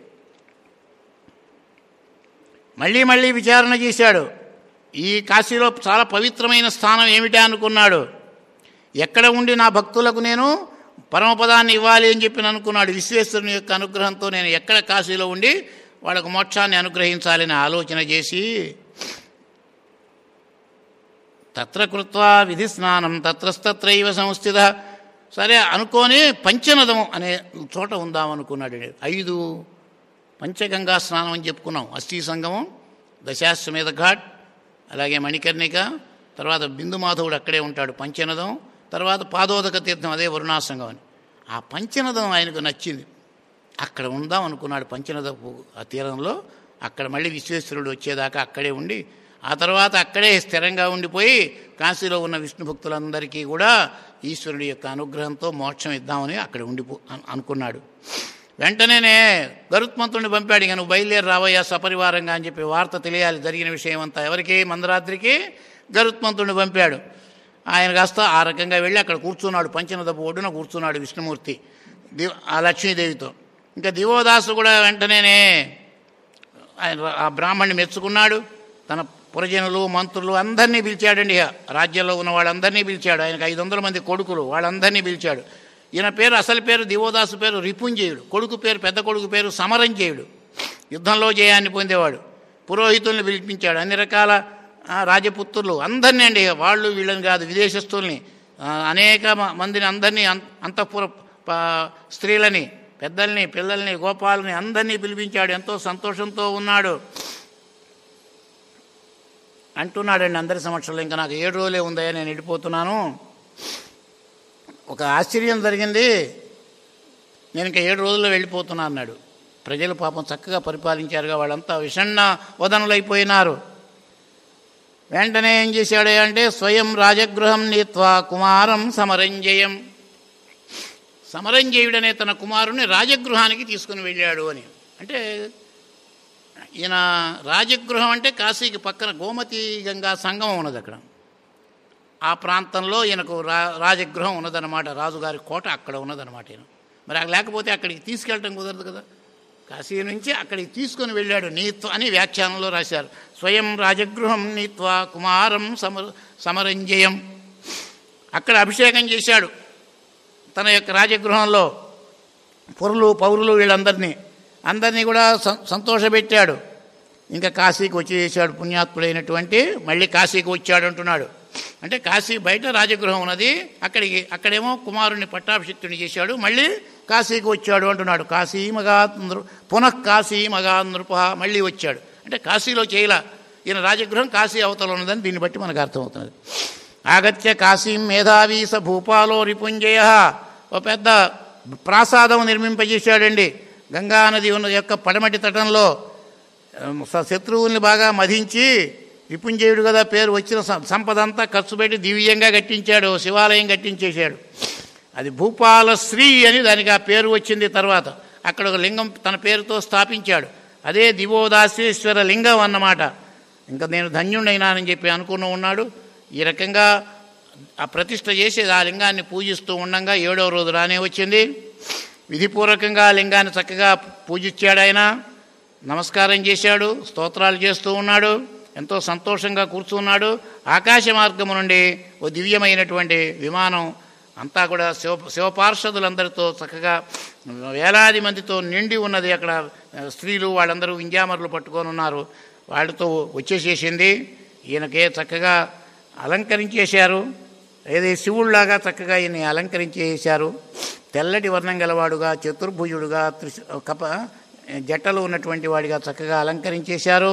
మళ్ళీ మళ్ళీ విచారణ చేశాడు ఈ కాశీలో చాలా పవిత్రమైన స్థానం ఏమిటా అనుకున్నాడు ఎక్కడ ఉండి నా భక్తులకు నేను పరమపదాన్ని ఇవ్వాలి అని చెప్పి అనుకున్నాడు విశ్వేశ్వరుని యొక్క అనుగ్రహంతో నేను ఎక్కడ కాశీలో ఉండి వాళ్ళకు మోక్షాన్ని అనుగ్రహించాలని ఆలోచన చేసి తత్ర కృత్వా విధి స్నానం తత్రస్తత్రైవ సంస్థిత సరే అనుకొని పంచనదం అనే చోట ఉందాం అనుకున్నాడు ఐదు పంచగంగా స్నానం అని చెప్పుకున్నాం అస్థి సంగమం దశాశ్వమేధ ఘాట్ అలాగే మణికర్ణిక తర్వాత బిందు మాధవుడు అక్కడే ఉంటాడు పంచనదం తర్వాత పాదోదక తీర్థం అదే వరుణాసంగం అని ఆ పంచనదం ఆయనకు నచ్చింది అక్కడ ఉందాం అనుకున్నాడు పంచనదపు ఆ తీరంలో అక్కడ మళ్ళీ విశ్వేశ్వరుడు వచ్చేదాకా అక్కడే ఉండి ఆ తర్వాత అక్కడే స్థిరంగా ఉండిపోయి కాశీలో ఉన్న విష్ణు భక్తులందరికీ కూడా ఈశ్వరుడి యొక్క అనుగ్రహంతో మోక్షం ఇద్దామని అక్కడ ఉండిపో అను- అనుకున్నాడు వెంటనేనే గరుత్మంతుడిని పంపాడు ఇక నువ్వు బయలుదేరి రావయ్యా సపరివారంగా అని చెప్పి వార్త తెలియాలి జరిగిన విషయం అంతా ఎవరికి మందరాత్రికి గరుత్మంతుడిని పంపాడు ఆయన కాస్త ఆ రకంగా వెళ్ళి అక్కడ కూర్చున్నాడు పంచనదపు ఒడ్డున కూర్చున్నాడు విష్ణుమూర్తి దివ్ ఆ లక్ష్మీదేవితో ఇంకా దివోదాసు కూడా వెంటనేనే ఆయన ఆ బ్రాహ్మణ్ణి మెచ్చుకున్నాడు తన పురజనులు మంత్రులు అందరినీ పిలిచాడండి ఇక రాజ్యంలో ఉన్న వాళ్ళందరినీ పిలిచాడు ఆయనకు ఐదు వందల మంది కొడుకులు వాళ్ళందరినీ పిలిచాడు ఈయన పేరు అసలు పేరు దివోదాసు పేరు రిపుంజయుడు కొడుకు పేరు పెద్ద కొడుకు పేరు సమరంజయుడు యుద్ధంలో జయాన్ని పొందేవాడు పురోహితుల్ని పిలిపించాడు అన్ని రకాల ఆ, రాజపుత్రులు అందరినీ అండి ఇక వాళ్ళు వీళ్ళని కాదు విదేశస్తుల్ని ఆ, అనేక మ- మందిని అందరినీ అం- అంతఃపుర ప- స్త్రీలని పెద్దల్ని పిల్లల్ని గోపాలని అందరినీ పిలిపించాడు ఎంతో సంతోషంతో ఉన్నాడు అంటున్నాడండి అందరి సమక్షంలో ఇంకా నాకు ఏడు రోజులే ఉందయ్యా నేను వెళ్ళిపోతున్నాను ఒక ఆశ్చర్యం జరిగింది నేను ఇంకా ఏడు రోజుల్లో వెళ్ళిపోతున్నా అన్నాడు ప్రజలు పాపం చక్కగా పరిపాలించారుగా వాళ్ళంతా విషణ్ణ వదనులైపోయినారు వెంటనే ఏం చేశాడు అంటే స్వయం రాజగృహం నీత్వా కుమారం సమరంజయం సమరంజయుడనే తన కుమారుని రాజగృహానికి తీసుకుని వెళ్ళాడు అని అంటే ఈయన రాజగృహం అంటే కాశీకి పక్కన గోమతి గంగా సంగమం ఉన్నది అక్కడ ఆ ప్రాంతంలో ఈయనకు రా రాజగృహం ఉన్నదన్నమాట రాజుగారి కోట అక్కడ ఉన్నదన్నమాట ఈయన మరి అక్కడ లేకపోతే అక్కడికి తీసుకెళ్ళటం కుదరదు కదా కాశీ నుంచి అక్కడికి తీసుకొని వెళ్ళాడు నీత్వ అని వ్యాఖ్యానంలో రాశారు స్వయం రాజగృహం నీత్వా కుమారం సమర సమరంజయం అక్కడ అభిషేకం చేశాడు తన యొక్క రాజగృహంలో పురులు పౌరులు వీళ్ళందరినీ అందరినీ కూడా సం- సంతోషపెట్టాడు ఇంకా కాశీకి వచ్చేసాడు పుణ్యాత్ముడైనటువంటి మళ్ళీ కాశీకి వచ్చాడు అంటున్నాడు అంటే కాశీ బయట రాజగృహం ఉన్నది అక్కడికి అక్కడేమో కుమారుని పట్టాభిషిక్తుని చేశాడు మళ్ళీ కాశీకి వచ్చాడు అంటున్నాడు కాశీ మగా నృ పునః కాశీ మగా నృప మళ్ళీ వచ్చాడు అంటే కాశీలో చేయలా ఈయన రాజగృహం కాశీ అవతల ఉన్నదని దీన్ని బట్టి మనకు అర్థమవుతున్నది ఆగత్య కాశీం మేధావి స భూపాలో రిపుంజయ ఓ పెద్ద ప్రాసాదం నిర్మింపజేశాడండి గంగానది ఉన్న యొక్క పడమటి తటంలో ఉమ్, స- శత్రువుల్ని బాగా మధించి విపుంజయుడు కదా పేరు వచ్చిన సం- సంపద అంతా ఖర్చు పెట్టి దివ్యంగా కట్టించాడు ఓ శివాలయం కట్టించేశాడు అది భూపాల శ్రీ అని దానికి ఆ పేరు వచ్చింది తర్వాత అక్కడ ఒక లింగం తన పేరుతో స్థాపించాడు అదే దివోదాసేశ్వర లింగం అన్నమాట ఇంకా నేను ధన్యుడైనానని చెప్పి అనుకుని ఉన్నాడు ఈ రకంగా ఆ ప్రతిష్ట చేసి ఆ లింగాన్ని పూజిస్తూ ఉండంగా ఏడవ రోజు రానే వచ్చింది విధిపూర్వకంగా ఆ లింగాన్ని చక్కగా పూజించాడు ఆయన నమస్కారం చేశాడు స్తోత్రాలు చేస్తూ ఉన్నాడు ఎంతో సంతోషంగా కూర్చున్నాడు ఆకాశ మార్గము నుండి ఓ దివ్యమైనటువంటి విమానం అంతా కూడా శివ శివపార్షదులందరితో చక్కగా వేలాది మందితో నిండి ఉన్నది అక్కడ ఆ, స్త్రీలు వాళ్ళందరూ వింజామరులు పట్టుకొని ఉన్నారు వాళ్ళతో వచ్చేసేసింది ఈయనకే చక్కగా అలంకరించేశారు ఏది శివుళ్లాగా చక్కగా ఈయన్ని అలంకరించేశారు తెల్లటి వర్ణం గలవాడుగా చతుర్భుజుడుగా త్రిశ కప జట్టలు ఉన్నటువంటి వాడిగా చక్కగా అలంకరించేశారు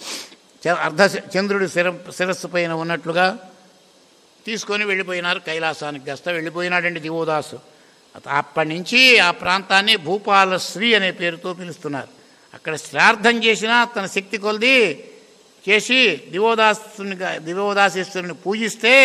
చ- అర్ధ చంద్రుడి శిర శిరస్సు పైన ఉన్నట్లుగా తీసుకొని వెళ్ళిపోయినారు కైలాసానికి గస్త వెళ్ళిపోయినాడండి దివోదాసు అత- అప్పటి నుంచి ఆ ప్రాంతాన్ని భూపాల శ్రీ అనే పేరుతో పిలుస్తున్నారు అక్కడ శ్రార్థం చేసినా తన శక్తి కొలది చేసి దివోదాసుని దివోదాసేశ్వరుని పూజిస్తే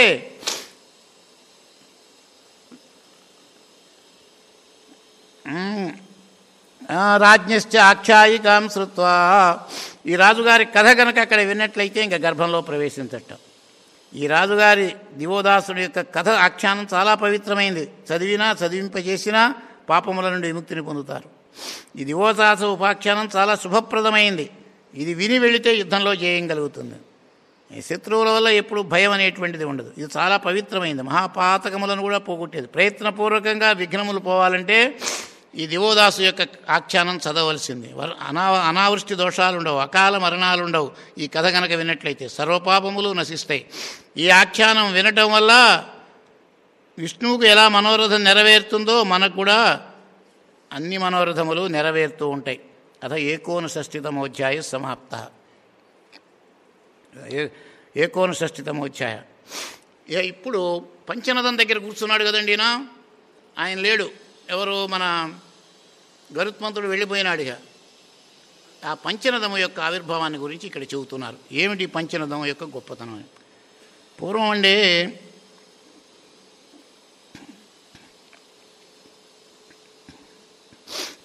మ్మ్. ఆ, రాజ్ఞశ్చ ఆఖ్యాయికాం శృత్వా ఈ రాజుగారి కథ కనుక అక్కడ విన్నట్లయితే ఇంకా గర్భంలో ప్రవేశించట ఈ రాజుగారి దివోదాసుడి యొక్క కథ ఆఖ్యానం చాలా పవిత్రమైంది చదివినా చదివింపజేసినా పాపముల నుండి విముక్తిని పొందుతారు ఈ దివోదాస ఉపాఖ్యానం చాలా శుభప్రదమైంది ఇది విని వెళితే యుద్ధంలో జయం కలుగుతుంది ఈ శత్రువుల వల్ల ఎప్పుడు భయం అనేటువంటిది ఉండదు ఇది చాలా పవిత్రమైంది మహాపాతకములను కూడా పోగొట్టేది ప్రయత్నపూర్వకంగా విఘ్నములు పోవాలంటే ఈ దివోదాసు యొక్క ఆఖ్యానం చదవలసింది వర- అనా అనావృష్టి దోషాలు ఉండవు అకాల మరణాలు ఉండవు ఈ కథ కనుక విన్నట్లయితే సర్వపాపములు నశిస్తాయి ఈ ఆఖ్యానం వినటం వల్ల విష్ణువుకు ఎలా మనోరథం నెరవేరుతుందో మనకు కూడా అన్ని మనోరథములు నెరవేరుతూ ఉంటాయి అథ ఏకోన షష్ఠితమోధ్యాయ సమాప్త ఏ- ఏకోన షష్ఠితమోధ్యాయ ఇక ఇప్పుడు పంచనదం దగ్గర కూర్చున్నాడు కదండి ఈయన ఆయన లేడు ఎవరు మన గరుత్మంతుడు వెళ్ళిపోయినాడు ఇక ఆ పంచనదము యొక్క ఆవిర్భావాన్ని గురించి ఇక్కడ చెబుతున్నారు ఏమిటి పంచనదం యొక్క గొప్పతనం అని పూర్వం అండి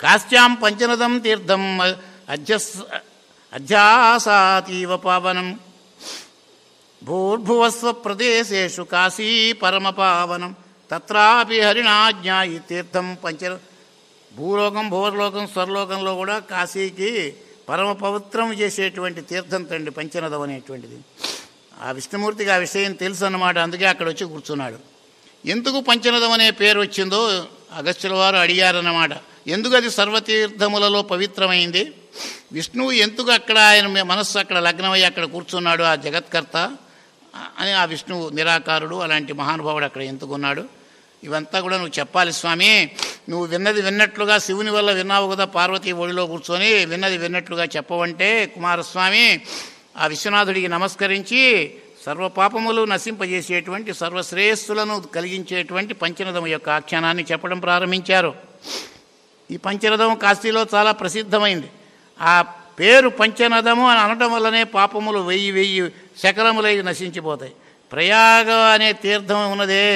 కాశ్యాం పంచనదం తీర్థం అధ్యస్ అధ్యాసాతీవ పావనం భూర్భువస్వ ప్రదేశేషు కాశీ పరమపావనం తత్రాపి హరిణాజ్ఞాయి తీర్థం పంచ భూలోకం భూవర్లోకం స్వర్లోకంలో కూడా కాశీకి పరమ పవిత్రం చేసేటువంటి తీర్థం తండ్రి పంచనదం అనేటువంటిది ఆ విష్ణుమూర్తికి ఆ విషయం తెలుసు అన్నమాట అందుకే అక్కడ వచ్చి కూర్చున్నాడు ఎందుకు పంచనదం అనే పేరు వచ్చిందో అగస్త్యుల వారు అడిగారన్నమాట ఎందుకు అది సర్వతీర్థములలో పవిత్రమైంది విష్ణువు ఎందుకు అక్కడ ఆయన మీ మనస్సు అక్కడ లగ్నమై అక్కడ కూర్చున్నాడు ఆ జగత్కర్త అని ఆ విష్ణువు నిరాకారుడు అలాంటి మహానుభావుడు అక్కడ ఎందుకున్నాడు ఇవంతా కూడా నువ్వు చెప్పాలి స్వామి నువ్వు విన్నది విన్నట్లుగా శివుని వల్ల విన్నావు కదా పార్వతీ ఒడిలో కూర్చొని విన్నది విన్నట్లుగా చెప్పవంటే కుమారస్వామి ఆ విశ్వనాథుడికి నమస్కరించి సర్వ పాపములు నశింపజేసేటువంటి సర్వశ్రేయస్సులను కలిగించేటువంటి పంచనదం యొక్క ఆఖ్యానాన్ని చెప్పడం ప్రారంభించారు ఈ పంచనదం కాశీలో చాలా ప్రసిద్ధమైంది ఆ పేరు పంచనదము అని అనటం వల్లనే పాపములు వెయ్యి వెయ్యి శకలములై నశించిపోతాయి ప్రయాగ అనే తీర్థం ఉన్నదే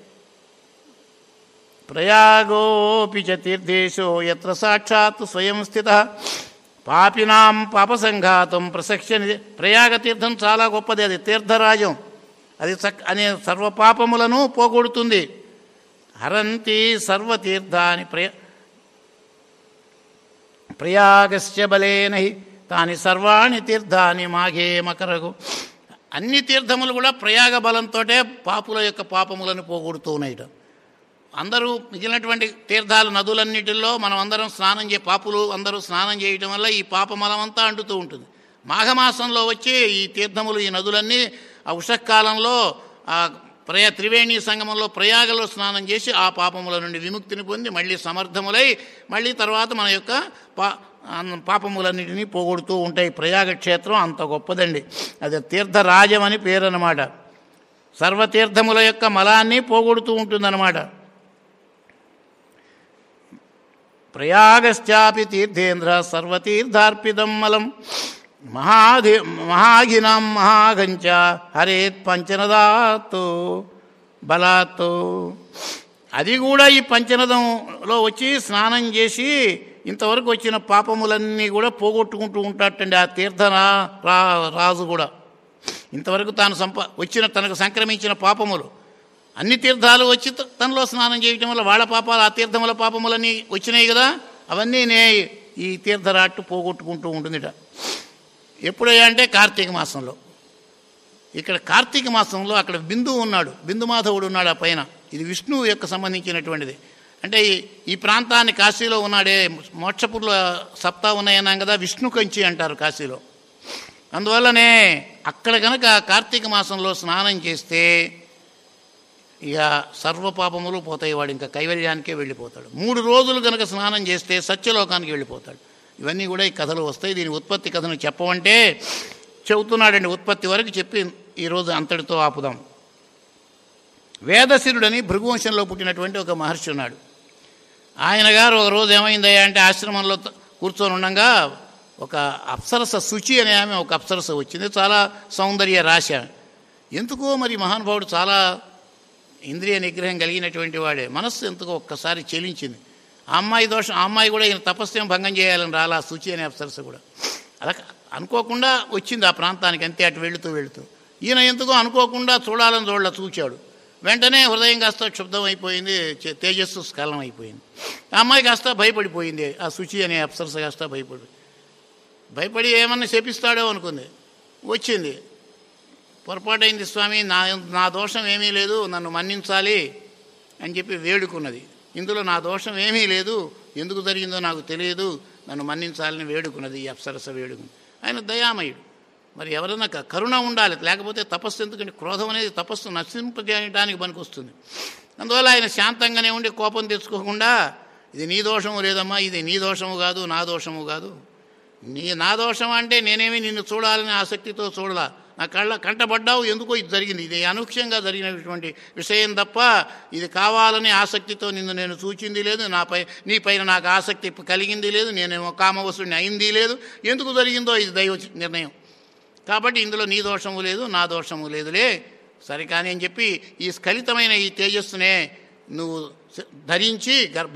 ప్రయాగోపి చ తీర్థేశో ఎత్ర సాక్షాత్ స్వయం స్థిత పాపినాం పాపసంఘాతం ప్రసక్ష్య నిధి ప్రయాగ తీర్థం చాలా గొప్పది అది తీర్థరాజం అది చక్ అనే సర్వ పాపములను పోగొడుతుంది హరంతి సర్వతీర్థాని ప్రయ ప్రయాగస్య బలేన హి తాని సర్వాణి తీర్థాని మాఘే మకరగు అన్ని తీర్థములు కూడా ప్రయాగ బలంతోటే పాపుల యొక్క పాపములను పోగొడుతూ ఉన్నాయిట అందరూ మిగిలినటువంటి తీర్థాలు నదులన్నిటిల్లో మనం అందరం స్నానం చే పాపులు అందరూ స్నానం చేయటం వల్ల ఈ పాపమలం అంతా అంటుతూ ఉంటుంది మాఘమాసంలో వచ్చి ఈ తీర్థములు ఈ నదులన్నీ ఆ ఉషకాలంలో ఆ ప్రయా త్రివేణి సంగమంలో ప్రయాగలో స్నానం చేసి ఆ పాపముల నుండి విముక్తిని పొంది మళ్ళీ సమర్థములై మళ్ళీ తర్వాత మన యొక్క పా అన్- పాపములన్నిటినీ పోగొడుతూ ఉంటాయి ప్రయాగ క్షేత్రం అంత గొప్పదండి అది తీర్థరాజం అని పేరు అన్నమాట సర్వతీర్థముల యొక్క మలాన్ని పోగొడుతూ ఉంటుందన్నమాట ప్రయాగశ్చాపి తీర్థేంద్ర సర్వతీర్థార్పితం మలం మహాధి మహాగినాం మహాగంచ హరేత్ పంచనదాత్తు బలాత్తు అది కూడా ఈ పంచనదంలో వచ్చి స్నానం చేసి ఇంతవరకు వచ్చిన పాపములన్నీ కూడా పోగొట్టుకుంటూ ఉంటాటండి ఆ తీర్థనా రా రాజు కూడా ఇంతవరకు తాను సంప వచ్చిన తనకు సంక్రమించిన పాపములు అన్ని తీర్థాలు వచ్చి త- తనలో స్నానం చేయటం వల్ల వాళ్ళ పాపాలు ఆ తీర్థముల పాపములన్నీ వచ్చినాయి కదా అవన్నీ నే ఈ తీర్థరాట్టు పోగొట్టుకుంటూ ఉంటుందిట ఎప్పుడయ్యా అంటే కార్తీక మాసంలో ఇక్కడ కార్తీక మాసంలో అక్కడ బిందువు ఉన్నాడు బిందు మాధవుడు ఉన్నాడు ఆ పైన ఇది విష్ణువు యొక్క సంబంధించినటువంటిది అంటే ఈ- ఈ ప్రాంతాన్ని కాశీలో ఉన్నాడే మోక్షపుర్ల సప్తా ఉన్నాయన్నాం కదా విష్ణు కంచి అంటారు కాశీలో అందువల్లనే అక్కడ కనుక కార్తీక మాసంలో స్నానం చేస్తే ఇక సర్వ పాపములు పోతాయి వాడు ఇంకా కైవల్యానికే వెళ్ళిపోతాడు మూడు రోజులు కనుక స్నానం చేస్తే సత్యలోకానికి వెళ్ళిపోతాడు ఇవన్నీ కూడా ఈ కథలు వస్తాయి దీని ఉత్పత్తి కథను చెప్పమంటే చెబుతున్నాడండి ఉత్పత్తి వరకు చెప్పి ఈరోజు అంతటితో ఆపుదాం వేదశిరుడని భృగువంశంలో పుట్టినటువంటి ఒక మహర్షి ఉన్నాడు ఆయన గారు ఒక రోజు ఏమైందయ్యా అంటే ఆశ్రమంలో త- కూర్చొని ఉండగా ఒక అప్సరస శుచి అనే ఆమె ఒక అప్సరస వచ్చింది చాలా సౌందర్య రాశ ఎందుకో మరి మహానుభావుడు చాలా ఇంద్రియ నిగ్రహం కలిగినటువంటి వాడే మనస్సు ఎందుకో ఒక్కసారి చెలించింది ఆ అమ్మాయి దోషం ఆ అమ్మాయి కూడా ఈయన తపస్యం భంగం చేయాలని రాలా ఆ శుచి అనే అప్సరస కూడా అలా అనుకోకుండా వచ్చింది ఆ ప్రాంతానికి అంతే అటు వెళుతూ వెళుతూ ఈయన ఎందుకో అనుకోకుండా చూడాలని చూడాల చూచాడు వెంటనే హృదయం కాస్త క్షుబ్ధం అయిపోయింది చే- తేజస్సు స్ఖలనం అయిపోయింది ఆ అమ్మాయి కాస్త భయపడిపోయింది ఆ శుచి అనే అప్సరస కాస్త భయపడి భయపడి ఏమన్నా శపిస్తాడో అనుకుంది వచ్చింది పొరపాటైంది స్వామి నా నా దోషం ఏమీ లేదు నన్ను మన్నించాలి అని చెప్పి వేడుకున్నది ఇందులో నా దోషం ఏమీ లేదు ఎందుకు జరిగిందో నాకు తెలియదు నన్ను మన్నించాలని వేడుకున్నది ఈ అప్సరస వేడుకుని ఆయన దయామయుడు మరి ఎవరైనా క- కరుణ ఉండాలి లేకపోతే తపస్సు ఎందుకంటే క్రోధం అనేది తపస్సు నశింపజేయడానికి పనికొస్తుంది అందువల్ల ఆయన శాంతంగానే ఉండి కోపం తెచ్చుకోకుండా ఇది నీ దోషము లేదమ్మా ఇది నీ దోషము కాదు నా దోషము కాదు నీ నా దోషం అంటే నేనేమి నిన్ను చూడాలని ఆసక్తితో చూడలా నా కళ్ళ కంటపడ్డావు ఎందుకో ఇది జరిగింది ఇది అనూక్ష్యంగా జరిగినటువంటి విషయం తప్ప ఇది కావాలని ఆసక్తితో నిన్ను నేను చూచింది లేదు నాపై నీ పైన నాకు ఆసక్తి కలిగింది లేదు నేనేమో కామవసుడిని అయింది లేదు ఎందుకు జరిగిందో ఇది దైవ నిర్ణయం కాబట్టి ఇందులో నీ దోషము లేదు నా దోషము లేదులే సరే కానీ అని చెప్పి ఈ స్ఖలితమైన ఈ తేజస్సునే నువ్వు స- ధరించి గర్భం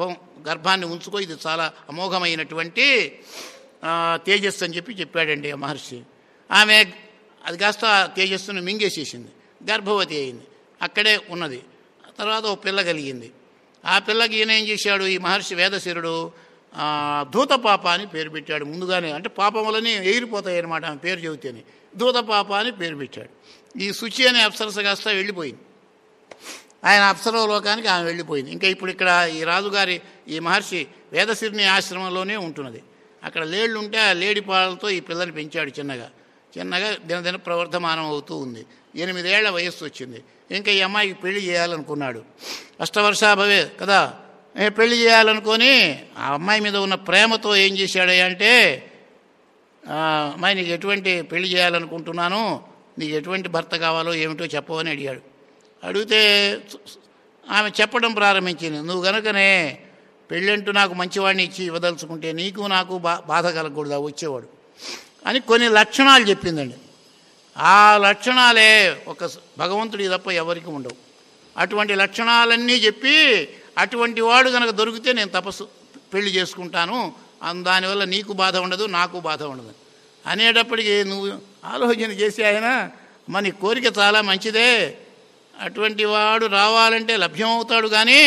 గర్భాన్ని ఉంచుకో ఇది చాలా అమోఘమైనటువంటి ఆ, తేజస్సు అని చెప్పి చెప్పాడండి ఆ మహర్షి ఆమె అది కాస్త ఆ తేజస్సును మింగేసేసింది గర్భవతి అయింది అక్కడే ఉన్నది తర్వాత ఓ పిల్ల కలిగింది ఆ పిల్లకి ఈయన ఏం చేశాడు ఈ మహర్షి వేదశిరుడు ఆ, దూత పాప అని పేరు పెట్టాడు ముందుగానే అంటే పాపములని ఎగిరిపోతాయి అనమాట ఆమె పేరు చెబితేనే దూత పాప అని పేరు పెట్టాడు ఈ శుచి అనే అప్సరస కాస్త వెళ్ళిపోయింది ఆయన అప్సరవ లోకానికి ఆమె వెళ్ళిపోయింది ఇంకా ఇప్పుడు ఇక్కడ ఈ రాజుగారి ఈ మహర్షి వేదశిరిని ఆశ్రమంలోనే ఉంటున్నది అక్కడ లేళ్ళు ఉంటే ఆ లేడి పాలతో ఈ పిల్లని పెంచాడు చిన్నగా చిన్నగా దినదిన ప్రవర్ధమానం అవుతూ ఉంది ఎనిమిదేళ్ల వయస్సు వచ్చింది ఇంకా ఈ అమ్మాయికి పెళ్లి చేయాలనుకున్నాడు అష్టవర్షాభవే కదా ఏ పెళ్లి చేయాలనుకొని ఆ అమ్మాయి మీద ఉన్న ప్రేమతో ఏం చేశాడు అంటే ఆ, అమ్మాయి నీకు ఎటువంటి పెళ్లి చేయాలనుకుంటున్నాను నీకు ఎటువంటి భర్త కావాలో ఏమిటో చెప్పవని అడిగాడు అడిగితే ఆమె చెప్పడం ప్రారంభించింది నువ్వు గనుకనే పెళ్ళంటూ నాకు మంచివాడిని ఇచ్చి ఇవ్వదలుచుకుంటే నీకు నాకు బా బాధ కలగకూడదా వచ్చేవాడు అని కొన్ని లక్షణాలు చెప్పిందండి ఆ లక్షణాలే ఒక భగవంతుడి తప్ప ఎవరికి ఉండవు అటువంటి లక్షణాలన్నీ చెప్పి అటువంటి వాడు కనుక దొరికితే నేను తపస్సు పెళ్లి చేసుకుంటాను అన్ దానివల్ల నీకు బాధ ఉండదు నాకు బాధ ఉండదు అనేటప్పటికీ నువ్వు ఆలోచన చేసి ఆయన మన కోరిక చాలా మంచిదే అటువంటి వాడు రావాలంటే లభ్యమవుతాడు కానీ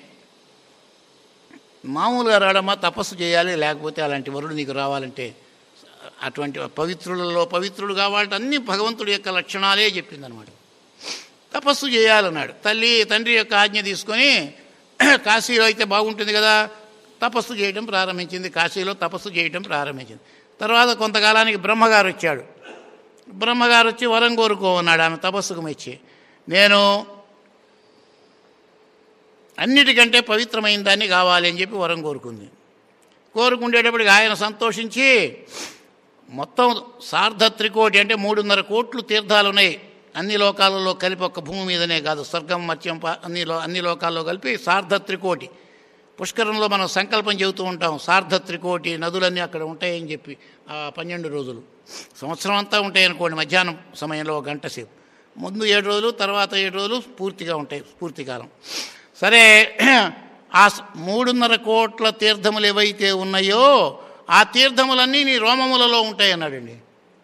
మామూలుగా రావడమా తపస్సు చేయాలి లేకపోతే అలాంటి వరుడు నీకు రావాలంటే అటువంటి పవిత్రులలో పవిత్రుడు కావాలంటే అన్ని భగవంతుడి యొక్క లక్షణాలే చెప్పిందనమాట తపస్సు చేయాలన్నాడు తల్లి తండ్రి యొక్క ఆజ్ఞ తీసుకొని కాశీలో అయితే బాగుంటుంది కదా తపస్సు చేయడం ప్రారంభించింది కాశీలో తపస్సు చేయడం ప్రారంభించింది తర్వాత కొంతకాలానికి బ్రహ్మగారు వచ్చాడు బ్రహ్మగారు వచ్చి వరం కోరుకోమన్నాడు ఆమె తపస్సుకు మెచ్చి నేను అన్నిటికంటే పవిత్రమైన దాన్ని కావాలి అని చెప్పి వరం కోరుకుంది కోరుకుండేటప్పటికి ఆయన సంతోషించి మొత్తం సార్ధ త్రికోటి అంటే మూడున్నర కోట్లు తీర్థాలు ఉన్నాయి అన్ని లోకాలలో కలిపి ఒక్క భూమి మీదనే కాదు స్వర్గం మత్స్యం పా- అన్ని లో అన్ని లోకాల్లో కలిపి సార్ధ త్రికోటి పుష్కరంలో మనం సంకల్పం చెబుతూ ఉంటాం సార్ధ త్రికోటి నదులన్నీ అక్కడ ఉంటాయని చెప్పి ఆ పన్నెండు రోజులు సంవత్సరం అంతా ఉంటాయి అనుకోండి మధ్యాహ్నం సమయంలో ఒక గంట సేపు ముందు ఏడు రోజులు తర్వాత ఏడు రోజులు పూర్తిగా ఉంటాయి పూర్తి కాలం సరే ఆ స- మూడున్నర కోట్ల తీర్థములు ఏవైతే ఉన్నాయో ఆ తీర్థములన్నీ నీ రోమములలో ఉంటాయి అన్నాడండి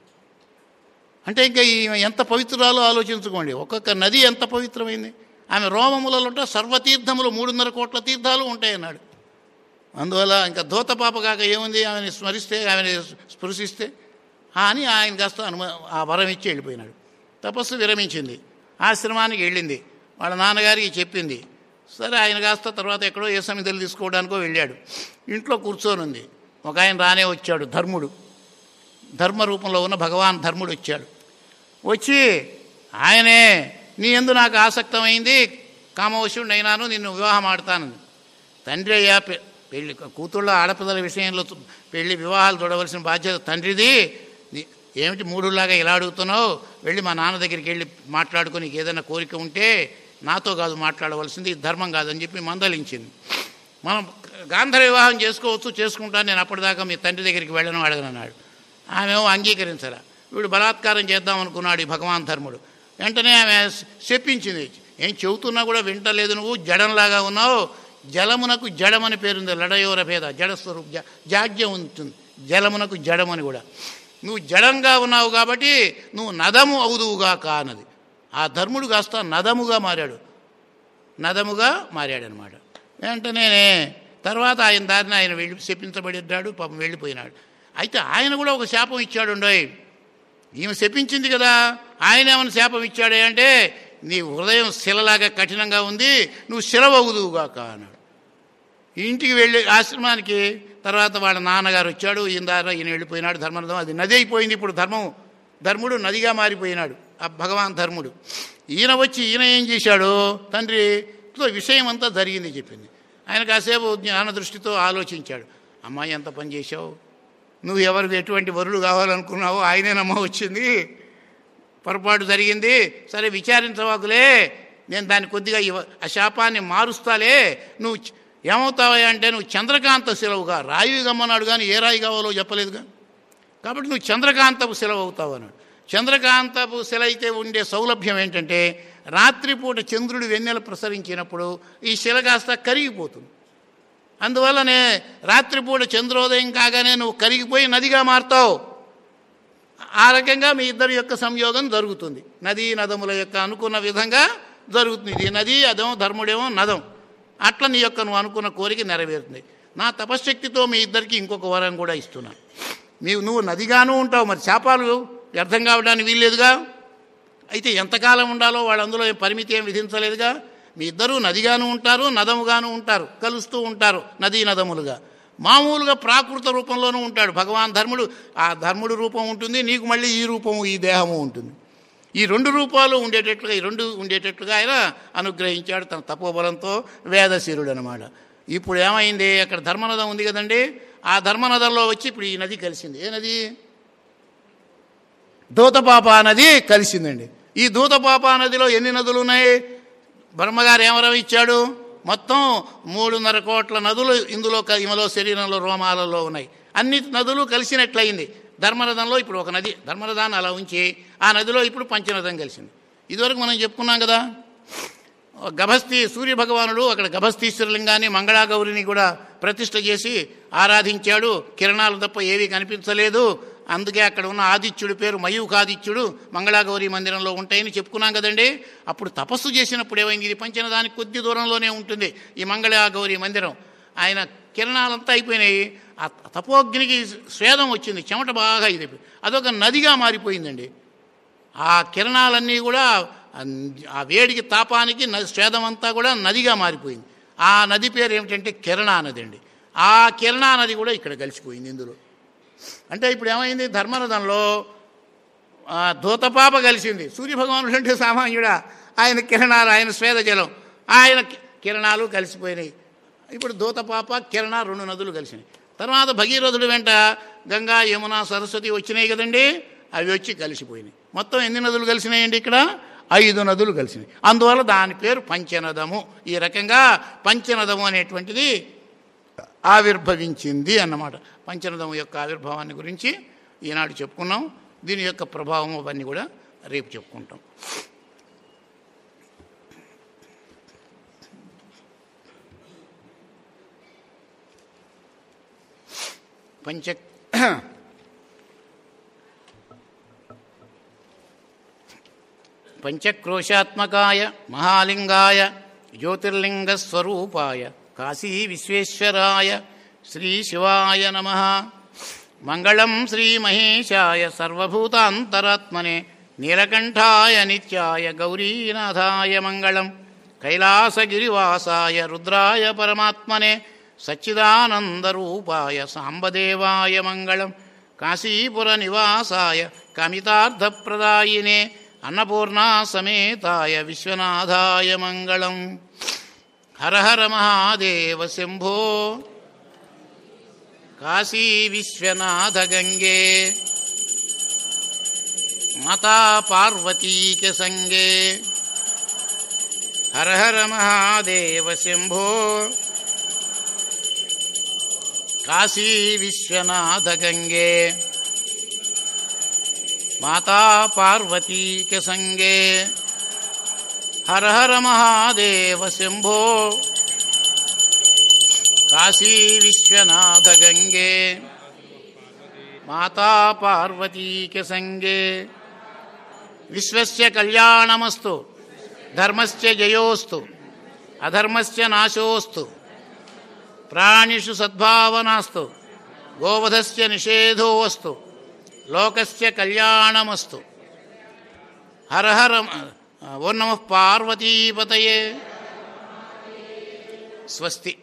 అంటే ఇంకా ఈమె ఎంత పవిత్రాలో ఆలోచించుకోండి ఒక్కొక్క నది ఎంత పవిత్రమైంది ఆమె రోమములలో ఉంటే సర్వతీర్థములు మూడున్నర కోట్ల తీర్థాలు ఉంటాయి అన్నాడు అందువల్ల ఇంకా దూత పాప కాక ఏముంది ఆమెని స్మరిస్తే ఆమెని స్పృశిస్తే ఆ అని ఆయన కాస్త అనుమ ఆ వరం ఇచ్చి వెళ్ళిపోయినాడు తపస్సు విరమించింది ఆశ్రమానికి వెళ్ళింది వాళ్ళ నాన్నగారికి చెప్పింది సరే ఆయన కాస్త తర్వాత ఎక్కడో ఏ సమితులు తీసుకోవడానికో వెళ్ళాడు ఇంట్లో కూర్చొని ఉంది ఒక ఆయన రానే వచ్చాడు ధర్ముడు ధర్మ రూపంలో ఉన్న భగవాన్ ధర్ముడు వచ్చాడు వచ్చి ఆయనే నీ ఎందు నాకు ఆసక్తమైంది కామవశుడిని అయినాను నిన్ను వివాహం ఆడతాను తండ్రి అయ్యా పె- పెళ్లి కూతుళ్ళ ఆడపిల్లల విషయంలో చు- పెళ్లి వివాహాలు చూడవలసిన బాధ్యత తండ్రిది నీ- ఏమిటి మూడులాగా ఇలా అడుగుతున్నావు వెళ్ళి మా నాన్న దగ్గరికి వెళ్ళి మాట్లాడుకొని నీకు ఏదైనా కోరిక ఉంటే నాతో కాదు మాట్లాడవలసింది ఇది ధర్మం కాదని చెప్పి మందలించింది మనం గాంధర్వ వివాహం చేసుకోవచ్చు చేసుకుంటాను నేను అప్పటిదాకా మీ తండ్రి దగ్గరికి వెళ్ళను అడగనన్నాడు ఆమె అంగీకరించరా వీడు బలాత్కారం చేద్దాం అనుకున్నాడు ఈ భగవాన్ ధర్ముడు వెంటనే ఆమె చెప్పించింది ఏం చెబుతున్నా కూడా వింటలేదు నువ్వు జడంలాగా ఉన్నావు జలమునకు జడమని పేరుంది లడయోర భేద జడస్వరూప జ- జాడ్యం ఉంటుంది జలమునకు జడమని కూడా నువ్వు జడంగా ఉన్నావు కాబట్టి నువ్వు నదము అవుదువుగా కానది ఆ ధర్ముడు కాస్త నదముగా మారాడు నదముగా మారాడనమాట వెంటనే తర్వాత ఆయన దారిని ఆయన వెళ్ళి శపించబడిడ్డాడు పాపం వెళ్ళిపోయినాడు అయితే ఆయన కూడా ఒక శాపం ఇచ్చాడు ఉండోయ్ ఈమె శపించింది కదా ఆయన ఏమైనా శాపం ఇచ్చాడే అంటే నీ హృదయం శిలలాగా కఠినంగా ఉంది నువ్వు శిలవగుదువుగాక అన్నాడు ఇంటికి వెళ్ళి ఆశ్రమానికి తర్వాత వాళ్ళ నాన్నగారు వచ్చాడు ఈయన దారిలో ఈయన వెళ్ళిపోయినాడు ధర్మరథం అది నది అయిపోయింది ఇప్పుడు ధర్మం ధర్ముడు నదిగా మారిపోయినాడు ఆ భగవాన్ ధర్ముడు ఈయన వచ్చి ఈయన ఏం చేశాడు తండ్రితో విషయం అంతా జరిగింది చెప్పింది ఆయన కాసేపు జ్ఞాన దృష్టితో ఆలోచించాడు అమ్మాయి ఎంత పని చేశావు నువ్వు ఎవరికి ఎటువంటి వరుడు కావాలనుకున్నావో ఆయనేనమ్మా వచ్చింది పొరపాటు జరిగింది సరే విచారించవాకులే నేను దాన్ని కొద్దిగా ఇవ- ఆ శాపాన్ని మారుస్తాలే నువ్వు చ- ఏమవుతావా అంటే నువ్వు చంద్రకాంత సెలవుగా రాయి గమ్మన్నాడు కానీ ఏ రాయి కావాలో చెప్పలేదుగా కాబట్టి నువ్వు చంద్రకాంతపు సెలవు అవుతావు అన్నాడు చంద్రకాంతపు సెల అయితే ఉండే సౌలభ్యం ఏంటంటే రాత్రిపూట చంద్రుడు వెన్నెల ప్రసరించినప్పుడు ఈ శిల కాస్త కరిగిపోతుంది అందువల్లనే రాత్రిపూట చంద్రోదయం కాగానే నువ్వు కరిగిపోయి నదిగా మారుతావు ఆ రకంగా మీ ఇద్దరి యొక్క సంయోగం జరుగుతుంది నదీ నదముల యొక్క అనుకున్న విధంగా జరుగుతుంది ఇది నది అదేమో ధర్ముడేమో నదం అట్లా నీ యొక్క నువ్వు అనుకున్న కోరిక నెరవేరుతుంది నా తపశ్శక్తితో మీ ఇద్దరికి ఇంకొక వరం కూడా ఇస్తున్నాను నీవు నువ్వు నదిగాను ఉంటావు మరి చేపలు వ్యర్థం కావడానికి వీల్లేదుగా అయితే ఎంతకాలం ఉండాలో వాళ్ళు అందులో ఏం పరిమితి ఏం విధించలేదుగా మీ ఇద్దరూ నదిగాను ఉంటారు నదముగాను ఉంటారు కలుస్తూ ఉంటారు నదీ నదములుగా మామూలుగా ప్రాకృత రూపంలోనూ ఉంటాడు భగవాన్ ధర్ముడు ఆ ధర్ముడు రూపం ఉంటుంది నీకు మళ్ళీ ఈ రూపము ఈ దేహము ఉంటుంది ఈ రెండు రూపాలు ఉండేటట్లుగా ఈ రెండు ఉండేటట్లుగా ఆయన అనుగ్రహించాడు తన తపోబలంతో వేదశిరుడు అనమాట ఇప్పుడు ఏమైంది అక్కడ ధర్మనదం ఉంది కదండి ఆ ధర్మనదంలో వచ్చి ఇప్పుడు ఈ నది కలిసింది ఏ నది దూతపాప నది కలిసిందండి ఈ దూతపాప నదిలో ఎన్ని నదులు ఉన్నాయి బ్రహ్మగారు ఏమరం ఇచ్చాడు మొత్తం మూడున్నర కోట్ల నదులు ఇందులో క- ఈమెలో శరీరంలో రోమాలలో ఉన్నాయి అన్ని నదులు కలిసినట్లయింది ధర్మరథంలో ఇప్పుడు ఒక నది ధర్మరథాన్ని అలా ఉంచి ఆ నదిలో ఇప్పుడు పంచనదం కలిసింది ఇదివరకు మనం చెప్పుకున్నాం కదా గభస్తి సూర్య భగవానుడు అక్కడ గభస్తీశ్వరలింగాన్ని మంగళాగౌరిని కూడా ప్రతిష్ఠ చేసి ఆరాధించాడు కిరణాలు తప్ప ఏవీ కనిపించలేదు అందుకే అక్కడ ఉన్న ఆదిత్యుడి పేరు మయూఖాదిత్యుడు మంగళాగౌరి మందిరంలో ఉంటాయని చెప్పుకున్నాం కదండి అప్పుడు తపస్సు చేసినప్పుడు ఏమైంది ఇది పంచనదానికి కొద్ది దూరంలోనే ఉంటుంది ఈ మంగళాగౌరి మందిరం ఆయన కిరణాలంతా అయిపోయినాయి ఆ తపోగ్నికి స్వేదం వచ్చింది చెమట బాగా ఇది అదొక నదిగా మారిపోయిందండి ఆ కిరణాలన్నీ కూడా అన్- ఆ వేడికి తాపానికి న- స్వేదం అంతా కూడా నదిగా మారిపోయింది ఆ నది పేరు ఏమిటంటే కిరణా నది అండి ఆ కిరణా నది కూడా ఇక్కడ కలిసిపోయింది ఇందులో అంటే ఇప్పుడు ఏమైంది ధర్మరథంలో ఆ, ధూతపాప కలిసింది సూర్యభగవానుడు అంటే సామాన్యుడా ఆయన కిరణాలు ఆయన స్వేద జలం ఆయన కి- కిరణాలు కలిసిపోయినాయి ఇప్పుడు దూతపాప కిరణ రెండు నదులు కలిసినాయి తర్వాత భగీరథుడు వెంట గంగా యమున సరస్వతి వచ్చినాయి కదండి అవి వచ్చి కలిసిపోయినాయి మొత్తం ఎన్ని నదులు కలిసినాయండి ఇక్కడ ఐదు నదులు కలిసినాయి అందువల్ల దాని పేరు పంచనదము ఈ రకంగా పంచనదము అనేటువంటిది ఆవిర్భవించింది అన్నమాట పంచనదము యొక్క ఆవిర్భావాన్ని గురించి ఈనాడు చెప్పుకున్నాం దీని యొక్క ప్రభావం అవన్నీ కూడా రేపు చెప్పుకుంటాం పంచ పంచక్రోశాత్మకాయ మహాలింగాయ జ్యోతిర్లింగస్వరూపాయ కాశీ విశ్వేశ్వరాయ శ్రీ శివాయ నమ మంగళం శ్రీమహేశాయ సర్వభూతాంతరాత్మనే నీలకంఠాయ నిత్యాయ గౌరీనాథాయ మంగళం కైలాసగిరివాసాయ రుద్రాయ పరమాత్మనే సచ్చిదానందరూపాయ సాంబదేవాయ మంగళం కాశీపుర నివాసాయ కమితార్థప్రదాయినే అన్నపూర్ణా సమేతాయ విశ్వనాథాయ మంగళం హర హర మహాదేవ శంభో కాశీ విశ్వనాథ గంగే మాతా పార్వతీక సంగే హర హర మహాదేవ శంభో కాశీ విశ్వనాథ గంగే మాతా పార్వతీక సంగే హర హర మహాదేవ శంభో కాశీ విశ్వనాథ గంగే మాతా పార్వతీక సంగే విశ్వస్య కళ్యాణమస్తు ధర్మస్య జయోస్తు అధర్మస్య నాశోస్తు ప్రాణిషు సద్భావనాస్తు గోవధస్య నిషేధోస్తు లోకస్య కళ్యాణమస్తు హర హర ఓం నమ పార్వతీపతయే స్వస్తి